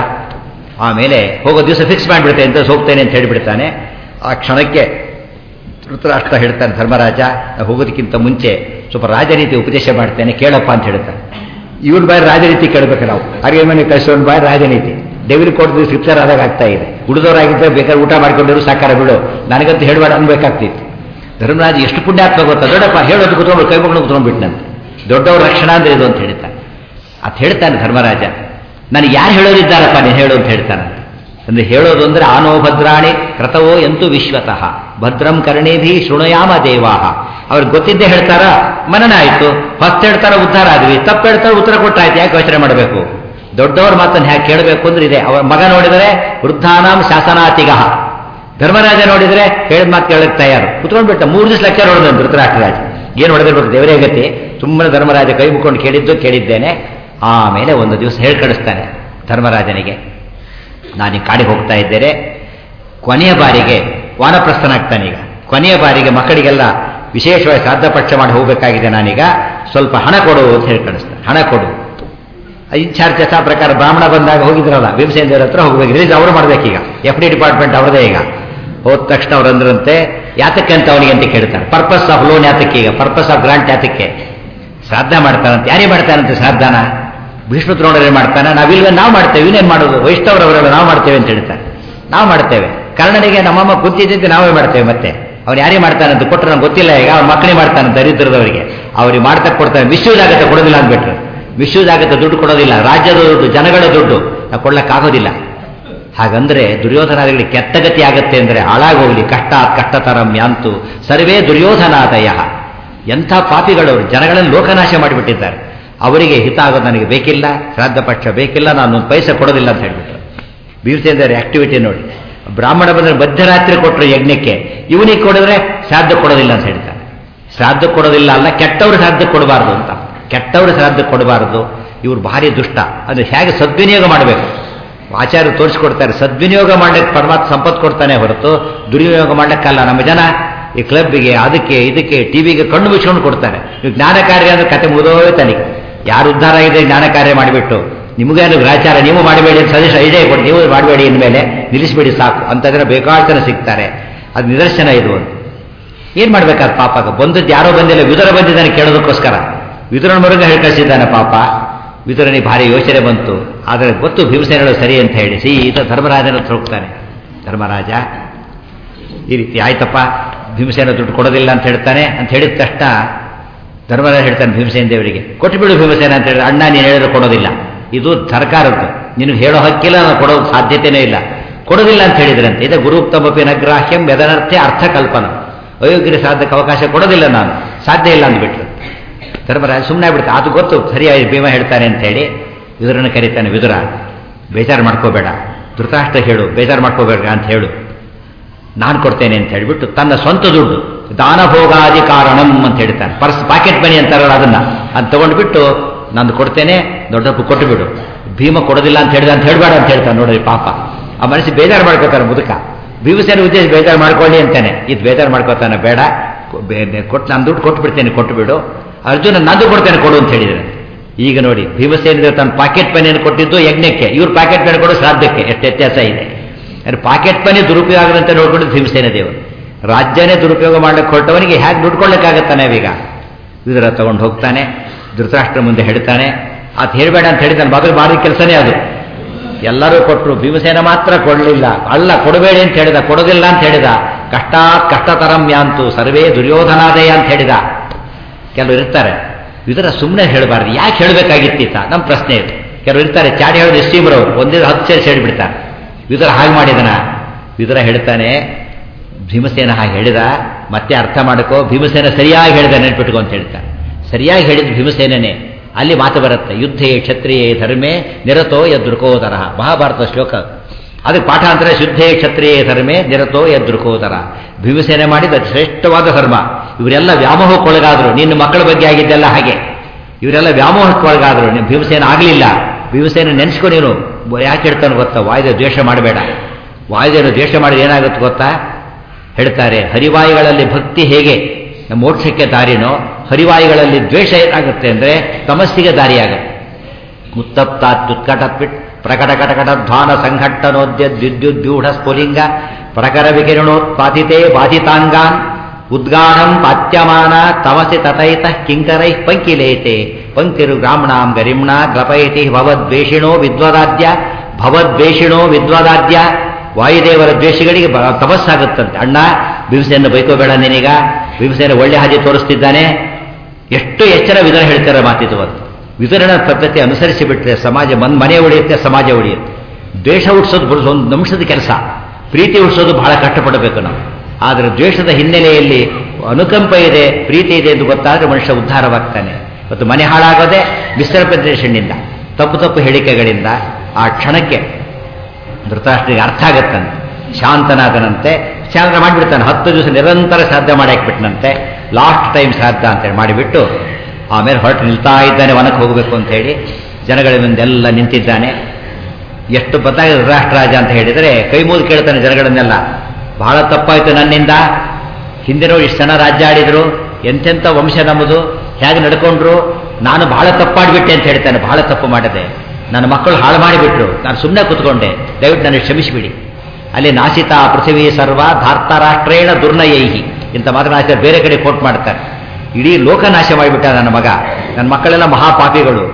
ಆಮೇಲೆ ಹೋಗೋ ದಿವಸ ಫಿಕ್ಸ್ ಮಾಡಿಬಿಡ್ತೇನೆ ಅಂತ ಹೋಗ್ತೇನೆ ಅಂತ ಹೇಳಿಬಿಡ್ತಾನೆ ಆ ಕ್ಷಣಕ್ಕೆ ಧೃತರಾಷ್ಟ್ರ ಹೇಳ್ತಾನೆ ಧರ್ಮರಾಜ ಹೋಗೋದಕ್ಕಿಂತ ಮುಂಚೆ ಸ್ವಲ್ಪ ರಾಜನೀತಿ ಉಪದೇಶ ಮಾಡ್ತೇನೆ ಕೇಳಪ್ಪ ಅಂತ ಹೇಳ್ತಾನೆ ಇವ್ರ ಬಾಯಿ ರಾಜನೀತಿ ಕೇಳಬೇಕು ನಾವು ಅರಿವೆ ಮನೆ ಕಳಿಸೋನ್ ಬಾಯಿ ರಾಜನೀತಿ ಡೆವಿಲ್ ಕೊಡ್ದು ಸ್ಕ್ರಿಪ್ಚರ್ ಆದಾಗ ಆಗ್ತಾ ಇದೆ ಉಳಿದವರಾಗಿದ್ದರೆ ಬೇಕಾದ್ರೆ ಊಟ ಮಾಡ್ಕೊಂಡಿರು ಸಾಕಾರ ಬಿಡು ನನಗಂತೂ ಹೇಳಬೇಡ ಅನ್ಬೇಕಾಗ್ತಿತ್ತು ಧರ್ಮರಾಜ ಎಷ್ಟು ಪುಣ್ಯಾತ್ಮ ಗೊತ್ತಾ ದೊಡ್ಡಪ್ಪ ಹೇಳೋದು ಕುತ್ಕೊಂಡು ಕೈ ಮಗಳು ಕುತ್ಕೊಂಡ್ಬಿಟ್ನಂತೆ ದೊಡ್ಡವ್ರ ರಕ್ಷಣಾ ಅಂದ್ರೆ ಇದು ಅಂತ ಹೇಳ್ತಾನೆ ಅಂತ ಹೇಳ್ತಾನೆ ಧರ್ಮರಾಜ ನನಗೆ ಯಾರು ಹೇಳೋರಿದ್ದಾರಪ್ಪ ನೀನು ಹೇಳು ಅಂತ ಹೇಳ್ತಾನೆ ಅಂದ್ರೆ ಹೇಳೋದು ಅಂದ್ರೆ ಆನೋ ಭದ್ರಾಣಿ ಕ್ರತವೋ ಎಂತೂ ವಿಶ್ವತಃ ಭದ್ರಂ ಕರ್ಣೇಭಿ ಶೃಣಯಾಮ ದೇವಾಹ ಅವ್ರಿಗೆ ಗೊತ್ತಿದ್ದೇ ಹೇಳ್ತಾರ ಮನನ ಆಯ್ತು ಫಸ್ಟ್ ಹೇಳ್ತಾರ ಉದ್ಧಾರ ಆದ್ವಿ ತಪ್ಪು ಹೇಳ್ತಾರ ಉತ್ತರ ಕೊಟ್ಟಾಯ್ತು ಯಾಕೆ ಯೋಚನೆ ಮಾಡಬೇಕು ದೊಡ್ಡವ್ರ ಮಾತನ್ನು ಹೇಗೆ ಕೇಳಬೇಕು ಅಂದ್ರೆ ಇದೆ ಅವರ ಮಗ ನೋಡಿದರೆ ವೃದ್ಧಾನಾಂ ಶಾಸನಾತಿಗ ಧರ್ಮರಾಜ ನೋಡಿದ್ರೆ ಹೇಳಿದ ಮಾತು ಕೇಳಕ್ಕೆ ತಯಾರು ಕುತ್ಕೊಂಡ್ಬಿಟ್ಟ ಮೂರು ದಿವಸ ಲೆಕ್ಕ ನೋಡಿದ ಧೃತರಾಷ್ಟ್ರರಾಜ ಏನು ಹೊಡೆದಿರ್ಬೇಕು ದೇವರೇ ಗತಿ ಸುಮ್ಮನೆ ಧರ್ಮರಾಜ ಕೈ ಮುಕ್ಕೊಂಡು ಕೇಳಿದ್ದು ಕೇಳಿದ್ದೇನೆ ಆಮೇಲೆ ಒಂದು ದಿವಸ ಹೇಳಿ ಕಳಿಸ್ತಾನೆ ಧರ್ಮರಾಜನಿಗೆ ನಾನು ಕಾಡಿಗೆ ಹೋಗ್ತಾ ಇದ್ದೇನೆ ಕೊನೆಯ ಬಾರಿಗೆ ವಾನಪ್ರಸ್ಥನಾಗ್ತಾನೀಗ ಕೊನೆಯ ಬಾರಿಗೆ ಮಕ್ಕಳಿಗೆಲ್ಲ ವಿಶೇಷವಾಗಿ ಶ್ರಾದ್ದಪಕ್ಷ ಮಾಡಿ ಹೋಗಬೇಕಾಗಿದೆ ನಾನೀಗ ಸ್ವಲ್ಪ ಹಣ ಕೊಡು ಅಂತ ಹೇಳಿ ಕಳಿಸ್ತಾನೆ ಹಣ ಕೊಡು ಇನ್ಚಾರ್ಜ್ ಯಥಾ ಪ್ರಕಾರ ಬ್ರಾಹ್ಮಣ ಬಂದಾಗ ಹೋಗಿದ್ರಲ್ಲ ಭೀಮಸೇನ ದೇವರ ಹತ್ರ ಹೋಗ್ಬೇಕು ರಿಲೀಸ್ ಅವರು ಮಾಡ್ಬೇಕೀಗ ಎಫ್ ಡಿ ಡಿಪಾರ್ಟ್ಮೆಂಟ್ ಅವರದೇ ಈಗ ಹೋದ ತಕ್ಷಣ ಅವ್ರು ಅಂದ್ರಂತೆ ಯಾತಕ್ಕೆ ಅಂತ ಅವನಿಗೆ ಅಂತ ಕೇಳ್ತಾರೆ ಪರ್ಪಸ್ ಆಫ್ ಲೋನ್ ಯಾತಕ್ಕೆ ಈಗ ಪರ್ಪಸ್ ಆಫ್ ಗ್ರಾಂಟ್ ಯಾತಕ್ಕೆ ಶ್ರಾದ್ದ ಮಾಡ್ತಾನಂತೆ ಯಾರೇ ಮಾಡ್ತಾನಂತೆ ಶ್ರಾದ್ದನ ಭೀಷ್ಮ ದ್ರೋಣರು ಏನು ಮಾಡ್ತಾನೆ ನಾವಿಲ್ವೇ ನಾವು ಮಾಡ್ತೇವೆ ಇವನೇನು ಮಾಡೋದು ವೈಷ್ಣವರವರೆಲ್ಲ ನಾವು ಮಾಡ್ತೇವೆ ಅಂತ ಹೇಳ್ತಾರೆ ನಾವು ಮಾಡ್ತೇವೆ ಕರ್ಣನಿಗೆ ನಮ್ಮಮ್ಮ ಗೊತ್ತಿದ್ದಂತೆ ನಾವೇ ಮಾಡ್ತೇವೆ ಮತ್ತೆ ಅವ್ನು ಯಾರೇ ಮಾಡ್ತಾನೆ ಅಂತ ಕೊಟ್ಟರೆ ನಮ್ಗೆ ಗೊತ್ತಿಲ್ಲ ಈಗ ಅವ್ನ ಮಕ್ಕಳಿಗೆ ಮಾಡ್ತಾನೆ ದರಿದ್ರದವರಿಗೆ ಅವ್ರಿಗೆ ಮಾಡ್ತಾ ಕೊಡ್ತಾನೆ ಮಿಸ್ಯೂಸ್ ಆಗುತ್ತೆ ಕೊಡೋದಿಲ್ಲ ಅಂದ್ಬಿಟ್ರು ಮಿಸ್ಯೂಸ್ ಆಗುತ್ತೆ ದುಡ್ಡು ಕೊಡೋದಿಲ್ಲ ರಾಜ್ಯದ ದುಡ್ಡು ಜನಗಳ ದುಡ್ಡು ನಾವು ಕೊಡ್ಲಕ್ಕಾಗೋದಿಲ್ಲ ಹಾಗಂದ್ರೆ ದುರ್ಯೋಧನಾದಿಗಳಿಗೆ ಕೆಟ್ಟಗತಿ ಆಗತ್ತೆ ಅಂದ್ರೆ ಹಾಳಾಗೋಗ್ಲಿ ಕಷ್ಟ ಕಷ್ಟತರಂ ಯಾಂತು ಸರ್ವೇ ದುರ್ಯೋಧನಾದಯ ಎಂಥ ಪಾಪಿಗಳವರು ಜನಗಳನ್ನು ಲೋಕನಾಶ ಮಾಡಿಬಿಟ್ಟಿದ್ದಾರೆ ಅವರಿಗೆ ಹಿತ ಆಗೋದು ನನಗೆ ಬೇಕಿಲ್ಲ ಶ್ರಾದ್ದ ಪಕ್ಷ ಬೇಕಿಲ್ಲ ನಾನು ಒಂದು ಪೈಸೆ ಕೊಡೋದಿಲ್ಲ ಅಂತ ಹೇಳ್ಬಿಟ್ರು ಭೀಮಸೇಂದ್ರ ಆಕ್ಟಿವಿಟಿ ನೋಡಿ ಬ್ರಾಹ್ಮಣ ಬಂದರೆ ಮಧ್ಯರಾತ್ರಿ ಕೊಟ್ಟರು ಯಜ್ಞಕ್ಕೆ ಇವನಿಗೆ ಕೊಡಿದ್ರೆ ಶ್ರಾದ್ದ ಕೊಡೋದಿಲ್ಲ ಅಂತ ಹೇಳ್ತಾರೆ ಶ್ರಾದ್ದ ಕೊಡೋದಿಲ್ಲ ಅಲ್ಲ ಕೆಟ್ಟವರು ಶ್ರಾದ್ದ ಕೊಡಬಾರ್ದು ಅಂತ ಕೆಟ್ಟವರು ಶ್ರಾದ್ದ ಕೊಡಬಾರ್ದು ಇವ್ರು ಭಾರಿ ದುಷ್ಟ ಅಂದ್ರೆ ಹೇಗೆ ಸದ್ವಿನಿಯೋಗ ಮಾಡಬೇಕು ಆಚಾರ್ಯರು ತೋರಿಸ್ಕೊಡ್ತಾರೆ ಸದ್ವಿನಿಯೋಗ ಮಾಡಲಿಕ್ಕೆ ಪರಮಾತ್ಮ ಸಂಪತ್ತು ಕೊಡ್ತಾನೆ ಹೊರತು ದುರ್ವಿನಿಯೋಗ ಮಾಡಲಿಕ್ಕಲ್ಲ ನಮ್ಮ ಜನ ಈ ಕ್ಲಬ್ಬಿಗೆ ಅದಕ್ಕೆ ಇದಕ್ಕೆ ಟಿವಿಗೆ ಕಣ್ಣು ಮುಚ್ಕೊಂಡು ಕೊಡ್ತಾರೆ ನೀವು ಜ್ಞಾನ ಕಾರ್ಯ ಅಂದ್ರೆ ಕತೆ ಮುಗಿದೋಯ್ತಾನೆ ಯಾರು ಉದ್ಧಾರ ಆಗಿದೆ ಜ್ಞಾನ ಕಾರ್ಯ ಮಾಡಿಬಿಟ್ಟು ನಿಮಗೇನು ಗ್ರಾಚಾರ ನೀವು ಮಾಡಬೇಡಿ ಅಂತ ಸಜೆಷನ್ ಐಡಿಯಾ ಕೊಡಿ ನೀವು ಮಾಡಬೇಡಿ ಇನ್ಮೇಲೆ ನಿಲ್ಲಿಸಬೇಡಿ ಸಾಕು ಅಂತಂದ್ರೆ ಬೇಕಾದ ಜನ ಸಿಗ್ತಾರೆ ಅದು ನಿದರ್ಶನ ಇದು ಅಂತ ಏನ್ ಮಾಡ್ಬೇಕಾದ ಪಾಪ ಬಂದದ್ದು ಯಾರೋ ಬಂದಿಲ್ಲ ವಿದುರ ಬಂದಿದ್ದಾನೆ ಕೇಳೋದಕ್ಕೋಸ್ಕರ ವಿದುರನ ಮರುಗ ಹೇಳಿ ಕಳಿಸಿದ್ದಾನೆ ಪಾಪ ವಿದುರನಿಗೆ ಭಾರಿ ಯೋಚನೆ ಬಂತು ಆದರೆ ಗೊತ್ತು ಭೀಮಸೇನಗಳು ಸರಿ ಅಂತ ಹೇಳಿ ಸೀತ ಧರ್ಮರಾಜನ ಹತ್ರ ಹೋಗ್ತಾನೆ ಧರ್ಮರಾಜ ಈ ರೀತಿ ಆಯ್ತಪ್ಪ ಭೀಮಸೇನ ದುಡ್ಡು ಕೊಡೋದಿಲ್ಲ ಅಂತ ಹೇಳ್ತಾನೆ ಅಂತ ಹೇಳಿದ ತಕ್ಷಣ ಧರ್ಮರಾಜ ಹೇಳ್ತಾನೆ ಭೀಮಸೇನ ದೇವರಿಗೆ ಕೊಟ್ಟುಬಿಡು ಭೀಮಸೇನ ಅಂತ ಹೇಳಿದ್ರೆ ಅಣ್ಣ ನೀನು ಹೇಳಿದ್ರೆ ಕೊಡೋದಿಲ್ಲ ಇದು ಸರ್ಕಾರದ್ದು ನಿನಗೆ ಹೇಳೋ ಹಕ್ಕಿಲ್ಲ ನಾನು ಕೊಡೋ ಸಾಧ್ಯತೆಯೇ ಇಲ್ಲ ಕೊಡೋದಿಲ್ಲ ಅಂತ ಹೇಳಿದ್ರಂತೆ ಇದು ಗುರುಕ್ತಮಪಿ ನಗ್ರಾಹ್ಯಂ ಯದನರ್ಥೆ ಅರ್ಥಕಲ್ಪನ ಅಯೋಗ್ಯರ ಸಾಧಕ್ಕೆ ಅವಕಾಶ ಕೊಡೋದಿಲ್ಲ ನಾನು ಸಾಧ್ಯ ಇಲ್ಲ ಅಂದ್ಬಿಟ್ರು ಧರ್ಮರಾಜ ಸುಮ್ಮನೆ ಬಿಡ್ತಾ ಅದು ಗೊತ್ತು ಸರಿಯಾಗಿ ಭೀಮ ಹೇಳ್ತಾನೆ ಅಂತ ಹೇಳಿ ವಿದುರನ ಕರೀತಾನೆ ವಿದುರ ಬೇಜಾರು ಮಾಡ್ಕೋಬೇಡ ಧೃತರಾಷ್ಟ್ರ ಹೇಳು ಬೇಜಾರು ಮಾಡ್ಕೋಬೇಡ ಅಂತ ಹೇಳು ನಾನು ಕೊಡ್ತೇನೆ ಅಂತ ಹೇಳಿಬಿಟ್ಟು ತನ್ನ ಸ್ವಂತ ದುಡ್ಡು ದಾನಭೋಗಾದಿ ಕಾರಣಂ ಅಂತ ಹೇಳ್ತಾನೆ ಪರ್ಸ್ ಪಾಕೆಟ್ ಮನಿ ಅಂತಾರಲ್ಲ ಅದನ್ನ ಅದು ತಗೊಂಡ್ಬಿಟ್ಟು ನಾನು ಕೊಡ್ತೇನೆ ದೊಡ್ಡಪ್ಪ ಕೊಟ್ಟು ಬಿಡು ಭೀಮ ಕೊಡೋದಿಲ್ಲ ಅಂತ ಹೇಳಿದ ಅಂತ ಹೇಳ್ಬೇಡ ಅಂತ ಹೇಳ್ತಾನೆ ನೋಡ್ರಿ ಪಾಪ ಆ ಮನಸ್ಸು ಬೇಜಾರು ಮಾಡ್ಕೋತಾನೆ ಮುದುಕ ಭೀಮಸೇನ ಉದ್ದೇಶ ಬೇಜಾರು ಮಾಡ್ಕೊಳ್ಳಿ ಅಂತಾನೆ ಇದು ಬೇಜಾರು ಮಾಡ್ಕೋತಾನೆ ಬೇಡ ಕೊಟ್ಟು ನಾನು ದುಡ್ಡು ಕೊಟ್ಟು ಬಿಡ್ತೇನೆ ಕೊಟ್ಟು ಬಿಡು ಅರ್ಜುನ ನಂದು ಕೊಡ್ತೇನೆ ಕೊಡು ಅಂತ ಹೇಳಿದ್ರೆ ಈಗ ನೋಡಿ ಭೀಮಸೇನ ತನ್ನ ಪಾಕೆಟ್ ಪನಿಯನ್ನು ಕೊಟ್ಟಿದ್ದು ಯಜ್ಞಕ್ಕೆ ಇವ್ರು ಪಾಕೆಟ್ ಪನಿ ಕೊಡು ಶ್ರಾದ್ದಕ್ಕೆ ಎಷ್ಟು ವ್ಯತ್ಯಾಸ ಇದೆ ಅಂದ್ರೆ ಪಾಕೆಟ್ ಪನಿ ದುರುಪಯೋಗ ಆಗದಂತೆ ನೋಡ್ಕೊಂಡು ಭೀಮಸೇನ ದೇವರು ರಾಜ್ಯನೇ ದುರುಪಯೋಗ ಮಾಡ್ಲಿಕ್ಕೆ ಹೊರಟವನಿಗೆ ಹೇಗೆ ದುಡ್ಕೊಳ್ಳಿಕ್ಕಾಗತ್ತಾನೆ ಈಗ ಇದರ ತಗೊಂಡು ಹೋಗ್ತಾನೆ ಧೃತರಾಷ್ಟ್ರ ಮುಂದೆ ಹೇಳ್ತಾನೆ ಅದು ಹೇಳಬೇಡ ಅಂತ ಹೇಳಿದ್ದಾನೆ ಮೊದಲು ಮಾಡಿದ ಕೆಲಸನೇ ಅದು ಎಲ್ಲರೂ ಕೊಟ್ಟರು ಭೀಮಸೇನ ಮಾತ್ರ ಕೊಡಲಿಲ್ಲ ಅಲ್ಲ ಕೊಡಬೇಡಿ ಅಂತ ಹೇಳಿದ ಕೊಡೋದಿಲ್ಲ ಅಂತ ಹೇಳಿದ ಕಷ್ಟಾತ್ ಕಷ್ಟತರಂ ಯಾಂತು ಸರ್ವೇ ದುರ್ಯೋಧನಾದಯ ಅಂತ ಹೇಳಿದ ಕೆಲವರು ಇರ್ತಾರೆ ಇದರ ಸುಮ್ಮನೆ ಹೇಳಬಾರ್ದು ಯಾಕೆ ಹೇಳಬೇಕಾಗಿತ್ತೀತ ನಮ್ಮ ಪ್ರಶ್ನೆ ಇದು ಕೆಲವರು ಇರ್ತಾರೆ ಚಾಡಿ ಹೇಳೋದು ಎಸ್ಟೀಮ್ರವ್ರು ಒಂದೇ ಹತ್ತು ಸೇರಿ ಹೇಳಿಬಿಡ್ತಾರೆ ವಿದುರ ಹಾಗೆ ಮಾಡಿದನ ವಿದುರ ಹೇಳ್ತಾನೆ ಭೀಮಸೇನ ಹಾಗೆ ಹೇಳಿದ ಮತ್ತೆ ಅರ್ಥ ಮಾಡ್ಕೋ ಭೀಮಸೇನ ಸರಿಯಾಗಿ ಹೇಳಿದ ನೆನ್ಪಿಟ್ಕೊ ಅಂತ ಹೇಳ್ತಾನೆ ಸರಿಯಾಗಿ ಹೇಳಿದ ಭೀಮಸೇನೇ ಅಲ್ಲಿ ಮಾತು ಬರುತ್ತೆ ಯುದ್ಧೇ ಕ್ಷತ್ರಿಯೇ ಧರ್ಮೇ ನಿರತೋ ಯದೃಕೋದರ ಮಹಾಭಾರತ ಶ್ಲೋಕ ಅದಕ್ಕೆ ಪಾಠಾಂತರ ಶುದ್ಧೇ ಕ್ಷತ್ರಿಯೇ ಧರ್ಮೇ ನಿರತೋ ಯದೃಕೋದರ ಭೀಮಸೇನೆ ಮಾಡಿದ ಶ್ರೇಷ್ಠವಾದ ಧರ್ಮ ಇವರೆಲ್ಲ ವ್ಯಾಮೋಹಕ್ಕೊಳಗಾದ್ರು ನಿನ್ನ ಮಕ್ಕಳ ಬಗ್ಗೆ ಆಗಿದ್ದೆಲ್ಲ ಹಾಗೆ ಇವರೆಲ್ಲ ವ್ಯಾಮೋಹಕ್ಕೊಳಗಾದ್ರು ನೀನು ಭೀಮಸೇನ ಆಗಲಿಲ್ಲ ಭೀಮಸೇನ ನೆನೆಸ್ಕೊ ನೀನು ಯಾಕೆ ಹೇಳ್ತಾನೆ ಗೊತ್ತಾ ವಾಯುದ ದ್ವೇಷ ಮಾಡಬೇಡ ವಾಯುದೇವರು ದ್ವೇಷ ಮಾಡಿದ್ರೆ ಏನಾಗುತ್ತೆ ಗೊತ್ತಾ ಹೇಳ್ತಾರೆ ಹರಿವಾಯುಗಳಲ್ಲಿ ಭಕ್ತಿ ಹೇಗೆ ನಮ್ಮ ಮೋಕ್ಷಕ್ಕೆ ದಾರಿನೋ ಹರಿವಾಯುಗಳಲ್ಲಿ ದ್ವೇಷ ಏನಾಗುತ್ತೆ ಅಂದರೆ ತಮಸ್ಸಿಗೆ ದಾರಿಯಾಗುತ್ತೆ ಉತ್ತಪ್ತಾತ್ಯುತ್ಕಟಪಿಟ್ ಪ್ರಕಟ ಕಟಕಟ ಧ್ವಾನ ಸಂಘಟ್ಟನೋದ್ಯ ವಿದ್ಯುದ್ಯೂಢ ಸ್ಫುಲಿಂಗ ಪ್ರಕರ ವಿಕಿರಣೋತ್ಪಾತಿತೆ ಬಾಧಿತಾಂಗಾನ್ ಉದ್ಗಾಢಂ ಪಾತ್ಯಮಾನ ತಮಸಿ ತತೈತ ಕಿಂಕರೈ ಪಂಕಿಲೇತೆ ಪಂಕ್ತಿರು ಗ್ರಾಮ್ಣಾಂ ಗರಿಮ್ಣ ಗ್ರಪಯತಿ ಭವದ್ವೇಷಿಣೋ ವಿದ್ವದಾದ್ಯ ಭವದ್ವೇಷಿಣೋ ವಿದ್ವದಾದ್ಯ ವಾಯುದೇವರ ದ್ವೇಷಗಳಿಗೆ ತಪಸ್ಸಾಗುತ್ತಂತೆ ಅಣ್ಣ ಭೀಮಸೇನ ಬೈಕೋಬೇಡ ನೀನೀಗ ಭೀಮಸೇನ ಒಳ್ಳೆ ಹಾದಿ ತೋರಿಸ್ತಿದ್ದಾನೆ ಎಷ್ಟು ಎಚ್ಚರ ವಿಧಾನ ಹೇಳ್ತಾರೆ ಮಾತಿದು ಅಂತ ವಿತರಣಾ ಪದ್ಧತಿ ಅನುಸರಿಸಿ ಬಿಟ್ರೆ ಸಮಾಜ ಮನ್ ಮನೆ ಉಳಿಯುತ್ತೆ ಸಮಾಜ ಉಳಿಯುತ್ತೆ ದ್ವೇಷ ಹುಟ್ಟಿಸೋದು ಒಂದು ನಿಮಿಷದ ಕೆಲಸ ಪ್ರೀತಿ ಹುಟ್ಟಿಸೋದು ಬಹಳ ಕಷ್ಟಪಡಬೇಕು ನಾವು ಆದರೆ ದ್ವೇಷದ ಹಿನ್ನೆಲೆಯಲ್ಲಿ ಅನುಕಂಪ ಇದೆ ಪ್ರೀತಿ ಇದೆ ಎಂದು ಗೊತ್ತಾದರೆ ಮನುಷ್ಯ ಉದ್ಧಾರವಾಗ್ತಾನೆ ಮತ್ತು ಮನೆ ಹಾಳಾಗೋದೇ ಮಿಸ್ಟರ್ಪ್ರೆಸೇಷನ್ನಿಂದ ತಪ್ಪು ತಪ್ಪು ಹೇಳಿಕೆಗಳಿಂದ ಆ ಕ್ಷಣಕ್ಕೆ ಧೃತರಾಷ್ಟ್ರಿಗೆ ಅರ್ಥ ಆಗತ್ತಂತೆ ಶಾಂತನಾದನಂತೆ ಶಾಂತ ಮಾಡಿಬಿಡ್ತಾನೆ ಹತ್ತು ದಿವಸ ನಿರಂತರ ಶ್ರಾದ್ದ ಮಾಡಿ ಹಾಕ್ಬಿಟ್ನಂತೆ ಲಾಸ್ಟ್ ಟೈಮ್ ಶ್ರಾದ್ದ ಅಂತೇಳಿ ಮಾಡಿಬಿಟ್ಟು ಆಮೇಲೆ ಹೊರಟು ನಿಲ್ತಾ ಇದ್ದಾನೆ ವನಕ್ಕೆ ಹೋಗಬೇಕು ಅಂತ ಹೇಳಿ ಜನಗಳ ಮುಂದೆಲ್ಲ ನಿಂತಿದ್ದಾನೆ ಎಷ್ಟು ಬತ್ತಾಗಿದೆ ರಾಷ್ಟ್ರರಾಜ ಅಂತ ಹೇಳಿದರೆ ಕೈ ಮುಗಿದು ಕೇಳ್ತಾನೆ ಜನಗಳನ್ನೆಲ್ಲ ಬಹಳ ತಪ್ಪಾಯಿತು ನನ್ನಿಂದ ಹಿಂದಿನವ್ರು ಇಷ್ಟು ಜನ ರಾಜ್ಯ ಆಡಿದ್ರು ಎಂತೆಂಥ ವಂಶ ನಮ್ಮದು ಹೇಗೆ ನಡ್ಕೊಂಡ್ರು ನಾನು ಬಹಳ ತಪ್ಪಾಡಿಬಿಟ್ಟೆ ಅಂತ ಹೇಳ್ತಾನೆ ಬಹಳ ತಪ್ಪು ಮಾಡಿದೆ ನನ್ನ ಮಕ್ಕಳು ಹಾಳು ಮಾಡಿಬಿಟ್ರು ನಾನು ಸುಮ್ಮನೆ ಕೂತ್ಕೊಂಡೆ ದಯವಿಟ್ಟು ನನಗೆ ಕ್ಷಮಿಸಿಬಿಡಿ ಅಲ್ಲಿ ನಾಸಿತ ಪೃಥ್ವಿ ಸರ್ವ ಧಾರ್ತರಾಷ್ಟ್ರೇಣ ದುರ್ನಯೈಹಿ ಇಂಥ ಮಾತನಾಶ ಬೇರೆ ಕಡೆ ಕೋಟ್ ಮಾಡ್ತಾರೆ ಇಡೀ ಲೋಕ ನಾಶ ಮಾಡಿಬಿಟ್ಟ ನನ್ನ ಮಗ ನನ್ನ ಮಕ್ಕಳೆಲ್ಲ ಮಹಾಪಾಪಿಗಳು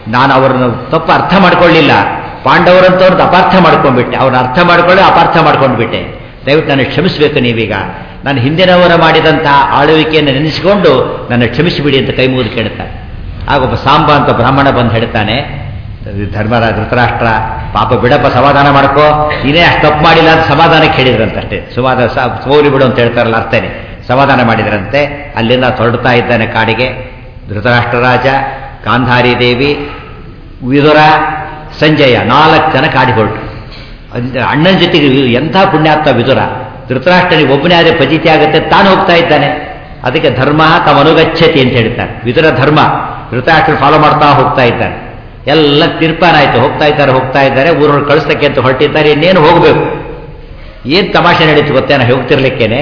ನಾನು ಅವ್ರನ್ನ ತಪ್ಪು ಅರ್ಥ ಮಾಡ್ಕೊಳ್ಳಿಲ್ಲ ಪಾಂಡವರಂತವ್ರದ್ದು ಅಪಾರ್ಥ ಮಾಡ್ಕೊಂಡ್ಬಿಟ್ಟೆ ಅವ್ರನ್ನ ಅರ್ಥ ಮಾಡ್ಕೊಳ್ಳಿ ಅಪಾರ್ಥ ಮಾಡ್ಕೊಂಡ್ಬಿಟ್ಟೆ ದಯವಿಟ್ಟು ನನಗೆ ಕ್ಷಮಿಸಬೇಕು ನೀವೀಗ ನಾನು ಹಿಂದಿನವರ ಮಾಡಿದಂತಹ ಆಳ್ವಿಕೆಯನ್ನು ನೆನೆಸಿಕೊಂಡು ನನ್ನ ಕ್ಷಮಿಸಿಬಿಡಿ ಅಂತ ಕೈ ಮುಗಿದು ಕೇಳ್ತಾನೆ ಆಗ ಒಬ್ಬ ಸಾಂಬ ಅಂತ ಬ್ರಾಹ್ಮಣ ಬಂದು ಹೇಳ್ತಾನೆ ಧರ್ಮರಾಜ ಧೃತರಾಷ್ಟ್ರ ಪಾಪ ಬಿಡಪ್ಪ ಸಮಾಧಾನ ಮಾಡ್ಕೋ ನೀನೇ ಅಷ್ಟು ತಪ್ಪು ಮಾಡಿಲ್ಲ ಅಂತ ಸಮಾಧಾನಕ್ಕೆ ಹೇಳಿದ್ರಂತಷ್ಟೇ ಸುಮಾದ ಸೋಲಿ ಬಿಡು ಅಂತ ಹೇಳ್ತಾರಲ್ಲ ಅರ್ಥನೇ ಸಮಾಧಾನ ಮಾಡಿದ್ರಂತೆ ಅಲ್ಲಿಂದ ಹೊರಡ್ತಾ ಇದ್ದಾನೆ ಕಾಡಿಗೆ ಧೃತರಾಷ್ಟ್ರ ರಾಜ ಗಾಂಧಾರಿ ದೇವಿ ವಿದುರ ಸಂಜಯ ನಾಲ್ಕು ಜನ ಕಾಡಿ ಹೊರಟು ಅಣ್ಣನ ಜೊತೆಗೆ ಎಂಥ ಪುಣ್ಯಾತ್ಮ ವಿದುರ ಧೃತರಾಷ್ಟ್ರನಿಗೆ ಒಬ್ಬನೇ ಆದ್ರೆ ಪಜಿತಿ ಆಗುತ್ತೆ ತಾನು ಹೋಗ್ತಾ ಇದ್ದಾನೆ ಅದಕ್ಕೆ ಧರ್ಮ ತಮ್ಮ ಅನುಗಚ್ಚತಿ ಅಂತ ಹೇಳ್ತಾರೆ ವಿದುರ ಧರ್ಮ ಧೃತರಾಷ್ಟ್ರ ಫಾಲೋ ಮಾಡ್ತಾ ಹೋಗ್ತಾ ಇದ್ದಾನೆ ಎಲ್ಲ ತೀರ್ಪಾನ ಆಯ್ತು ಹೋಗ್ತಾ ಇದ್ದಾರೆ ಹೋಗ್ತಾ ಇದ್ದಾರೆ ಊರವ್ರು ಕಳಿಸ್ತಕ್ಕೆ ಅಂತ ಹೊರಟಿದ್ದಾರೆ ಇನ್ನೇನು ಹೋಗಬೇಕು ಏನ್ ತಮಾಷೆ ನಡೀತು ಗೊತ್ತೇನ ಹೋಗ್ತಿರ್ಲಿಕ್ಕೇನೆ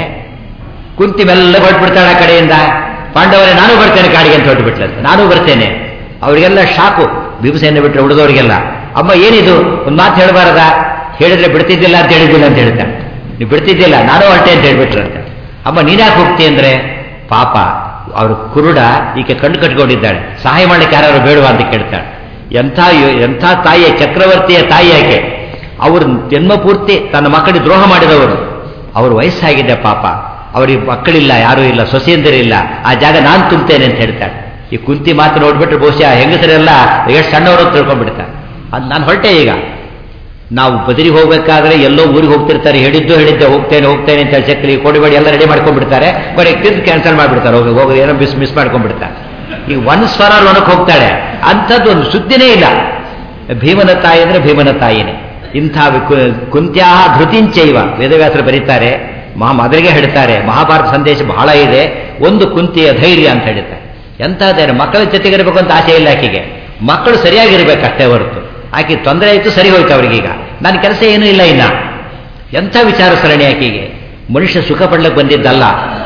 ಕುಂತಿ ಮೆಲ್ಲ ಹೊರಟ್ಬಿಡ್ತಾಳೆ ಆ ಕಡೆಯಿಂದ ಪಾಂಡವರೇ ನಾನು ಬರ್ತೇನೆ ಕಾಡಿಗೆ ಅಂತ ಹೊರಟುಬಿಟ್ಲಂತೆ ನಾನು ಬರ್ತೇನೆ ಅವರಿಗೆಲ್ಲ ಶಾಕು ಬಿಂಸೆಯನ್ನು ಬಿಟ್ಟರೆ ಉಳಿದವರಿಗೆಲ್ಲ ಅಮ್ಮ ಏನಿದು ಒಂದು ಮಾತು ಹೇಳಬಾರದ ಹೇಳಿದ್ರೆ ಬಿಡ್ತಿದ್ದಿಲ್ಲ ಅಂತ ಹೇಳಿದ್ದಿಲ್ಲ ಅಂತ ಹೇಳ್ತಾನೆ ನೀವು ಬಿಡ್ತಿದ್ದಿಲ್ಲ ನಾನು ಹೊರಟೆ ಅಂತ ಹೇಳ್ಬಿಟ್ರಂತೆ ಅಮ್ಮ ನೀನ್ಯಾಕೆ ಹೋಗ್ತಿ ಅಂದ್ರೆ ಪಾಪ ಅವರು ಕುರುಡ ಈಕೆ ಕಣ್ಣು ಕಟ್ಕೊಂಡಿದ್ದಾಳೆ ಸಹಾಯ ಮಾಡ್ಲಿಕ್ಕೆ ಯಾರು ಬೇಡವಾ ಅಂತ ಕೇಳ್ತಾಳೆ ಎಂಥ ಎಂಥ ತಾಯಿಯ ಚಕ್ರವರ್ತಿಯ ತಾಯಿ ಆಕೆ ಅವರು ಜನ್ಮ ಪೂರ್ತಿ ತನ್ನ ಮಕ್ಕಳಿಗೆ ದ್ರೋಹ ಮಾಡಿದವರು ಅವ್ರ ವಯಸ್ಸಾಗಿದೆ ಪಾಪ ಅವರಿಗೆ ಮಕ್ಕಳಿಲ್ಲ ಯಾರೂ ಇಲ್ಲ ಸೊಸೆಯಂದಿರಿಲ್ಲ ಆ ಜಾಗ ನಾನು ತುಂಬುತ್ತೇನೆ ಅಂತ ಹೇಳ್ತಾಳೆ ಈ ಕುಂತಿ ಮಾತು ನೋಡ್ಬಿಟ್ರೆ ಬಹುಶಃ ಹೆಂಗಸರೆಲ್ಲ ಎಷ್ಟು ಸಣ್ಣವರು ಅಂತ ತಿಳ್ಕೊಂಡ್ಬಿಡ್ತಾರೆ ಅದು ನಾನು ಹೊರಟೆ ಈಗ ನಾವು ಬದರಿಗೆ ಹೋಗ್ಬೇಕಾದ್ರೆ ಎಲ್ಲೋ ಊರಿಗೆ ಹೋಗ್ತಿರ್ತಾರೆ ಹೇಳಿದ್ದು ಹೇಳಿದ್ದೆ ಹೋಗ್ತೇನೆ ಹೋಗ್ತೇನೆ ಅಂತ ಚಕ್ರಿ ಕೋಡಿಬೇಡಿ ಎಲ್ಲ ರೆಡಿ ಮಾಡ್ಕೊಂಡ್ಬಿಡ್ತಾರೆ ಬರೀ ತಿಂದು ಕ್ಯಾನ್ಸಲ್ ಮಾಡಿಬಿಡ್ತಾರೆ ಹೋಗಿ ಹೋಗಿ ಏನೋ ಮಿಸ್ ಮಿಸ್ ಮಾಡ್ಕೊಂಡ್ಬಿಡ್ತಾರೆ ಈಗ ಒನ್ ಸ್ವರ ಒಣಕ್ಕೆ ಹೋಗ್ತಾಳೆ ಅಂಥದ್ದು ಒಂದು ಸುದ್ದಿನೇ ಇಲ್ಲ ಭೀಮನ ತಾಯಿ ಅಂದ್ರೆ ಭೀಮನ ತಾಯಿನೇ ಇಂಥ ಕುಂತ್ಯಾ ಧೃತಿಂಚೈವ ವೇದವ್ಯಾಸರು ಬರೀತಾರೆ ಮಹಾ ಮೊದಲಿಗೆ ಹೇಳ್ತಾರೆ ಮಹಾಭಾರತ ಸಂದೇಶ ಬಹಳ ಇದೆ ಒಂದು ಕುಂತಿಯ ಧೈರ್ಯ ಅಂತ ಹೇಳ್ತಾರೆ ಎಂಥದ್ದೇನು ಮಕ್ಕಳ ಜೊತೆಗಿರಬೇಕು ಅಂತ ಆಸೆ ಇಲ್ಲ ಆಕೆಗೆ ಮಕ್ಕಳು ಸರಿಯಾಗಿರ್ಬೇಕು ಅಷ್ಟೇ ಹೊರತು ಆಕೆ ತೊಂದರೆ ಆಯಿತು ಸರಿ ಹೋಯ್ತು ಅವ್ರಿಗೀಗ ನನ್ನ ಕೆಲಸ ಏನೂ ಇಲ್ಲ ಇನ್ನ ಎಂಥ ವಿಚಾರ ಸರಣಿ ಆಕೆಗೆ ಮನುಷ್ಯ ಸುಖ ಪಡ್ಲಿಕ್ಕೆ ಬಂದಿದ್ದಲ್ಲ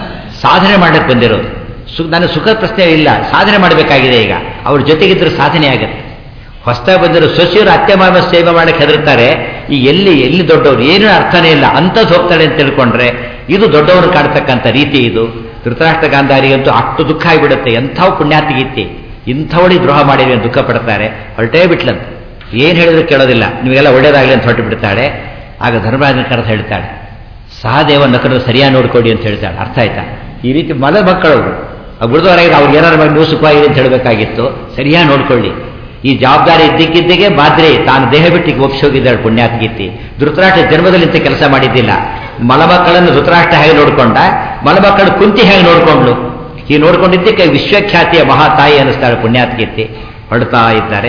ಸಾಧನೆ ಮಾಡಕ್ಕೆ ಬಂದಿರೋದು ಸು ನನಗೆ ಸುಖ ಪ್ರಶ್ನೆ ಇಲ್ಲ ಸಾಧನೆ ಮಾಡಬೇಕಾಗಿದೆ ಈಗ ಅವ್ರ ಜೊತೆಗಿದ್ರೆ ಸಾಧನೆ ಆಗುತ್ತೆ ಹೊಸದಾಗಿ ಬಂದಿರೋ ಸೊಸೆಯರು ಅತ್ತೆ ಮಾಮ ಸೇವೆ ಮಾಡಕ್ಕೆ ಹೆದರ್ತಾರೆ ಈ ಎಲ್ಲಿ ಎಲ್ಲಿ ದೊಡ್ಡವರು ಏನೂ ಅರ್ಥನೇ ಇಲ್ಲ ಅಂಥದ್ದು ಹೋಗ್ತಾಳೆ ಅಂತ ತಿಳ್ಕೊಂಡ್ರೆ ಇದು ದೊಡ್ಡವರು ಕಾಡ್ತಕ್ಕಂಥ ರೀತಿ ಇದು ಧೃತರಾಷ್ಟ್ರ ಗಾಂಧಾರಿಗಂತೂ ಅಷ್ಟು ದುಃಖ ಆಗಿಬಿಡುತ್ತೆ ಎಂಥವು ಪುಣ್ಯಾತಿಗೀತಿ ಇಂಥವಳಿ ದ್ರೋಹ ಮಾಡಿವೆ ಅಂತ ದುಃಖ ಪಡ್ತಾರೆ ಹೊರಟೇ ಬಿಟ್ಲಂತ ಏನು ಹೇಳಿದ್ರು ಕೇಳೋದಿಲ್ಲ ನೀವೆಲ್ಲ ಒಳ್ಳೇದಾಗಲಿ ಅಂತ ಹೊರಟು ಬಿಡ್ತಾಳೆ ಆಗ ಧರ್ಮರಾಜನ ಕರೆದು ಹೇಳ್ತಾಳೆ ಸಹದೇವ ನಕರು ಸರಿಯಾಗಿ ನೋಡ್ಕೊಡಿ ಅಂತ ಹೇಳ್ತಾಳೆ ಅರ್ಥ ಆಯ್ತಾ ಈ ರೀತಿ ಮಲ ಮಕ್ಕಳವರು ಗುರುದವರಾಗಿ ಅವ್ರಿಗೆ ಏನಾರು ಮಾಡಿ ನೀವು ಸುಖವಾಗಿದೆ ಅಂತ ಹೇಳಬೇಕಾಗಿತ್ತು ಸರಿಯಾಗಿ ನೋಡ್ಕೊಳ್ಳಿ ಈ ಜವಾಬ್ದಾರಿ ಇದ್ದಕ್ಕಿದ್ದಕ್ಕೆ ಮಾದ್ರೆ ತಾನು ದೇಹ ಬಿಟ್ಟಿಗೆ ಒಪ್ಪಿಸೋಗಿದ್ದಾಳೆ ಪುಣ್ಯಾತ್ಗೀತಿ ಧೃತರಾಷ್ಟ್ರ ಜನ್ಮದಲ್ಲಿ ಇಂಥ ಕೆಲಸ ಮಾಡಿದ್ದಿಲ್ಲ ಮಲಮಕ್ಕಳನ್ನು ಧೃತರಾಷ್ಟ್ರ ಹೇಗೆ ನೋಡ್ಕೊಂಡ ಮಲಮಕ್ಕಳು ಕುಂತಿ ಹೇಗೆ ನೋಡ್ಕೊಂಡ್ಲು ಈ ನೋಡ್ಕೊಂಡಿದ್ದಕ್ಕೆ ವಿಶ್ವಖ್ಯಾತಿಯ ಮಹಾತಾಯಿ ಅನ್ನಿಸ್ತಾಳೆ ಪುಣ್ಯಾತ್ಗೀತಿ ಹೊರಡ್ತಾ ಇದ್ದಾರೆ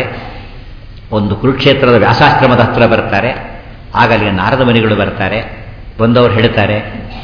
ಒಂದು ಕುರುಕ್ಷೇತ್ರದ ವ್ಯಾಸಾಶ್ರಮದ ಹತ್ರ ಬರ್ತಾರೆ ಆಗ ಅಲ್ಲಿಗೆ ನಾರದ ಮನೆಗಳು ಬರ್ತಾರೆ ಬಂದವರು ಹೇಳ್ತಾರೆ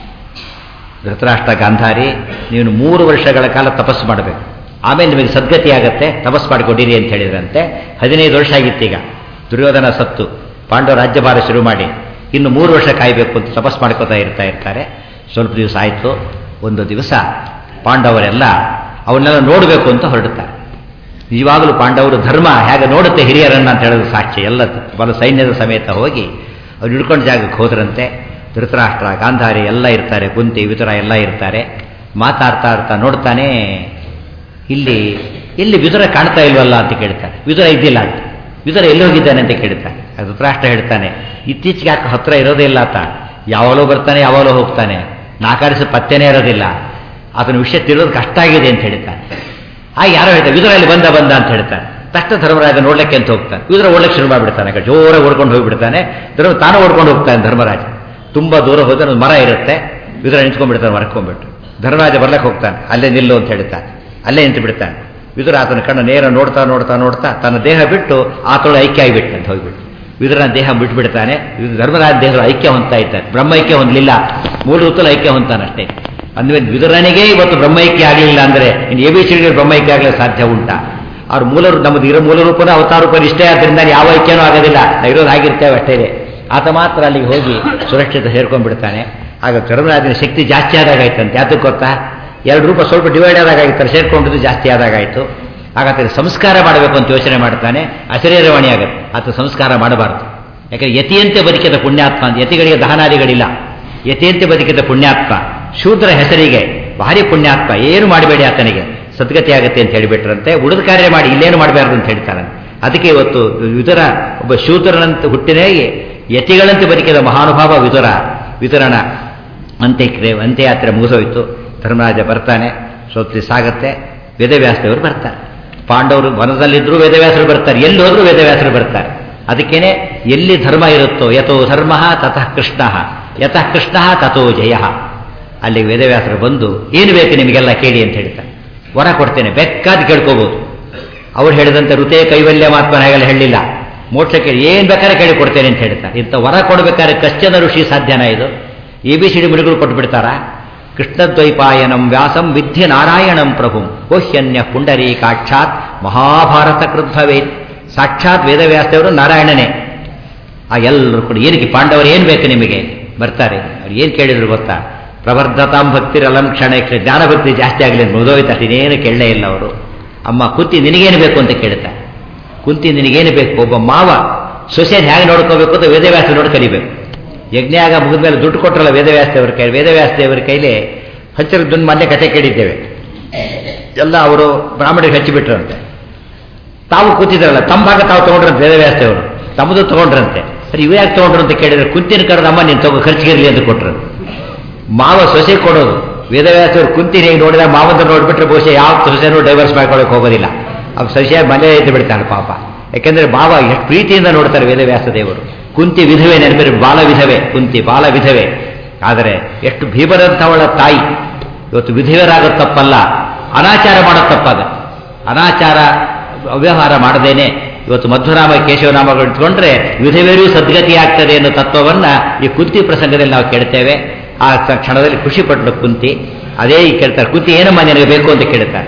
ಧೃತರಾಷ್ಟ್ರ ಗಾಂಧಾರಿ ನೀನು ಮೂರು ವರ್ಷಗಳ ಕಾಲ ತಪಸ್ಸು ಮಾಡಬೇಕು ಆಮೇಲೆ ನಿಮಗೆ ಸದ್ಗತಿ ಆಗತ್ತೆ ತಪಸ್ ಮಾಡಿಕೊಡಿರಿ ಅಂತ ಹೇಳಿದ್ರಂತೆ ಹದಿನೈದು ವರ್ಷ ಆಗಿತ್ತೀಗ ದುರ್ಯೋಧನ ಸತ್ತು ಪಾಂಡವ ರಾಜ್ಯಭಾರ ಶುರು ಮಾಡಿ ಇನ್ನು ಮೂರು ವರ್ಷ ಕಾಯಬೇಕು ಅಂತ ತಪಸ್ ಮಾಡ್ಕೋತಾ ಇರ್ತಾ ಇರ್ತಾರೆ ಸ್ವಲ್ಪ ದಿವಸ ಆಯಿತು ಒಂದು ದಿವಸ ಪಾಂಡವರೆಲ್ಲ ಅವನ್ನೆಲ್ಲ ನೋಡಬೇಕು ಅಂತ ಹೊರಡುತ್ತಾರೆ ನಿಜವಾಗಲೂ ಪಾಂಡವರು ಧರ್ಮ ಹೇಗೆ ನೋಡುತ್ತೆ ಹಿರಿಯರನ್ನ ಅಂತ ಹೇಳೋದು ಸಾಕ್ಷಿ ಎಲ್ಲ ಬಲ ಸೈನ್ಯದ ಸಮೇತ ಹೋಗಿ ಅವ್ರು ಹಿಡ್ಕೊಂಡು ಜಾಗಕ್ಕೆ ಹೋದ್ರಂತೆ ಧೃತರಾಷ್ಟ್ರ ಗಾಂಧಾರಿ ಎಲ್ಲ ಇರ್ತಾರೆ ಕುಂತಿ ವಿತುರ ಎಲ್ಲ ಇರ್ತಾರೆ ಮಾತಾಡ್ತಾ ಇರ್ತಾ ನೋಡ್ತಾನೆ ಇಲ್ಲಿ ಇಲ್ಲಿ ವಿದುರ ಕಾಣ್ತಾ ಇಲ್ವಲ್ಲ ಅಂತ ಕೇಳ್ತಾರೆ ವಿದುರ ಇದ್ದಿಲ್ಲ ಅಂತ ವಿದುರ ಎಲ್ಲಿ ಹೋಗಿದ್ದಾನೆ ಅಂತ ಕೇಳ್ತಾನೆ ಧೃತರಾಷ್ಟ್ರ ಹೇಳ್ತಾನೆ ಇತ್ತೀಚೆಗೆ ಯಾಕೆ ಹತ್ರ ಇರೋದೇ ಇಲ್ಲ ಆತ ಯಾವಾಗಲೂ ಬರ್ತಾನೆ ಯಾವಾಗಲೂ ಹೋಗ್ತಾನೆ ನಾಕಾರಿಸಿ ಪತ್ತೆನೇ ಇರೋದಿಲ್ಲ ಅದನ್ನ ವಿಷಯ ತಿಳಿಯೋದು ಕಷ್ಟ ಆಗಿದೆ ಅಂತ ಹೇಳ್ತಾನೆ ಆ ಯಾರೋ ಹೇಳ್ತಾರೆ ವಿದುರ ಅಲ್ಲಿ ಬಂದ ಬಂದ ಅಂತ ಹೇಳ್ತಾನೆ ತಕ್ಷಣ ಧರ್ಮರಾಜ ನೋಡ್ಲಿಕ್ಕೆ ಅಂತ ಹೋಗ್ತಾನೆ ವಿದುರ ಓಡ್ಲಿಕ್ಕೆ ಶುರು ಮಾಡಿಬಿಡ್ತಾನೆ ಜೋರಾಗಿ ಓಡ್ಕೊಂಡು ಹೋಗ್ಬಿಡ್ತಾನೆ ಧರ್ಮ ತಾನು ಓಡ್ಕೊಂಡು ಹೋಗ್ತಾನೆ ಧರ್ಮರಾಜ ತುಂಬಾ ದೂರ ಹೋದ್ರೆ ಒಂದು ಮರ ಇರುತ್ತೆ ವಿದುರ ನಿಂತ್ಕೊಂಡ್ಬಿಡ್ತಾನೆ ಮರ್ಕೊಂಡ್ಬಿಟ್ಟು ಧರ್ಮರಾಜ ಬರ್ಲಕ್ಕೆ ಹೋಗ್ತಾನೆ ಅಲ್ಲೇ ನಿಲ್ಲು ಅಂತ ಹೇಳ್ತಾನೆ ಅಲ್ಲೇ ನಿಂತು ಬಿಡ್ತಾನೆ ವಿದುರ ಆತನ ಕಣ್ಣು ನೇರ ನೋಡ್ತಾ ನೋಡ್ತಾ ನೋಡ್ತಾ ತನ್ನ ದೇಹ ಬಿಟ್ಟು ಆತಳು ಐಕ್ಯ ಆಗಿಬಿಟ್ಟು ಅಂತ ಹೋಗ್ಬಿಟ್ಟು ವಿದುರನ ದೇಹ ಬಿಟ್ಬಿಡ್ತಾನೆ ಧರ್ಮರಾಜ ದೇಹರು ಐಕ್ಯ ಹೊಂದ್ತಾ ಇದ್ದಾರೆ ಬ್ರಹ್ಮೈಕ್ಯ ಹೊಂದಲಿಲ್ಲ ಮೂಲ ಋತುಲು ಐಕ್ಯ ಹೊಂತಾನಷ್ಟೇ ಅಂದ್ರೆ ವಿದುರನಿಗೆ ಇವತ್ತು ಬ್ರಹ್ಮೈಕ್ಯ ಆಗಲಿಲ್ಲ ಅಂದ್ರೆ ಇನ್ನು ಎ ಬಿ ಸಿ ಬ್ರಹ್ಮೈಕ್ಯ ಆಗಲಿಕ್ಕೆ ಸಾಧ್ಯ ಉಂಟಾ ಅವ್ರ ಮೂಲ ನಮ್ಮದು ಇರೋ ಮೂಲ ರೂಪದ ಅವತಾರ ರೂಪ ಇಷ್ಟೇ ಆದ್ದರಿಂದ ಯಾವ ಐಕ್ಯನೂ ಆಗೋದಿಲ್ಲ ಇರೋದು ಆಗಿರ್ತೇವೆ ಅಷ್ಟೇ ಇದೆ ಆತ ಮಾತ್ರ ಅಲ್ಲಿಗೆ ಹೋಗಿ ಸುರಕ್ಷಿತ ಸೇರ್ಕೊಂಡ್ಬಿಡ್ತಾನೆ ಆಗ ಧರ್ಮರಾಜನ ಶಕ್ತಿ ಜಾಸ್ತಿ ಆದಾಗಾಯ್ತಂತೆ ಯಾತಕ್ಕೆ ಗೊತ್ತಾ ಎರಡು ರೂಪ ಸ್ವಲ್ಪ ಡಿವೈಡ್ ಆದಾಗಾಯ್ತಾರೆ ಸೇರ್ಕೊಂಡಿದ್ದು ಜಾಸ್ತಿ ಆದಾಗಾಯ್ತು ಆಗ ಆತನ ಸಂಸ್ಕಾರ ಮಾಡಬೇಕು ಅಂತ ಯೋಚನೆ ಮಾಡ್ತಾನೆ ಅಶರೀರವಾಣಿ ಆಗುತ್ತೆ ಆತ ಸಂಸ್ಕಾರ ಮಾಡಬಾರ್ದು ಯಾಕಂದ್ರೆ ಯತಿಯಂತೆ ಬದುಕಿದ ಪುಣ್ಯಾತ್ಮ ಅಂತ ಯತಿಗಳಿಗೆ ದಹನಾದಿಗಳಿಲ್ಲ ಯತಿಯಂತೆ ಬದುಕಿದ ಪುಣ್ಯಾತ್ಮ ಶೂದ್ರ ಹೆಸರಿಗೆ ಭಾರಿ ಪುಣ್ಯಾತ್ಮ ಏನು ಮಾಡಬೇಡಿ ಆತನಿಗೆ ಸದ್ಗತಿ ಆಗುತ್ತೆ ಅಂತ ಹೇಳಿಬಿಟ್ರಂತೆ ಉಳಿದ ಕಾರ್ಯ ಮಾಡಿ ಇಲ್ಲೇನು ಮಾಡಬಾರ್ದು ಅಂತ ಹೇಳ್ತಾನೆ ಅದಕ್ಕೆ ಇವತ್ತು ವಿದುರ ಒಬ್ಬ ಶೂದ್ರನಂತೆ ಹುಟ್ಟಿನೇ ಯತಿಗಳಂತೆ ಬದುಕಿದ ಮಹಾನುಭಾವ ವಿದುರ ವಿತರಣ ಅಂತ್ಯಕ್ರಿಯೆ ಅಂತ್ಯಯಾತ್ರೆ ಮುಗಿಸೋಯ್ತು ಧರ್ಮರಾಜ ಬರ್ತಾನೆ ಸ್ವಪ್ತಿ ಸಾಗತ್ತೆ ವೇದವ್ಯಾಸದೇವರು ಬರ್ತಾರೆ ಪಾಂಡವರು ವನದಲ್ಲಿದ್ದರೂ ವೇದವ್ಯಾಸರು ಬರ್ತಾರೆ ಎಲ್ಲಿ ಹೋದ್ರೂ ವೇದವ್ಯಾಸರು ಬರ್ತಾರೆ ಅದಕ್ಕೇನೆ ಎಲ್ಲಿ ಧರ್ಮ ಇರುತ್ತೋ ಯಥೋ ಧರ್ಮ ತತಃ ಕೃಷ್ಣ ಯತಃ ಕೃಷ್ಣ ತಥೋ ಜಯ ಅಲ್ಲಿ ವೇದವ್ಯಾಸರು ಬಂದು ಏನು ಬೇಕು ನಿಮಗೆಲ್ಲ ಕೇಳಿ ಅಂತ ಹೇಳ್ತಾರೆ ವರ ಕೊಡ್ತೇನೆ ಬೇಕಾದ ಕೇಳ್ಕೋಬಹುದು ಅವ್ರು ಹೇಳಿದಂತೆ ಋತೆ ಕೈವಲ್ಯ ಮಾತ್ಮನ ಹಾಗೆಲ್ಲ ಹೇಳಲಿಲ್ಲ ಮೋಕ್ಷಕ್ಕೆ ಏನು ಬೇಕಾದ್ರೆ ಕೇಳಿ ಕೊಡ್ತೇನೆ ಅಂತ ಹೇಳ್ತಾರೆ ಇಂಥ ವರ ಕೊಡಬೇಕಾದ್ರೆ ಕಶ್ಚನ ಋಷಿ ಸಾಧ್ಯನಾ ಇದು ಎ ಬಿ ಸಿ ಡಿ ಮುಡಿಗಳು ಕೊಟ್ಟು ಬಿಡ್ತಾರಾ ಕೃಷ್ಣದ್ವೈಪಾಯನಂ ವ್ಯಾಸಂ ವಿದ್ಯೆ ನಾರಾಯಣಂ ಪ್ರಭುಂ ಓಹ್ಯನ್ಯ ಪುಂಡರೀಕಾಕ್ಷಾತ್ ಮಹಾಭಾರತ ಕೃದ್ಭವೇತ್ ಸಾಕ್ಷಾತ್ ವೇದವ್ಯಾಸದೇವರು ನಾರಾಯಣನೇ ಆ ಎಲ್ಲರೂ ಕೂಡ ಏನಕ್ಕೆ ಪಾಂಡವರು ಏನು ಬೇಕು ನಿಮಗೆ ಬರ್ತಾರೆ ಅವ್ರು ಏನು ಕೇಳಿದ್ರು ಗೊತ್ತಾ ಪ್ರವರ್ಧತಾಂ ಭಕ್ತಿರಲಂ ಕ್ಷಣ ಜ್ಞಾನ ಭಕ್ತಿ ಜಾಸ್ತಿ ಆಗಲಿ ಅಂತ ಮುಗಿದೋಯ್ತು ಇನ್ನೇನು ಕೇಳಲೇ ಇಲ್ಲ ಅವರು ಅಮ್ಮ ಕುಂತಿ ನಿನಗೇನು ಬೇಕು ಅಂತ ಕೇಳ್ತಾರೆ ಕುಂತಿ ನಿನಗೇನು ಬೇಕು ಒಬ್ಬ ಮಾವ ಸೊಸೆಯನ್ನು ಹೇಗೆ ನೋಡ್ಕೋಬೇಕು ಅಂತ ವೇದವ್ಯಾಸ ನೋಡಿ ಕಲಿಬೇಕು ಯಜ್ಞಾಗ ಮುಗಿದ ಮೇಲೆ ದುಡ್ಡು ಕೊಟ್ಟರಲ್ಲ ವೇದವ್ಯಾಸದೇವರ ಕೈ ವೇದವ್ಯಾಸದೇವರ ಕೈಲಿ ಹಚ್ಚಿರದೊಂದು ಮೊನ್ನೆ ಕಥೆ ಕೇಳಿದ್ದೇವೆ ಎಲ್ಲ ಅವರು ಬ್ರಾಹ್ಮಣರಿಗೆ ಹಚ್ಚಿಬಿಟ್ರಂತೆ ತಾವು ಕೂತಿದ್ರಲ್ಲ ತಮ್ಮ ಭಾಗ ತಾವು ತಗೊಂಡ್ರಂತೆ ವೇದವ್ಯಾಸದೇವರು ತಮ್ಮದು ತಗೊಂಡ್ರಂತೆ ಸರಿ ಇವ ಯಾಕೆ ತಗೊಂಡ್ರು ಅಂತ ಕೇಳಿದ್ರೆ ಕುಂತಿನ ಕರೆದಮ್ಮ ನೀನು ತಗೋ ಖರ್ಚಿಗಿರಲಿ ಅಂತ ಕೊಟ್ಟರು ಮಾವ ಸೊಸೆ ಕೊಡೋದು ವೇದವ್ಯಾಸರು ಕುಂತಿನ ಹೇಗೆ ನೋಡಿದಾಗ ಮಾವಂತ ನೋಡ್ಬಿಟ್ರೆ ಬಹುಶಃ ಯಾವ ಸೊಸೆನೂ ಡೈವರ್ಸ್ ಮಾಡ್ಕೊಳ್ಳೋಕೆ ಹೋಗೋದಿಲ್ಲ ಅವ್ ಸೊಸೆ ಮನೆ ಎದ್ದು ಬಿಡ್ತಾನೆ ಪಾಪ ಯಾಕೆಂದ್ರೆ ಮಾವ ಎಷ್ಟು ಪ್ರೀತಿಯಿಂದ ನೋಡ್ತಾರೆ ವೇದವ್ಯಾಸ ದೇವರು ಕುಂತಿ ವಿಧವೆ ನೆನಪಿರಿ ಬಾಲ ವಿಧವೆ ಕುಂತಿ ಬಾಲ ವಿಧವೆ ಆದರೆ ಎಷ್ಟು ಭೀಮರಂಥವಳ ತಾಯಿ ಇವತ್ತು ವಿಧವೆರಾಗೋ ತಪ್ಪಲ್ಲ ಅನಾಚಾರ ಮಾಡೋ ತಪ್ಪಾಗ ಅನಾಚಾರ ಅವ್ಯವಹಾರ ಮಾಡದೇನೆ ಇವತ್ತು ಮಧ್ವನಾಮ ಕೇಶವನಾಮಗಳು ಇಟ್ಕೊಂಡ್ರೆ ವಿಧವೆಯೂ ಸದ್ಗತಿ ಆಗ್ತದೆ ಅನ್ನೋ ತತ್ವವನ್ನ ಈ ಕುಂತಿ ಪ್ರಸಂಗದಲ್ಲಿ ನಾವು ಕೇಳ್ತೇವೆ ಆ ಕ್ಷಣದಲ್ಲಿ ಖುಷಿ ಪಟ್ಟಳು ಕುಂತಿ ಅದೇ ಈ ಕೇಳ್ತಾರೆ ಕುಂತಿ ಏನಮ್ಮ ನಿನಗೆ ಬೇಕು ಅಂತ ಕೇಳ್ತಾರೆ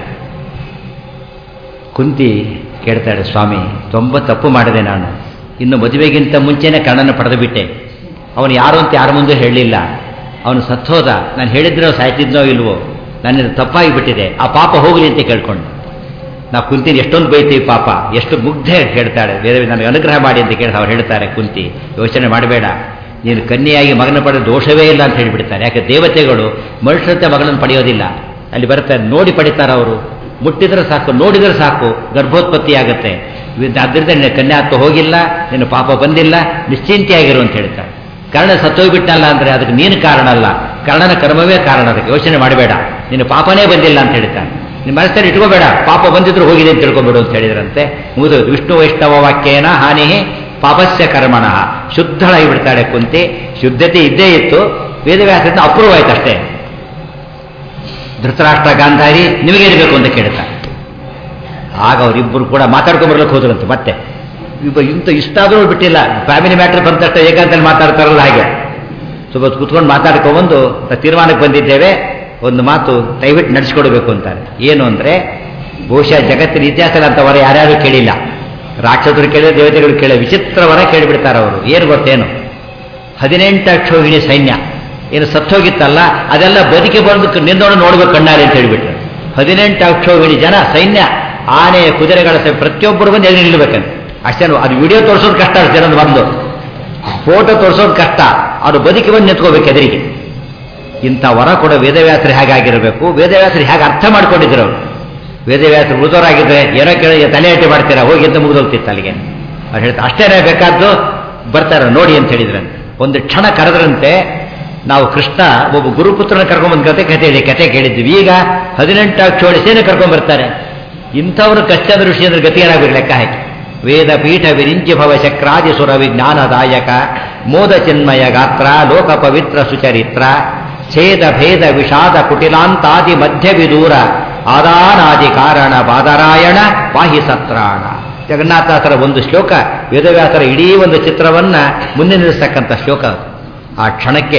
ಕುಂತಿ ಕೇಳ್ತಾಳೆ ಸ್ವಾಮಿ ತುಂಬ ತಪ್ಪು ಮಾಡಿದೆ ನಾನು ಇನ್ನು ಮದುವೆಗಿಂತ ಮುಂಚೆನೆ ಕಣ್ಣನ್ನು ಪಡೆದು ಬಿಟ್ಟೆ ಅವನು ಯಾರು ಅಂತ ಯಾರ ಮುಂದೆ ಹೇಳಲಿಲ್ಲ ಅವನು ಸತ್ತೋದ ನಾನು ಹೇಳಿದ್ರೋ ಸಾಯ್ತಿದ್ನೋ ಇಲ್ವೋ ನನ್ನಿಂದ ತಪ್ಪಾಗಿ ಬಿಟ್ಟಿದೆ ಆ ಪಾಪ ಹೋಗಲಿ ಅಂತ ಕೇಳ್ಕೊಂಡು ನಾವು ಕುಂತಿನ ಎಷ್ಟೊಂದು ಬೈತೀವಿ ಪಾಪ ಎಷ್ಟು ಮುಗ್ಧೆ ಹೇಳ್ತಾಳೆ ಬೇರೆ ನನಗೆ ಅನುಗ್ರಹ ಮಾಡಿ ಅಂತ ಕೇಳಿ ಅವ್ರು ಹೇಳ್ತಾರೆ ಕುಂತಿ ಯೋಚನೆ ಮಾಡಬೇಡ ನೀನು ಕನ್ಯೆಯಾಗಿ ಮಗನ ಪಡೆದ ದೋಷವೇ ಇಲ್ಲ ಅಂತ ಹೇಳಿಬಿಡ್ತಾರೆ ಯಾಕೆ ದೇವತೆಗಳು ಮನುಷ್ಯರಂತೆ ಮಗಳನ್ನು ಪಡೆಯೋದಿಲ್ಲ ಅಲ್ಲಿ ಬರ್ತಾರೆ ನೋಡಿ ಪಡಿತಾರೆ ಅವರು ಮುಟ್ಟಿದ್ರೆ ಸಾಕು ನೋಡಿದ್ರೆ ಸಾಕು ಗರ್ಭೋತ್ಪತ್ತಿ ಆಗುತ್ತೆ ಆದ್ದರಿಂದ ನಿನ್ನ ಕನ್ಯಾತ್ವ ಹೋಗಿಲ್ಲ ನಿನ್ನ ಪಾಪ ಬಂದಿಲ್ಲ ನಿಶ್ಚಿಂತೆಯಾಗಿರು ಅಂತ ಹೇಳ್ತಾರೆ ಕರ್ಣ ಸತ್ತೋಗ್ಬಿಟ್ಟಲ್ಲ ಅಂದ್ರೆ ಅದಕ್ಕೆ ನೀನು ಕಾರಣ ಅಲ್ಲ ಕರ್ಣನ ಕರ್ಮವೇ ಕಾರಣ ಅದಕ್ಕೆ ಯೋಚನೆ ಮಾಡಬೇಡ ನಿನ್ನ ಪಾಪನೇ ಬಂದಿಲ್ಲ ಅಂತ ಹೇಳ್ತಾನೆ ನಿಮ್ಮ ಮನಸ್ಸಲ್ಲಿ ಇಟ್ಕೋಬೇಡ ಪಾಪ ಬಂದಿದ್ರು ಹೋಗಿದೆ ಅಂತ ತಿಳ್ಕೊಬೇಡು ಅಂತ ಹೇಳಿದ್ರಂತೆ ಮುಗಿದು ವಿಷ್ಣು ವೈಷ್ಣವ ವಾಕ್ಯೇನ ಹಾನಿ ಪಾಪಸ್ಯ ಕರ್ಮಣ ಶುದ್ಧಳಾಗಿ ಬಿಡ್ತಾಳೆ ಕುಂತಿ ಶುದ್ಧತೆ ಇದ್ದೇ ಇತ್ತು ವೇದವ್ಯಾಸದಿಂದ ಅಪ್ರೂವ್ ಆಯ್ತು ಅಷ್ಟೇ ಧೃತರಾಷ್ಟ್ರ ಗಾಂಧಾರಿ ನಿಮಗೇನು ಅಂತ ಕೇಳ್ತಾರೆ ಆಗ ಅವರಿಬ್ಬರು ಕೂಡ ಮಾತಾಡ್ಕೊಂಡ್ಬರ್ಲಿಕ್ಕೆ ಹೋದ್ರಂತೆ ಮತ್ತೆ ಇಬ್ಬ ಇಂಥ ಇಷ್ಟಾದರೂ ಬಿಟ್ಟಿಲ್ಲ ಫ್ಯಾಮಿಲಿ ಮ್ಯಾಟ್ರ್ ಬಂದ ತಕ್ಷಣ ಏಕಾಂತಲ್ಲಿ ಮಾತಾಡ್ತಾರಲ್ಲ ಹಾಗೆ ಸ್ವಲ್ಪ ಕುತ್ಕೊಂಡು ಮಾತಾಡ್ಕೊಂಡ್ಬಂದು ತೀರ್ಮಾನಕ್ಕೆ ಬಂದಿದ್ದೇವೆ ಒಂದು ಮಾತು ದಯವಿಟ್ಟು ನಡೆಸ್ಕೊಡ್ಬೇಕು ಅಂತಾರೆ ಏನು ಅಂದರೆ ಬಹುಶಃ ಜಗತ್ತಿನ ಇತಿಹಾಸದಲ್ಲಿ ಅಂತವರ ಯಾರ್ಯಾರು ಕೇಳಿಲ್ಲ ರಾಕ್ಷಸರು ಕೇಳಿದ ದೇವತೆಗಳು ಕೇಳಿ ವಿಚಿತ್ರವರ ಕೇಳಿಬಿಡ್ತಾರೆ ಅವರು ಏನು ಗೊತ್ತೇನು ಹದಿನೆಂಟು ಅಕ್ಷೋಹಿಣಿ ಸೈನ್ಯ ಏನು ಸತ್ತೋಗಿತ್ತಲ್ಲ ಅದೆಲ್ಲ ಬದುಕಿ ಬಂದು ನಿಂದೋಣ ನೋಡ್ಬೇಕು ಕಣ್ಣಾರೆ ಅಂತ ಹೇಳಿಬಿಟ್ರು ಹದಿನೆಂಟು ಅಕ್ಷೋಹಿಣಿ ಜನ ಸೈನ್ಯ ಆನೆ ಕುದುರೆಗಳ ಸೈ ಪ್ರತಿಯೊಬ್ಬರು ಬಂದು ಎದುರು ನಿಲ್ಬೇಕಂತ ಅಷ್ಟೇ ಅದು ವಿಡಿಯೋ ತೋರಿಸೋದು ಕಷ್ಟ ಜನರು ಬಂದು ಫೋಟೋ ತೋರಿಸೋದು ಕಷ್ಟ ಅದು ಬದುಕಿ ಬಂದು ನಿಂತ್ಕೋಬೇಕು ಎದುರಿಗೆ ಇಂಥ ವರ ಕೊಡೋ ವೇದವ್ಯಾಸರು ಹೇಗಾಗಿರಬೇಕು ವೇದವ್ಯಾಸರು ಹೇಗೆ ಅರ್ಥ ಮಾಡ್ಕೊಂಡಿದ್ರು ಅವರು ವೇದವ್ಯಾಸರು ಮೃತವರಾಗಿದ್ರೆ ಏನೋ ಕೇಳಿ ತಲೆ ಹಟ್ಟಿ ಮಾಡ್ತೀರಾ ಹೋಗಿ ಅಂತ ಮುಗಿದೋಗ್ತಿತ್ತು ಅಲ್ಲಿಗೆ ಅವ್ರು ಹೇಳ್ತಾರೆ ಅಷ್ಟೇನೇ ಬೇಕಾದ್ದು ಬರ್ತಾರೆ ನೋಡಿ ಅಂತ ಹೇಳಿದ್ರಂತೆ ಒಂದು ಕ್ಷಣ ಕರೆದ್ರಂತೆ ನಾವು ಕೃಷ್ಣ ಒಬ್ಬ ಗುರುಪುತ್ರನ ಕರ್ಕೊಂಡ್ಬಂದು ಕತೆ ಕತೆ ಹೇಳಿ ಕತೆ ಕೇಳಿದ್ವಿ ಈಗ ಹದಿನೆಂಟು ಅಕ್ಷೋಳಿಸೇನೆ ಕರ್ಕೊಂಡ್ಬರ್ತಾರೆ ಇಂಥವ್ರು ಕಷ್ಟದ ಋಷಿ ಅಂದ್ರೆ ಗತಿ ಏನಾಗಬೇಕು ಲೆಕ್ಕ ಹಾಕಿ ವೇದ ಪೀಠ ವಿರಿಂಚಿ ಭವ ಚಕ್ರಾದಿ ಸುರ ವಿಜ್ಞಾನದಾಯಕ ಮೋದ ಚಿನ್ಮಯ ಗಾತ್ರ ಲೋಕ ಪವಿತ್ರ ಸುಚರಿತ್ರ ಛೇದ ಭೇದ ವಿಷಾದ ಕುಟಿಲಾಂತಾದಿ ಮಧ್ಯ ವಿದೂರ ಆದಾನಾದಿ ಕಾರಣ ಬಾದರಾಯಣ ವಾಹಿ ಸತ್ರಾಣ ಜಗನ್ನಾಥಾಸರ ಒಂದು ಶ್ಲೋಕ ವೇದವ್ಯಾಸರ ಇಡೀ ಒಂದು ಚಿತ್ರವನ್ನ ಮುಂದೆ ನಿಲ್ಲಿಸ್ತಕ್ಕಂಥ ಶ್ಲೋಕ ಆ ಕ್ಷಣಕ್ಕೆ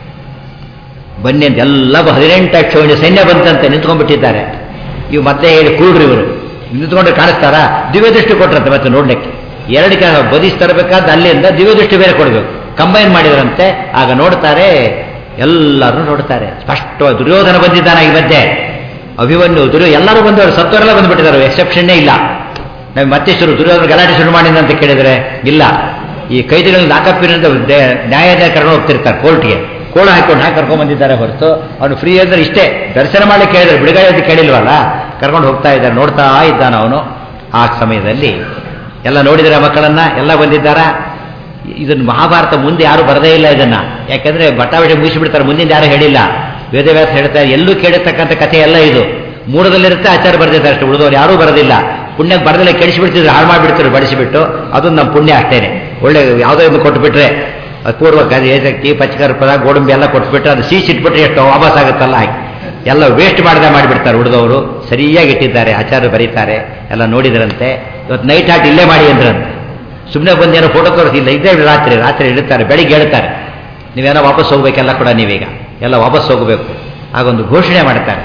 ಬನ್ನಿ ಅಂತ ಎಲ್ಲ ಹದಿನೆಂಟು ಅಕ್ಷೋಣಿ ಸೈನ್ಯ ಬಂತಂತೆ ನಿಂತ್ಕೊಂಡ್ಬಿಟ್ಟಿದ್ದಾರೆ ಇವು ಮತ್ತೆ ಹೇಳಿ ಕೂಡ್ರಿ ಇವರು ನಿಂತ್ಕೊಂಡ್ರೆ ಕಾಣಿಸ್ತಾರಾ ದಿವ್ಯ ದೃಷ್ಟಿ ಕೊಟ್ರಂತೆ ಮತ್ತೆ ನೋಡ್ಲಿಕ್ಕೆ ಎರಡು ಕಾಲ ಬದಿಸ್ ತರಬೇಕಾದ ಅಲ್ಲಿಂದ ದಿವ್ಯ ದೃಷ್ಟಿ ಬೇರೆ ಕೊಡಬೇಕು ಕಂಬೈನ್ ಮಾಡಿದ್ರಂತೆ ಆಗ ನೋಡ್ತಾರೆ ಎಲ್ಲರೂ ನೋಡ್ತಾರೆ ಸ್ಪಷ್ಟವಾಗಿ ದುರ್ಯೋಧನ ಬಂದಿದ್ದಾನೆ ಈ ಮಧ್ಯೆ ಅಭಿಮನ್ಯು ದುರ್ಯೋ ಎಲ್ಲರೂ ಬಂದವರು ಸತ್ತವರೆಲ್ಲ ಬಂದ್ಬಿಟ್ಟಿದ್ದಾರೆ ಎಕ್ಸೆಪ್ಷನ್ನೇ ಇಲ್ಲ ನಾವು ಮತ್ತೆ ಶುರು ದುರ್ಯೋಧನ ಗಲಾಟೆ ಶುರು ಮಾಡಿದ ಅಂತ ಕೇಳಿದ್ರೆ ಇಲ್ಲ ಈ ಕೈದಿಗಳನ್ನು ನಾಲ್ಕಪ್ಪಿನಿಂದ ನ್ಯಾಯಾಲಯ ಕರ್ಕೊಂಡು ಹೋಗ್ತಿರ್ತಾರೆ ಕೋರ್ಟ್ಗೆ ಕೋಳ ಹಾಕೊಂಡು ಹಾಕಿ ಕರ್ಕೊಂಡ್ ಬಂದಿದ್ದಾರೆ ಹೊರತು ಅವನು ಫ್ರೀ ಅಂದ್ರೆ ಇಷ್ಟೇ ದರ್ಶನ ಮಾಡ್ಲಿಕ್ಕೆ ಕೇಳಿದ್ರೆ ಬಿಡುಗಡೆ ಅಂತ ಕೇಳಿಲ್ವಲ್ಲ ಕರ್ಕೊಂಡು ಹೋಗ್ತಾ ಇದ್ದಾರೆ ನೋಡ್ತಾ ಇದ್ದಾನ ಅವನು ಆ ಸಮಯದಲ್ಲಿ ಎಲ್ಲ ನೋಡಿದರೆ ಮಕ್ಕಳನ್ನ ಎಲ್ಲ ಬಂದಿದ್ದಾರಾ ಇದನ್ನು ಮಹಾಭಾರತ ಮುಂದೆ ಯಾರು ಬರದೇ ಇಲ್ಲ ಇದನ್ನ ಯಾಕಂದ್ರೆ ಬಟಾಬಟಿ ಮುಗಿಸಿಬಿಡ್ತಾರೆ ಮುಂದಿನ ಯಾರು ಹೇಳಿಲ್ಲ ವೇದವ್ಯಾಸ ಹೇಳ್ತಾರೆ ಎಲ್ಲೂ ಕೇಳಿರ್ತಕ್ಕಂಥ ಕಥೆ ಎಲ್ಲ ಇದು ಮೂರದಲ್ಲಿರುತ್ತೆ ಆಚಾರ ಬರೆದಿದ್ದಾರೆ ಅಷ್ಟು ಉಳಿದವ್ರು ಯಾರೂ ಬರೋದಿಲ್ಲ ಪುಣ್ಯಕ್ಕೆ ಬರದಲ್ಲೇ ಕೆಡಿಸಿಬಿಡ್ತಿದ್ರು ಹಾಳು ಮಾಡಿಬಿಡ್ತಾರೆ ಬಡಿಸಿಬಿಟ್ಟು ಅದು ನಮ್ಮ ಪುಣ್ಯ ಅಷ್ಟೇನೆ ಒಳ್ಳೆ ಯಾವುದೋ ಒಂದು ಕೊಟ್ಬಿಟ್ರೆ ಅದು ಪೂರ್ವ ಏಜಕ್ಕಿ ಪಚ್ಚಕರ್ಪದ ಗೋಡಂಬಿ ಎಲ್ಲ ಕೊಟ್ಬಿಟ್ರೆ ಅದು ಸೀಸ್ ಇಟ್ಬಿಟ್ರೆ ಎಷ್ಟು ವಾಪಸ್ ಆಗುತ್ತಲ್ಲ ಹಾಗೆ ಎಲ್ಲ ವೇಸ್ಟ್ ಮಾಡದೆ ಮಾಡಿಬಿಡ್ತಾರೆ ಉಳಿದವರು ಸರಿಯಾಗಿ ಇಟ್ಟಿದ್ದಾರೆ ಆಚಾರ್ಯ ಬರೀತಾರೆ ಎಲ್ಲ ನೋಡಿದ್ರಂತೆ ಇವತ್ತು ನೈಟ್ ಆಟ್ ಇಲ್ಲೇ ಮಾಡಿ ಅಂದ್ರಂತೆ ಸುಮ್ಮನೆ ಬಂದು ಏನೋ ಫೋಟೋ ತೋರಿಸಿಲ್ಲ ಇದ್ದೇ ರಾತ್ರಿ ರಾತ್ರಿ ಇಡುತ್ತಾರೆ ಬೆಳಿಗ್ಗೆ ಹೇಳ್ತಾರೆ ನೀವೇನೋ ವಾಪಸ್ ಹೋಗ್ಬೇಕೆಲ್ಲ ಕೂಡ ನೀವೀಗ ಎಲ್ಲ ವಾಪಸ್ ಹೋಗಬೇಕು ಆಗೊಂದು ಘೋಷಣೆ ಮಾಡ್ತಾರೆ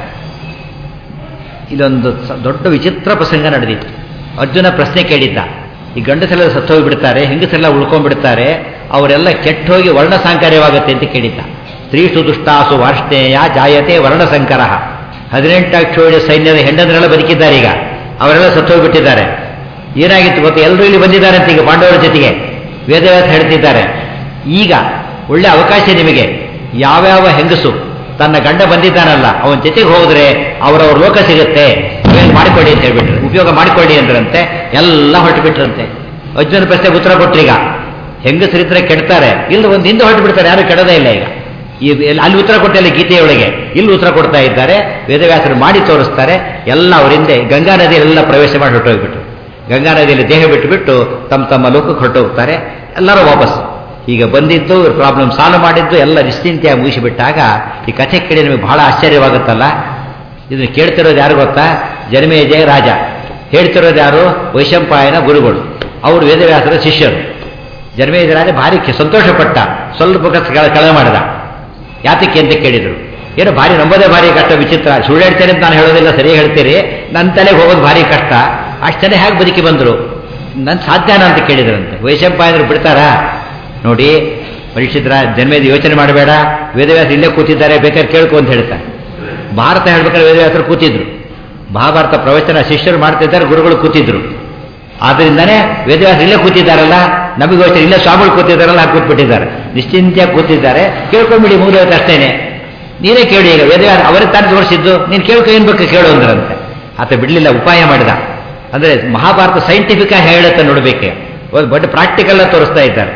ಇದೊಂದು ಸ- ದೊಡ್ಡ ವಿಚಿತ್ರ ಪ್ರಸಂಗ ನಡೆದಿತ್ತು ಅರ್ಜುನ ಪ್ರಶ್ನೆ ಕೇಳಿದ್ದ ಈ ಗಂಡಸರೆಲ್ಲ ಸತ್ತೋಗಿಬಿಡ್ತಾರೆ ಹೆಂಗಸರೆಲ್ಲ ಉಳ್ಕೊಂಡ್ಬಿಡ್ತಾರೆ ಅವರೆಲ್ಲ ಕೆಟ್ಟೋಗಿ ವರ್ಣ ಸಾಂಕರ್ಯವಾಗುತ್ತೆ ಅಂತ ಕೇಳಿದ್ದ ಸ್ತ್ರೀಸು ದುಷ್ಟಾಸು ವಾರ್ಷ್ಣೇಯ ಜಾಯತೆ ವರ್ಣಸಂಕರ ಹದಿನೆಂಟಾಕ್ಷೋಳಿ ಸೈನ್ಯದ ಹೆಂಡಂದ್ರೆಲ್ಲ ಬದುಕಿದ್ದಾರೆ ಈಗ ಅವರೆಲ್ಲ ಸತ್ತೋಗ್ಬಿಟ್ಟಿದ್ದಾರೆ ಏನಾಗಿತ್ತು ಗೊತ್ತು ಎಲ್ಲರೂ ಇಲ್ಲಿ ಬಂದಿದ್ದಾರೆ ಅಂತ ಈಗ ಪಾಂಡವರ ಜೊತೆಗೆ ವೇದವ್ಯಾಸ ಹೇಳ್ತಿದ್ದಾರೆ ಈಗ ಒಳ್ಳೆ ಅವಕಾಶ ನಿಮಗೆ ಯಾವ್ಯಾವ ಹೆಂಗಸು ತನ್ನ ಗಂಡ ಬಂದಿದ್ದಾನಲ್ಲ ಅವನ ಜೊತೆಗೆ ಹೋದ್ರೆ ಅವರವ್ರ ಲೋಕ ಸಿಗುತ್ತೆ ನೀವೇನು ಮಾಡಿಕೊಳ್ಳಿ ಅಂತ ಹೇಳ್ಬಿಟ್ರು ಉಪಯೋಗ ಮಾಡಿಕೊಳ್ಳಿ ಅಂದ್ರಂತೆ ಎಲ್ಲ ಹೊರಟು ಬಿಟ್ರಂತೆ ಅರ್ಜುನ ಪ್ರಶ್ನೆ ಉತ್ತರ ಕೊಟ್ರೀಗ ಹೆಂಗಸರಿದ್ರೆ ಕೆಡ್ತಾರೆ ಇಲ್ಲಿ ಒಂದು ಹಿಂದೆ ಹೊರಟು ಬಿಡ್ತಾರೆ ಯಾರು ಕೆಡೋದೇ ಇಲ್ಲ ಈಗ ಈ ಎಲ್ಲಿ- ಅಲ್ಲಿ ಉತ್ತರ ಕೊಟ್ಟಿಲ್ಲ ಗೀತೆಯೊಳಗೆ ಇಲ್ಲಿ ಉತ್ತರ ಕೊಡ್ತಾ ಇದ್ದಾರೆ ವೇದವ್ಯಾಸರು ಮಾಡಿ ತೋರಿಸ್ತಾರೆ ಎಲ್ಲ ಅವರಿಂದ ಗಂಗಾ ನದಿಯಲ್ಲೆಲ್ಲ ಪ್ರವೇಶ ಮಾಡಿ ಹೊರಟೋಗ್ಬಿಟ್ರು ಗಂಗಾ ನದಿಯಲ್ಲಿ ದೇಹ ಬಿಟ್ಟು ಬಿಟ್ಟು ತಮ್ಮ ತಮ್ಮ ಲೋಕಕ್ಕೆ ಹೊರಟೋಗ್ತಾರೆ ಎಲ್ಲರೂ ವಾಪಸ್ ಈಗ ಬಂದಿದ್ದು ಪ್ರಾಬ್ಲಮ್ ಸಾಲ್ವ್ ಮಾಡಿದ್ದು ಎಲ್ಲ ನಿಶ್ಚಿಂತೆಯಾಗಿ ಮುಗಿಸಿಬಿಟ್ಟಾಗ ಈ ಕಥೆ ಕೇಳಿ ನಮಗೆ ಬಹಳ ಆಶ್ಚರ್ಯವಾಗುತ್ತಲ್ಲ ಇದನ್ನು ಕೇಳ್ತಿರೋದು ಯಾರು ಗೊತ್ತಾ ಜನ್ಮೇಜಯ ರಾಜ ಹೇಳ್ತಿರೋದು ಯಾರು ವೈಶಂಪಾಯನ ಗುರುಗಳು ಅವರು ವೇದವ್ಯಾಸರ ಶಿಷ್ಯರು ಜನ್ಮೇಜಯ ರಾಜ ಭಾರಿ ಕೆ- ಸಂತೋಷಪಟ್ಟ ಸ್ವಲ್ಪ ಕಸ ಕೆಳ ಕೆಳ ಮಾಡಿದ ಯಾತಕ್ಕೆ ಅಂತ ಕೇಳಿದರು ಏನು ಭಾರಿ ನಂಬೋದೇ ಭಾರಿ ಕಷ್ಟ ವಿಚಿತ್ರ ಸುಳ್ಳು ಹೇಳ್ತೇನೆ ಅಂತ ನಾನು ಹೇಳೋದಿಲ್ಲ ಸರಿ ಹೇಳ್ತೀರಿ ನನ್ನ ತಲೆಗೆ ಹೋಗೋದು ಭಾರಿ ಕಷ್ಟ ಅಷ್ಟು ಜನ ಹೇಗೆ ಬದುಕಿ ಬಂದರು ನನ್ನ ಸಾಧ್ಯನ ಅಂತ ಕೇಳಿದ್ರಂತೆ ವೈಶಂಪಾಯನರು ಬಿಡ್ತಾರಾ ನೋಡಿ ಪರೀಕ್ಷಿತರ ಜನ್ಮೇದ ಯೋಚನೆ ಮಾಡಬೇಡ ವೇದವ್ಯಾಸ ಇಲ್ಲೇ ಕೂತಿದ್ದಾರೆ ಬೇಕಾದ್ರೆ ಕೇಳ್ಕೊ ಅಂತ ಹೇಳ್ತಾರೆ ಭಾರತ ಹೇಳ್ಬೇಕಾದ್ರೆ ವೇದವ್ಯಾಸರು ಕೂತಿದ್ರು ಮಹಾಭಾರತ ಪ್ರವಚನ ಶಿಷ್ಯರು ಮಾಡ್ತಿದ್ದಾರೆ ಗುರುಗಳು ಕೂತಿದ್ರು ಆದ್ರಿಂದಾನೇ ವೇದವ್ಯಾಸ ಇಲ್ಲೇ ಕೂತಿದ್ದಾರಲ್ಲ ನಮಗೆ ಯೋಚನೆ ಇಲ್ಲೇ ಸ್ವಾಮಿಗಳು ಕೂತಿದ್ದಾರಲ್ಲ ಹಾಗೆ ಕೂತ್ಬಿಟ್ಟಿದ್ದಾರೆ ನಿಶ್ಚಿಂತೆಯಾಗಿ ಕೂತಿದ್ದಾರೆ ಕೇಳ್ಕೊಂಬಿಡಿ ಮುಗಿದೋಯ್ತು ಅಷ್ಟೇನೆ ನೀನೇ ಕೇಳಿ ಈಗ ವೇದವ್ಯಾಸ ಅವರೇ ತಾನು ತೋರಿಸಿದ್ದು ನೀನು ಕೇಳ್ಕೊ ಏನ್ ಬೇಕು ಕೇಳು ಅಂದ್ರಂತೆ ಆತ ಬಿಡಲಿಲ್ಲ ಉಪಾಯ ಮಾಡಿದ ಅಂದ್ರೆ ಮಹಾಭಾರತ ಸೈಂಟಿಫಿಕ್ ಆಗಿ ಹೇಳುತ್ತೆ ನೋಡ್ಬೇಕೆ ಒಂದು ಬಟ್ ಪ್ರಾಕ್ಟಿಕಲ್ ತೋರಿಸ್ತಾ ಇದ್ದಾರೆ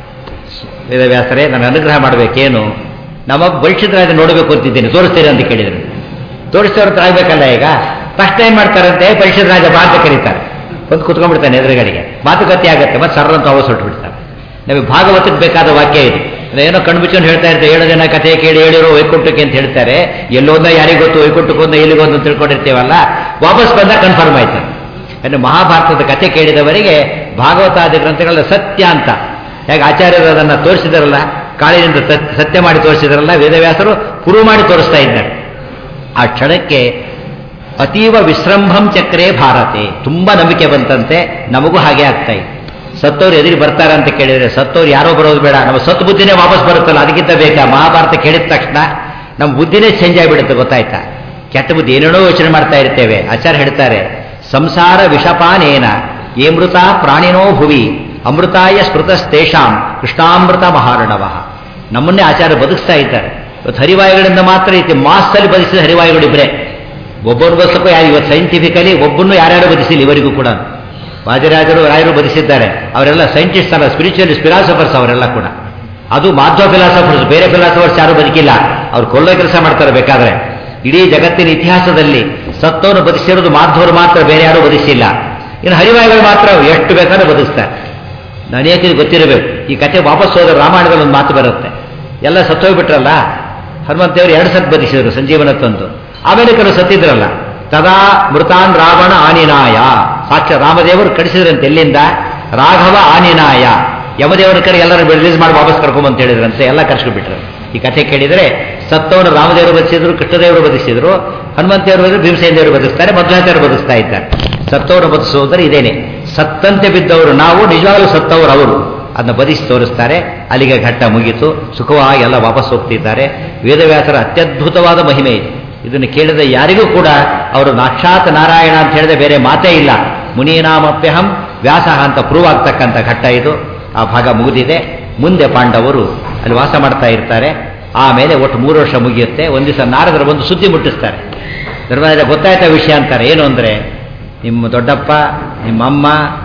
ವೇದವ್ಯಾಸರೇ ನಾನು ಅನುಗ್ರಹ ಮಾಡಬೇಕೇನು ನಮ್ಮ ಭವಿಷ್ಯದ ನೋಡಬೇಕು ಅಂತಿದ್ದೇನೆ ತೋರಿಸ್ತೀರಿ ಅಂತ ಕೇಳಿದ್ರು ತೋರಿಸ್ತವ್ರ ಹತ್ರ ಆಗ್ಬೇಕಲ್ಲ ಈಗ ಫಸ್ಟ್ ಏನ್ ಮಾಡ್ತಾರಂತೆ ಪರಿಷತ್ ರಾಜ ಬಾ ಅಂತ ಕರೀತಾರೆ ಬಂದು ಕುತ್ಕೊಂಡ್ಬಿಡ್ತಾನೆ ಎದುರುಗಡೆಗೆ ಮಾತುಕತೆ ಆಗತ್ತೆ ಮತ್ತೆ ಸರ್ರ ಅಂತ ಅವಾಸ್ ಹೊರಟ್ಬಿಡ್ತಾರೆ ನಮಗೆ ಭಾಗವತಕ್ಕೆ ಬೇಕಾದ ವಾಕ್ಯ ಇದು ಅಂದ್ರೆ ಏನೋ ಕಣ್ಬಿಚ್ಕೊಂಡು ಹೇಳ್ತಾ ಇರ್ತಾರೆ ಏಳು ಜನ ಕಥೆ ಕೇಳಿ ಹೇಳಿರೋ ವೈಕುಂಠಕ್ಕೆ ಅಂತ ಹೇಳ್ತಾರೆ ಎಲ್ಲೋಂದ ಯಾರಿಗೆ ಗೊತ್ತು ವೈಕುಂಠಕ್ಕೊಂದ ಎಲ್ಲಿಗೊಂದು ತಿಳ್ಕೊಂಡಿರ್ತೀವಲ್ಲ ವಾಪಸ್ ಬಂದ ಕನ್ಫರ್ಮ್ ಆಯ್ತು ಅಂದ್ರೆ ಮಹಾಭಾರತದ ಕಥೆ ಕೇಳಿದವರಿಗೆ ಭಾಗವತಾದಿ ಗ್ರಂಥಗಳ ಸತ್ಯ ಅಂತ ಹೇಗೆ ಆಚಾರ್ಯರು ಅದನ್ನು ತೋರಿಸಿದಾರಲ್ಲ ಕಾಳಿನಿಂದ ಸತ್- ಸತ್ಯ ಮಾಡಿ ತೋರಿಸಿದಾರಲ್ಲ ವೇದವ್ಯಾಸರು ಪುರು ಮಾಡಿ ತೋರಿಸ್ತಾ ಇದ್ದಾರೆ ಆ ಕ್ಷಣಕ್ಕೆ ಅತೀವ ವಿಶ್ರಂಭಂ ಚಕ್ರೇ ಭಾರತೆ ತುಂಬಾ ನಂಬಿಕೆ ಬಂತಂತೆ ನಮಗೂ ಹಾಗೆ ಆಗ್ತಾ ಇದೆ ಸತ್ತವ್ರು ಎದುರು ಬರ್ತಾರ ಅಂತ ಕೇಳಿದ್ರೆ ಸತ್ತವ್ರು ಯಾರೋ ಬರೋದು ಬೇಡ ನಮ್ಮ ಸತ್ತು ಬುದ್ಧಿನೇ ವಾಪಸ್ ಬರುತ್ತಲ್ಲ ಅದಕ್ಕಿಂತ ಬೇಕಾ ಮಹಾಭಾರತ ಕೇಳಿದ ತಕ್ಷಣ ನಮ್ಮ ಬುದ್ಧಿನೇ ಚೇಂಜ್ ಆಗಿಬಿಡುತ್ತೆ ಗೊತ್ತಾಯ್ತಾ ಕೆಟ್ಟ ಬುದ್ಧಿ ಏನೇನೋ ಯೋಚನೆ ಮಾಡ್ತಾ ಇರ್ತೇವೆ ಆಚಾರ್ಯ ಹೇಳ್ತಾರೆ ಸಂಸಾರ ವಿಷಪಾನೇನ ಏಮೃತ ಪ್ರಾಣಿನೋ ಭುವಿ ಅಮೃತಾಯ ಸ್ಮೃತಸ್ತೇಷಾಂ ಕೃಷ್ಣಾಮೃತ ಮಹಾರಣವ ನಮ್ಮನ್ನೇ ಆಚಾರ್ಯ ಬದುಕಿಸ್ತಾ ಇದ್ದಾರೆ ಇವತ್ತು ಹರಿವಾಯುಗಳಿಂದ ಮಾತ್ರ ಐತಿ ಮಾಸಲ್ಲಿ ಬದುಕಿಸಿದ ಹರಿವಾಯುಗಳು ಇಬ್ಬರೇ ಒಬ್ಬರು ಬದುಕೋ ಯಾರು ಇವತ್ತು ಸೈಂಟಿಫಿಕಲಿ ಒಬ್ಬನ್ನು ಯಾರ್ಯಾರು ಬದುಕಿಸಿಲ್ಲ ಇವರಿಗೂ ಕೂಡ ವಾಜರಾಜರು ರಾಯರು ಬದುಕಿಸಿದ್ದಾರೆ ಅವರೆಲ್ಲ ಸೈಂಟಿಸ್ಟ್ ಅಲ್ಲ ಸ್ಪಿರಿಚುವಲ್ ಫಿಲಾಸಫರ್ಸ್ ಅವರೆಲ್ಲ ಕೂಡ ಅದು ಮಾಧ್ವ ಫಿಲಾಸಫರ್ಸ್ ಬೇರೆ ಫಿಲಾಸಫರ್ಸ್ ಯಾರು ಬದುಕಿಲ್ಲ ಅವ್ರು ಕೊಲ್ಲೋ ಕೆಲಸ ಮಾಡ್ತಾರೆ ಬೇಕಾದ್ರೆ ಇಡೀ ಜಗತ್ತಿನ ಇತಿಹಾಸದಲ್ಲಿ ಸತ್ತವನ್ನು ಬದುಕಿಸಿರೋದು ಮಾಧ್ವರು ಮಾತ್ರ ಬೇರೆ ಯಾರು ಬದುಕಿಸಿಲ್ಲ ಇನ್ನು ಹರಿವಾಯುಗಳು ಮಾತ್ರ ಎಷ್ಟು ಬೇಕಾದ್ರೂ ಬದುಕಿಸ್ತಾರೆ ಅನೇಕರಿಗೆ ಗೊತ್ತಿರಬೇಕು ಈ ಕಥೆ ವಾಪಸ್ ಹೋದ್ರೆ ರಾಮಾಯಣದಲ್ಲಿ ಒಂದು ಮಾತು ಬರುತ್ತೆ ಎಲ್ಲ ಸತ್ತೋಗ್ಬಿಟ್ರಲ್ಲ ಹನುಮಂತೇವರು ಎರಡು ಸತ್ ಬದುಕಿಸಿದ್ರು ಸಂಜೀವನ ತಂದು ಆಮೇಲೆ ಕೆಲವು ಸತ್ತಿದ್ರಲ್ಲ ತದಾ ಮೃತಾನ್ ರಾವಣ ಆನಿನಾಯ ಸಾಕ್ಷಾತ್ ರಾಮದೇವರು ಕಳಿಸಿದ್ರಂತೆ ಎಲ್ಲಿಂದ ರಾಘವ ಆನಿನಾಯ ಯಮದೇವರ ಕಡೆ ಎಲ್ಲರೂ ರಿಲೀಸ್ ಮಾಡಿ ವಾಪಸ್ ಕರ್ಕೊಂಬಂತ ಹೇಳಿದ್ರಂತೆ ಎಲ್ಲ ಕರ್ಸ್ಕೊಂಡ್ಬಿಟ್ರು ಈ ಕಥೆ ಕೇಳಿದರೆ ಸತ್ತವನು ರಾಮದೇವರು ಬದುಕಿಸಿದ್ರು ಕೃಷ್ಣದೇವರು ಬದುಕಿಸಿದ್ರು ಹನುಮಂತೇವರು ಬದುಕಿದ್ರು ಭೀಮಸೇನ ದೇವರು ಬದುಕಿಸ್ತಾರೆ ಮಧ್ವಾಚಾರ್ಯರು ಬದುಕಿಸ್ತಾ ಇದ್ದಾರೆ ಸತ್ತವರು ಬದುಕಿಸುವುದರೆ ಇದೇನೆ ಸತ್ತಂತೆ ಬಿದ್ದವರು ನಾವು ನಿಜವಾಗಲೂ ಸತ್ತವರು ಅವರು ಅದನ್ನ ಬದಿಸಿ ತೋರಿಸ್ತಾರೆ ಅಲ್ಲಿಗೆ ಘಟ್ಟ ಮುಗೀತು ಸುಖವಾಗಿ ಎಲ್ಲ ವಾಪಸ್ ಹೋಗ್ತಿದ್ದಾರೆ ವೇದವ್ಯಾಸರ ಅತ್ಯದ್ಭುತವಾದ ಮಹಿಮೆ ಇದೆ ಇದನ್ನು ಕೇಳಿದ ಯಾರಿಗೂ ಕೂಡ ಅವರು ಸಾಕ್ಷಾತ್ ನಾರಾಯಣ ಅಂತ ಹೇಳಿದ್ರೆ ಬೇರೆ ಮಾತೇ ಇಲ್ಲ ಮುನೀನಾಮಪ್ಯಹಂ ವ್ಯಾಸ ಅಂತ ಪ್ರೂವ್ ಆಗ್ತಕ್ಕಂಥ ಘಟ್ಟ ಇದು ಆ ಭಾಗ ಮುಗಿದಿದೆ ಮುಂದೆ ಪಾಂಡವರು ಅಲ್ಲಿ ವಾಸ ಮಾಡ್ತಾ ಇರ್ತಾರೆ ಆಮೇಲೆ ಒಟ್ಟು ಮೂರು ವರ್ಷ ಮುಗಿಯುತ್ತೆ ಒಂದು ದಿವಸ ನಾರದರು ಬಂದು ಸುದ್ದಿ ಮುಟ್ಟಿಸ್ತಾರೆ ಧರ್ಮರಾಜ ಗೊತ್ತಾಯ್ತಾ ವಿಷಯ ಅಂತಾರೆ ಏನು ಅಂದರೆ ನಿಮ್ಮ ದೊಡ್ಡಪ್ಪ ನಿಮ್ಮಮ್ಮ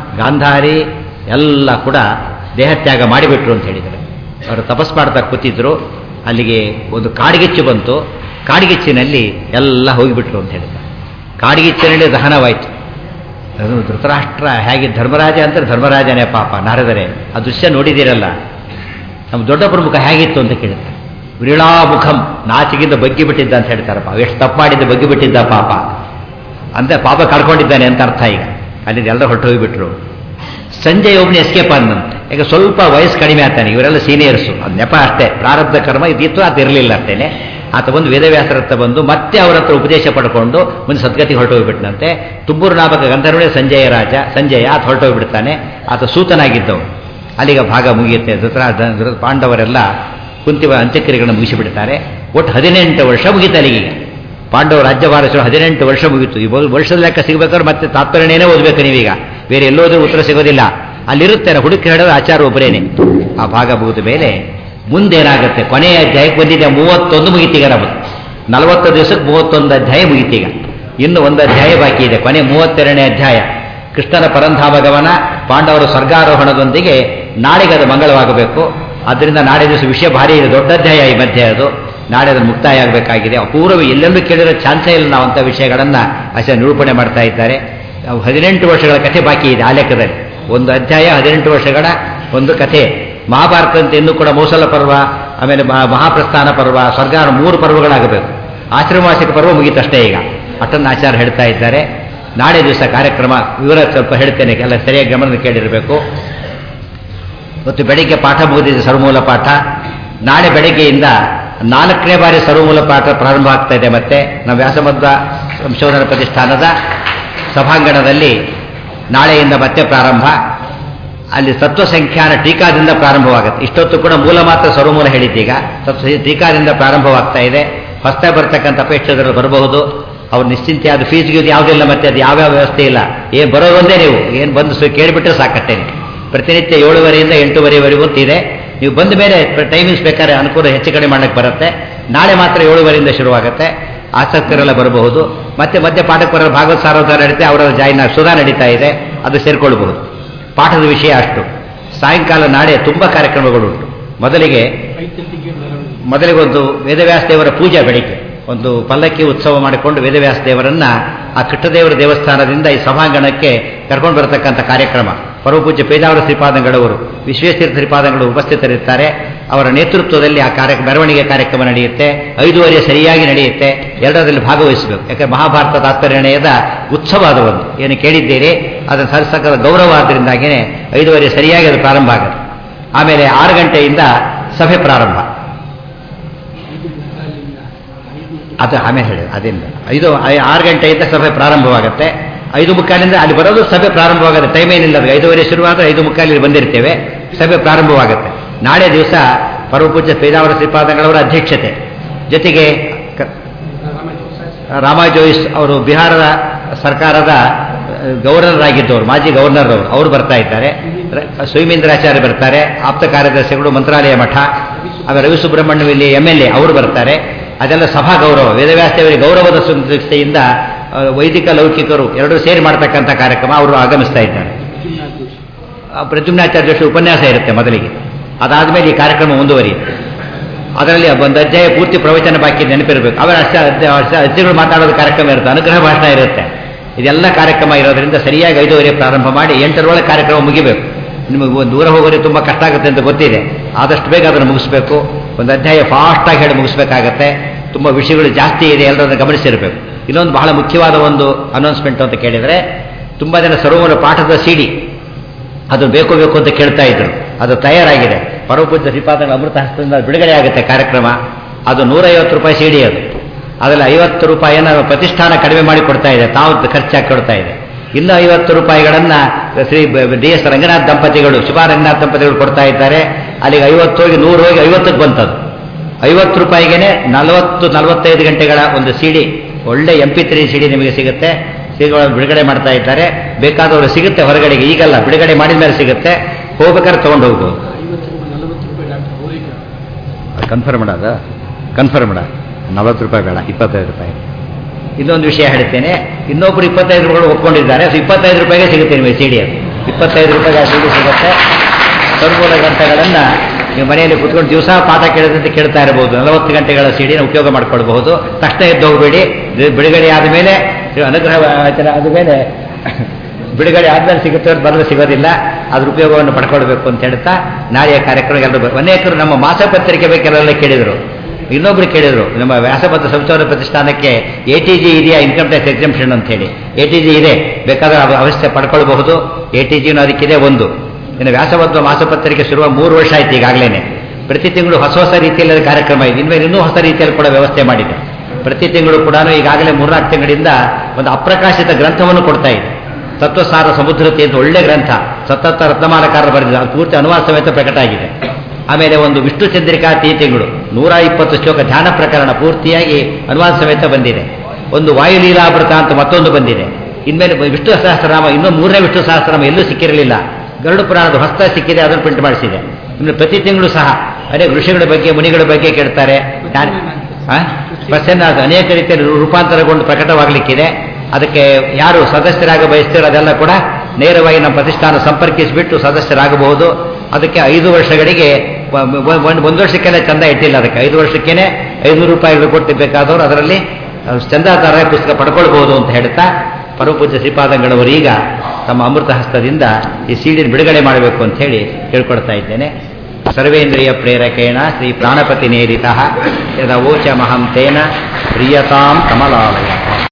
ಗಾಂಧಾರಿ ಎಲ್ಲ ಕೂಡ ದೇಹತ್ಯಾಗ ಮಾಡಿಬಿಟ್ರು ಅಂತ ಹೇಳಿದ್ದಾರೆ ಅವರು ತಪಸ್ ಮಾಡ್ತಾ ಕೂತಿದ್ರು ಅಲ್ಲಿಗೆ ಒಂದು ಕಾಡ್ಗಿಚ್ಚು ಬಂತು ಕಾಡ್ಗಿಚ್ಚಿನಲ್ಲಿ ಎಲ್ಲ ಹೋಗಿಬಿಟ್ರು ಅಂತ ಹೇಳಿದ್ದಾರೆ ಕಾಡ್ಗಿಚ್ಚಿನಲ್ಲಿ ದಹನವಾಯಿತು ಅದು ಧೃತರಾಷ್ಟ್ರ ಹೇಗೆ ಧರ್ಮರಾಜ ಅಂದರೆ ಧರ್ಮರಾಜನೇ ಪಾಪ ನಾರದರೆ ಆ ದೃಶ್ಯ ನೋಡಿದಿರಲ್ಲ ನಮ್ಮ ದೊಡ್ಡ ಪ್ರಮುಖ ಹೇಗಿತ್ತು ಅಂತ ಕೇಳುತ್ತೆ ವಿರಳಾಮುಖಂ ನಾಚಿಗಿಂದ ಬಗ್ಗಿ ಬಿಟ್ಟಿದ್ದ ಅಂತ ಹೇಳ್ತಾರಪ್ಪ ಎಷ್ಟು ತಪ್ಪು ಮಾಡಿದ್ದ ಬಗ್ಗಿ ಬಿಟ್ಟಿದ್ದ ಪಾಪ ಅಂತ ಪಾಪ ಕಳ್ಕೊಂಡಿದ್ದಾನೆ ಅಂತ ಅರ್ಥ ಈಗ ಅಲ್ಲಿಂದ ಎಲ್ಲರೂ ಹೊರಟು ಹೋಗಿಬಿಟ್ರು ಸಂಜೆ ಒಬ್ಬನೇ ಎಸ್ಕೇಪ್ ಅಂದಂತೆ ಈಗ ಸ್ವಲ್ಪ ವಯಸ್ಸು ಕಡಿಮೆ ಆಗ್ತಾನೆ ಇವರೆಲ್ಲ ಸೀನಿಯರ್ಸು ಅದು ನೆಪ ಅಷ್ಟೇ ಪ್ರಾರಬ್ಧ ಕರ್ಮ ಇದಿತ್ತು ಅದು ಇರಲಿಲ್ಲ ಅಷ್ಟೇನೆ ಆತ ಬಂದು ವೇದವ್ಯಾಸರ ಹತ್ರ ಬಂದು ಮತ್ತೆ ಅವರ ಹತ್ರ ಉಪದೇಶ ಪಡ್ಕೊಂಡು ಮುಂದೆ ಸದ್ಗತಿ ಹೊರಟು ಹೋಗ್ಬಿಟ್ನಂತೆ ತುಬ್ಬೂರು ನಾಮಕ ಗಂಧರ್ವೇ ಸಂಜಯ ರಾಜ ಸಂಜಯ ಆತ ಹೊರಟು ಹೋಗ್ಬಿಡ್ತಾನೆ ಆತ ಸೂತನಾಗಿದ್ದವು ಅಲ್ಲಿಗ ಭಾಗ ಮುಗಿಯುತ್ತೆ ಧೃತರ ಧೃ- ಪಾಂಡವರೆಲ್ಲ ಕುಂತಿವ ಅಂತ್ಯಕ್ರಿಯೆಗಳನ್ನು ಮುಗಿಸಿಬಿಡ್ತಾರೆ ಒಟ್ಟು ಹದಿನೆಂಟು ವರ್ಷ ಮುಗೀತು ಅಲ್ಲಿಗೀಗ ಪಾಂಡವ ರಾಜ್ಯಭಾರಿಸಲು ಹದಿನೆಂಟು ವರ್ಷ ಮುಗೀತು ಈ ಬ- ವರ್ಷದ ಲೆಕ್ಕ ಸಿಗಬೇಕಾದ್ರೆ ಮತ್ತೆ ತಾತ್ಪರ್ಯನೇ ಓದಬೇಕು ನೀವೀಗ ಬೇರೆ ಎಲ್ಲೋದ್ರೂ ಉತ್ತರ ಸಿಗೋದಿಲ್ಲ ಅಲ್ಲಿರುತ್ತೆ ಹುಡುಕಿ ಹೇಳೋದು ಆಚಾರ ಒಬ್ಬರೇನೆ ಆ ಭಾಗ ಮುಗಿದ ಮೇಲೆ ಮುಂದೇನಾಗುತ್ತೆ ಕೊನೆಯ ಅಧ್ಯಾಯಕ್ಕೆ ಬಂದಿದೆ ಮೂವತ್ತೊಂದು ಮುಗೀತೀಗ ನಮ್ಮದು ನಲವತ್ತು ದಿವಸಕ್ಕೆ ಮೂವತ್ತೊಂದು ಅಧ್ಯಾಯ ಮುಗೀತೀಗ ಇನ್ನು ಒಂದು ಅಧ್ಯಾಯ ಬಾಕಿ ಇದೆ ಕೊನೆ ಮೂವತ್ತೆರಡನೇ ಅಧ್ಯಾಯ ಕೃಷ್ಣನ ಪರಂಧಾಮ ಗಮನ ಪಾಂಡವರ ಸ್ವರ್ಗಾರೋಹಣದೊಂದಿಗೆ ನಾಳೆಗೆ ಅದು ಮಂಗಳವಾಗಬೇಕು ಆದ್ದರಿಂದ ನಾಳೆ ದಿವಸ ವಿಷಯ ಭಾರಿ ಇದೆ ದೊಡ್ಡ ಅಧ್ಯಾಯ ಈ ಮಧ್ಯೆ ಅದು ನಾಳೆ ಅದನ್ನು ಮುಕ್ತಾಯ ಆಗಬೇಕಾಗಿದೆ ಅಪೂರ್ವ ಎಲ್ಲೆಲ್ಲೂ ಕೇಳಿರೋ ಚಾನ್ಸೇ ಇಲ್ಲ ನಾವು ಅಂಥ ವಿಷಯಗಳನ್ನು ಅಷ್ಟೇ ನಿರೂಪಣೆ ಮಾಡ್ತಾ ಇದ್ದಾರೆ ನಾವು ಹದಿನೆಂಟು ವರ್ಷಗಳ ಕಥೆ ಬಾಕಿ ಇದೆ ಆ ಲೆಕ್ಕದಲ್ಲಿ ಒಂದು ಅಧ್ಯಾಯ ಹದಿನೆಂಟು ವರ್ಷಗಳ ಒಂದು ಕಥೆ ಮಹಾಭಾರತ ಅಂತ ಇನ್ನೂ ಕೂಡ ಮೌಸಲ ಪರ್ವ ಆಮೇಲೆ ಮಹಾ- ಮಹಾಪ್ರಸ್ಥಾನ ಪರ್ವ ಸ್ವರ್ಗ ಮೂರು ಪರ್ವಗಳಾಗಬೇಕು ಆಶ್ರಮವಾಸಿಕ ಪರ್ವ ಮುಗೀತಷ್ಟೇ ಈಗ ಅಷ್ಟನ್ನು ಆಚಾರ್ಯ ಹೇಳ್ತಾ ಇದ್ದಾರೆ ನಾಳೆ ದಿವಸ ಕಾರ್ಯಕ್ರಮ ವಿವರ ಸ್ವಲ್ಪ ಹೇಳ್ತೇನೆ ಎಲ್ಲ ಸರಿಯಾಗಿ ಗಮನ ಕೇಳಿರಬೇಕು ಇವತ್ತು ಬೆಳಿಗ್ಗೆ ಪಾಠ ಮುಗಿದಿದೆ ಸರ್ವಮೂಲ ಪಾಠ ನಾಳೆ ಬೆಳಗ್ಗೆಯಿಂದ ನಾಲ್ಕನೇ ಬಾರಿ ಸರ್ವಮೂಲ ಪಾಠ ಪ್ರಾರಂಭ ಆಗ್ತಾ ಇದೆ ಮತ್ತೆ ನಮ್ಮ ವ್ಯಾಸಮಧ್ವ ಸಂಶೋಧನಾ ಪ್ರತಿಷ್ಠಾನದ ಸಭಾಂಗಣದಲ್ಲಿ ನಾಳೆಯಿಂದ ಮತ್ತೆ ಪ್ರಾರಂಭ ಅಲ್ಲಿ ತತ್ವ ಸಂಖ್ಯಾನ ಟೀಕಾದಿಂದ ಪ್ರಾರಂಭವಾಗುತ್ತೆ ಇಷ್ಟೊತ್ತು ಕೂಡ ಮೂಲ ಮಾತ್ರ ಸರ್ವಮೂಲ ಹೇಳಿದ್ದೀಗ ತತ್ವ ಟೀಕಾದಿಂದ ಪ್ರಾರಂಭವಾಗ್ತಾ ಇದೆ ಹೊಸದಾಗಿ ಬರ್ತಕ್ಕಂಥ ಅಪೇಕ್ಷೆಗಳು ಬರಬಹುದು ಅವ್ರು ನಿಶ್ಚಿಂತೆಯಾದ ಫೀಸ್ಗೆ ಇದು ಯಾವುದಿಲ್ಲ ಮತ್ತೆ ಅದು ಯಾವ್ಯಾವ ವ್ಯವಸ್ಥೆ ಇಲ್ಲ ಏನು ಬರೋದೊಂದೇ ನೀವು ಏನು ಬಂದು ಸು- ಕೇಳಿಬಿಟ್ರೆ ಸಾಕಷ್ಟೇ ನೀವು. ಪ್ರತಿನಿತ್ಯ ಏಳುವರೆಯಿಂದ ಎಂಟೂವರೆವರೆಗೂ ಅಂತ ಇದೆ ನೀವು ಬಂದ ಮೇಲೆ ಟೈಮಿಂಗ್ಸ್ ಬೇಕಾದ್ರೆ ಅನುಕೂಲ ಹೆಚ್ಚು ಕಡಿಮೆ ಮಾಡಕ್ಕೆ ಬರುತ್ತೆ ನಾಳೆ ಮಾತ್ರ ಏಳುವರೆಯಿಂದ ಶುರುವಾಗುತ್ತೆ ಆಸಕ್ತರೆಲ್ಲ ಬರಬಹುದು ಮತ್ತೆ ಮಧ್ಯೆ ಪಾಠಕ್ಕೆ ಬರೋ ಭಾಗವತ್ ಸಾರೋದ್ಧಾರ ನಡೀತೆ ಅವರ ಜಾಯಿನ್ ಸುಧಾ ನಡೀತಾ ಇದೆ ಅದು ಸೇರ್ಕೊಳ್ಬಹುದು ಪಾಠದ ವಿಷಯ ಅಷ್ಟು ಸಾಯಂಕಾಲ ನಾಳೆ ತುಂಬ ಕಾರ್ಯಕ್ರಮಗಳುಂಟು ಮೊದಲಿಗೆ ಮೊದಲಿಗೆ ಒಂದು ವೇದವ್ಯಾಸ ದೇವರ ಪೂಜೆ ಬೆಳಿಗ್ಗೆ ಒಂದು ಪಲ್ಲಕ್ಕಿ ಉತ್ಸವ ಮಾಡಿಕೊಂಡು ವೇದವ್ಯಾಸ ದೇವರನ್ನ ಆ ಕೃಷ್ಣದೇವರ ದೇವಸ್ಥಾನದಿಂದ ಈ ಸಭಾಂಗಣಕ್ಕೆ ಕರ್ಕೊಂಡು ಬರತಕ್ಕಂಥ ಕಾರ್ಯಕ್ರಮ ಪರಮಪೂಜ್ಯ ಪೇಜಾವರ ಶ್ರೀಪಾದಂಗಳವರು ವಿಶ್ವೇಶ್ವರ ಶ್ರೀಪಾದಂಗಳು ಉಪಸ್ಥಿತರಿರ್ತಾರೆ ಅವರ ನೇತೃತ್ವದಲ್ಲಿ ಆ ಕಾರ್ಯ ಮೆರವಣಿಗೆ ಕಾರ್ಯಕ್ರಮ ನಡೆಯುತ್ತೆ ಐದೂವರೆ ಸರಿಯಾಗಿ ನಡೆಯುತ್ತೆ ಎರಡರಲ್ಲಿ ಭಾಗವಹಿಸಬೇಕು ಯಾಕಂದ್ರೆ ಮಹಾಭಾರತ ತಾತ್ಪರ್ಯಣಯದ ಉತ್ಸವ ಅದು ಒಂದು ಏನು ಕೇಳಿದ್ದೀರಿ ಅದನ್ನು ಸರಿಸಕ್ಕದ ಗೌರವ ಆದ್ದರಿಂದಾಗಿಯೇ ಐದೂವರೆ ಸರಿಯಾಗಿ ಅದು ಪ್ರಾರಂಭ ಆಗುತ್ತೆ ಆಮೇಲೆ ಆರು ಗಂಟೆಯಿಂದ ಸಭೆ ಪ್ರಾರಂಭ ಅದು ಆಮೇಲೆ ಹೇಳಿ ಅದಿಂದ ಐದು ಐ- ಆರು ಗಂಟೆಯಿಂದ ಸಭೆ ಪ್ರಾರಂಭವಾಗುತ್ತೆ ಐದು ಮುಕ್ಕಾಲಿಂದ ಅಲ್ಲಿ ಬರೋದು ಸಭೆ ಪ್ರಾರಂಭವಾಗುತ್ತೆ ಟೈಮ್ ಏನಿಲ್ಲ ಅದು ಐದೂವರೆ ಶುರುವಾದರೆ ಐದು ಮುಕ್ಕಾಲಿ ಬಂದಿರ್ತೇವೆ ಸಭೆ ಪ್ರಾರಂಭವಾಗುತ್ತೆ ನಾಳೆ ದಿವಸ ಪರಮಪೂಜ್ಯ ಪೇದಾವರ ಶ್ರೀಪಾದಂಗಳವರ ಅಧ್ಯಕ್ಷತೆ ಜೊತೆಗೆ ಕ- ರಾಮಾಯ್ ಜೋಯಿಸ್ ಅವರು ಬಿಹಾರದ ಸರ್ಕಾರದ ಅಹ್, ಗವರ್ನರ್ ಆಗಿದ್ದವರು ಮಾಜಿ ಗವರ್ನರ್ ಅವರು ಅವರು ಬರ್ತಾ ಇದ್ದಾರೆ ರ- ಸುಮೀಂದ್ರಾಚಾರ್ಯ ಬರ್ತಾರೆ ಆಪ್ತ ಕಾರ್ಯದರ್ಶಿಗಳು ಮಂತ್ರಾಲಯ ಮಠ ಆಮೇಲೆ ರವಿ ಸುಬ್ರಹ್ಮಣ್ಯ ಇಲ್ಲಿ ಎಮ್ ಎಲ್ ಎ ಅವರು ಬರ್ತಾರೆ ಅದೆಲ್ಲ ಸಭಾ ಗೌರವ ವೇದವ್ಯಾಸದೇವರಿಗೆ ಗೌರವದ ಸು- ದೃಷ್ಟಿಯಿಂದ ಅಹ್, ವೈದಿಕ ಲೌಕಿಕರು ಎರಡೂ ಸೇರಿ ಮಾಡ್ತಕ್ಕಂಥ ಕಾರ್ಯಕ್ರಮ ಅವರು ಆಗಮಿಸ್ತಾ ಇದ್ದಾರೆ ಆ, ಪ್ರದ್ಯುಮ್ನಾಚಾರ್ಯ ಜೋಶಿ ಉಪನ್ಯಾಸ ಇರುತ್ತೆ ಮೊದಲಿಗೆ ಅದಾದಮೇಲೆ ಈ ಕಾರ್ಯಕ್ರಮ ಮುಂದುವರಿಯುತ್ತೆ ಅದರಲ್ಲಿ ಒಂದು ಅಧ್ಯಾಯ ಪೂರ್ತಿ ಪ್ರವಚನ ಬಾಕಿ ನೆನಪಿರಬೇಕು ಅವರ ಅಷ್ಟೇ ಅಧ್ಯ- ಅಷ್ಟೇ ಅಜ್ಜಿಗಳು ಮಾತಾಡೋದು ಕಾರ್ಯಕ್ರಮ ಇರುತ್ತೆ ಅನುಗ್ರಹ ಭಾಷಣ ಇರುತ್ತೆ ಇದೆಲ್ಲ ಕಾರ್ಯಕ್ರಮ ಇರೋದ್ರಿಂದ ಸರಿಯಾಗಿ ಐದೂವರೆ ಪ್ರಾರಂಭ ಮಾಡಿ ಎಂಟರೊಳಗೆ ಕಾರ್ಯಕ್ರಮ ಮುಗಿಬೇಕು ನಿಮಗೆ ಒಂದು ದೂರ ಹೋಗೋರಿಗೆ ತುಂಬ ಕಷ್ಟ ಆಗುತ್ತೆ ಅಂತ ಗೊತ್ತಿದೆ ಆದಷ್ಟು ಬೇಗ ಅದನ್ನು ಮುಗಿಸ್ಬೇಕು ಒಂದು ಅಧ್ಯಾಯ ಫಾಸ್ಟಾಗಿ ಹೇಳಿ ಮುಗಿಸ್ಬೇಕಾಗತ್ತೆ ತುಂಬ ವಿಷಯಗಳು ಜಾಸ್ತಿ ಇದೆ ಎಲ್ಲರನ್ನು ಗಮನಿಸಿರಬೇಕು ಇನ್ನೊಂದು ಬಹಳ ಮುಖ್ಯವಾದ ಒಂದು ಅನೌನ್ಸ್ಮೆಂಟ್ ಅಂತ ಕೇಳಿದರೆ ತುಂಬ ಜನ ಸರ್ವಮೂಲ ಪಾಠದ ಸಿಡಿ ಅದು ಬೇಕು ಬೇಕು ಅಂತ ಕೇಳ್ತಾ ಇದ್ರು ಅದು ತಯಾರಾಗಿದೆ ಪರಮಪೂಜ್ಯ ಶ್ರೀಪಾದಗಳ ಅಮೃತ ಹಸ್ತದಿಂದ ಬಿಡುಗಡೆ ಆಗುತ್ತೆ ಕಾರ್ಯಕ್ರಮ ಅದು ನೂರೈವತ್ತು ರೂಪಾಯಿ ಸಿಡಿ ಅದು ಅದರಲ್ಲಿ ಐವತ್ತು ರೂಪಾಯಿಯನ್ನು ಪ್ರತಿಷ್ಠಾನ ಕಡಿಮೆ ಮಾಡಿ ಕೊಡ್ತಾ ಇದೆ ತಾವು ಖರ್ಚಾಗಿ ಕೊಡ್ತಾ ಇದೆ ಇನ್ನು ಐವತ್ತು ರೂಪಾಯಿಗಳನ್ನ ಶ್ರೀ ಡಿ ಎಸ್ ರಂಗನಾಥ್ ದಂಪತಿಗಳು ಶುಭಾ ರಂಗನಾಥ್ ದಂಪತಿಗಳು ಕೊಡ್ತಾ ಇದ್ದಾರೆ ಅಲ್ಲಿಗೆ ಐವತ್ತು ಹೋಗಿ ನೂರು ಹೋಗಿ ಐವತ್ತಕ್ಕೆ ಬಂತದ್ದು ಐವತ್ತು ರೂಪಾಯಿಗೆ ನಲವತ್ತು ನಲವತ್ತೈದು ಗಂಟೆಗಳ ಒಂದು ಸಿಡಿ ಒಳ್ಳೆ ಎಂ ಪಿ ತ್ರೀ ಸಿಡಿ ನಿಮಗೆ ಸಿಗುತ್ತೆ ಸಿಡಿಗಳನ್ನು ಬಿಡುಗಡೆ ಮಾಡ್ತಾ ಇದ್ದಾರೆ ಬೇಕಾದವರು ಸಿಗುತ್ತೆ ಹೊರಗಡೆಗೆ ಈಗಲ್ಲ ಬಿಡುಗಡೆ ಮಾಡಿದ ಮೇಲೆ ಸಿಗುತ್ತೆ ಹೋಗ್ಬೇಕಾದ್ರೆ ತೊಗೊಂಡು ಹೋಗ್ಬೋದು ಕನ್ಫರ್ಮ್ ಮಾಡ ಕನ್ಫರ್ಮ್ ಮಾಡ ನಲವತ್ತು ರೂಪಾಯಿ ಬೇಡ ಇಪ್ಪತ್ತೈದು ರೂಪಾಯಿ ಇನ್ನೊಂದು ವಿಷಯ ಹೇಳ್ತೇನೆ ಇನ್ನೊಬ್ರು ಇಪ್ಪತ್ತೈದು ರೂಪಾಯಿ ಒಪ್ಕೊಂಡಿದ್ದಾರೆ ಸೊ ಇಪ್ಪತ್ತೈದು ರೂಪಾಯಿಗೆ ಸಿಗುತ್ತೆ ನಿಮಗೆ ಸಿಡಿ ಅದು ಇಪ್ಪತ್ತೈದು ರೂಪಾಯಿಗೆ ಸಿ ಡಿ ಸಿಗುತ್ತೆ ಸರ್ಮೂಲ ಗ್ರಂಥಗಳನ್ನು ನೀವು ಮನೆಯಲ್ಲಿ ಕುತ್ಕೊಂಡು ದಿವಸ ಪಾಠ ಕೇಳಿದಂತೆ ಕೇಳ್ತಾ ಇರಬಹುದು ನಲವತ್ತು ಗಂಟೆಗಳ ಸಿಡಿನ ಉಪಯೋಗ ಮಾಡ್ಕೊಳ್ಬಹುದು ತಕ್ಷಣ ಎದ್ದು ಹೋಗಬೇಡಿ ಬಿಡುಗಡೆ ಆದ ಮೇಲೆ ಅನುಗ್ರಹ ವಾಚನ ಆದ ಮೇಲೆ ಬಿಡುಗಡೆ ಆದ್ಮೇಲೆ ಸಿಗುತ್ತೆ ಬರಲು ಸಿಗೋದಿಲ್ಲ ಅದ್ರ ಉಪಯೋಗವನ್ನು ಪಡ್ಕೊಳ್ಬೇಕು ಅಂತ ಹೇಳ್ತಾ ನಾಳೆಯ ಕಾರ್ಯಕ್ರಮ ಎಲ್ಲರೂ ಬ- ಅನೇಕರು ನಮ್ಮ ಮಾಸಪತ್ರಿಕೆ ಬೇಕೆಲ್ಲ ಕೇಳಿದರು ಇನ್ನೊಬ್ರು ಕೇಳಿದ್ರು ನಮ್ಮ ವ್ಯಾಸಪತ್ರ ಸಂಶೋಧನಾ ಪ್ರತಿಷ್ಠಾನಕ್ಕೆ ಎ ಟಿ ಜಿ ಇದೆಯಾ ಇನ್ಕಮ್ ಟ್ಯಾಕ್ಸ್ ಎಕ್ಸಂಪ್ಷನ್ ಅಂತ ಹೇಳಿ ಎ ಟಿ ಜಿ ಇದೆ ಬೇಕಾದ್ರೆ ಅವ- ಅವಶ್ಯ ಪಡ್ಕೊಳ್ಬಹುದು ಎ ಟಿ ಜಿನೂ ಅದಕ್ಕಿದೆ ಒಂದು ಇನ್ನು ವ್ಯಾಸವತ್ವ ಮಾಸಪತ್ರಿಕೆ ಶುರುವ ಮೂರು ವರ್ಷ ಆಯ್ತು ಈಗಾಗಲೇ ಪ್ರತಿ ತಿಂಗಳು ಹೊಸ ಹೊಸ ರೀತಿಯಲ್ಲಿ ಅದು ಕಾರ್ಯಕ್ರಮ ಇದೆ ಇನ್ಮೇಲೆ ಇನ್ನೂ ಹೊಸ ರೀತಿಯಲ್ಲಿ ಕೂಡ ವ್ಯವಸ್ಥೆ ಮಾಡಿದೆ ಪ್ರತಿ ತಿಂಗಳು ಕೂಡ ಈಗಾಗಲೇ ಮೂರ್ನಾಲ್ಕು ತಿಂಗಳಿಂದ ಒಂದು ಅಪ್ರಕಾಶಿತ ಗ್ರಂಥವನ್ನು ಕೊಡ್ತಾ ಇದೆ ತತ್ವಸಾರ ಸಮುದ್ರತೆ ಅಂತ ಒಳ್ಳೆ ಗ್ರಂಥ ಸತತ ರತ್ನಮಾಲಕಾರರು ಬರೆದಿದೆ ಅದು ಪೂರ್ತಿ ಅನುವಾದ ಸಮೇತ ಪ್ರಕಟ ಆಗಿದೆ ಆಮೇಲೆ ಒಂದು ವಿಷ್ಣು ಚಂದ್ರಿಕಾ ತೀ ತಿಂಗಳು ನೂರ ಇಪ್ಪತ್ತು ಶ್ಲೋಕ ಧ್ಯಾನ ಪ್ರಕರಣ ಪೂರ್ತಿಯಾಗಿ ಅನುವಾದ ಸಮೇತ ಬಂದಿದೆ ಒಂದು ವಾಯುಲೀಲಾಮೃತ ಅಂತ ಮತ್ತೊಂದು ಬಂದಿದೆ ಇನ್ಮೇಲೆ ವಿಷ್ಣು ಸಹಸ್ರನಾಮ ಇನ್ನೂ ಮೂರನೇ ವಿಷ್ಣು ಸಹಸ್ರನಾಮ ಎಲ್ಲೂ ಸಿಕ್ಕಿರಲಿಲ್ಲ ಗರುಡು ಪುರಾಣದ ಹೊಸ್ತ ಸಿಕ್ಕಿದೆ ಅದನ್ನು ಪ್ರಿಂಟ್ ಮಾಡಿಸಿದೆ ಇನ್ನು ಪ್ರತಿ ತಿಂಗಳು ಸಹ ಅನೇಕ ಋಷಿಗಳ ಬಗ್ಗೆ ಮುನಿಗಳ ಬಗ್ಗೆ ಕೇಳ್ತಾರೆ ನಾನು ಪ್ರಸನ್ನ ಅನೇಕ ರೀತಿಯಲ್ಲಿ ರೂಪಾಂತರಗೊಂಡು ಪ್ರಕಟವಾಗಲಿಕ್ಕಿದೆ ಅದಕ್ಕೆ ಯಾರು ಸದಸ್ಯರಾಗ ಬಯಸ್ತೀರೋ ಅದೆಲ್ಲ ಕೂಡ ನೇರವಾಗಿ ನಮ್ಮ ಪ್ರತಿಷ್ಠಾನ ಸಂಪರ್ಕಿಸಿಬಿಟ್ಟು ಸದಸ್ಯರಾಗಬಹುದು ಅದಕ್ಕೆ ಐದು ವರ್ಷಗಳಿಗೆ ಒ- ಒ- ಒಂದು ಒಂದು ವರ್ಷಕ್ಕೆಲ್ಲ ಚಂದ ಇಟ್ಟಿಲ್ಲ ಅದಕ್ಕೆ ಐದು ವರ್ಷಕ್ಕೇನೆ ಐನೂರು ರೂಪಾಯಿಗಳು ಕೊಟ್ಟು ಬೇಕಾದವರು ಅದರಲ್ಲಿ ಚಂದಾದಾರ ಪುಸ್ತಕ ಪಡ್ಕೊಳ್ಬಹುದು ಅಂತ ಹೇಳ್ತಾ ಪರಮಪೂಜ್ಯ ಶ್ರೀಪಾದಂಗಳವರು ಈಗ ತಮ್ಮ ಅಮೃತ ಹಸ್ತದಿಂದ ಈ ಸೀಡಿನ ಬಿಡುಗಡೆ ಮಾಡಬೇಕು ಅಂತ ಹೇಳಿ ಕೇಳ್ಕೊಡ್ತಾ ಇದ್ದೇನೆ ಸರ್ವೇಂದ್ರಿಯ ಪ್ರೇರಕೇಣ ಶ್ರೀ ಪ್ರಾಣಪತಿ ನೇರಿತ ಯದವೋಚ ಮಹಂ ತೇನ ಪ್ರಿಯತಾಂ ಕಮಲಾಲಯ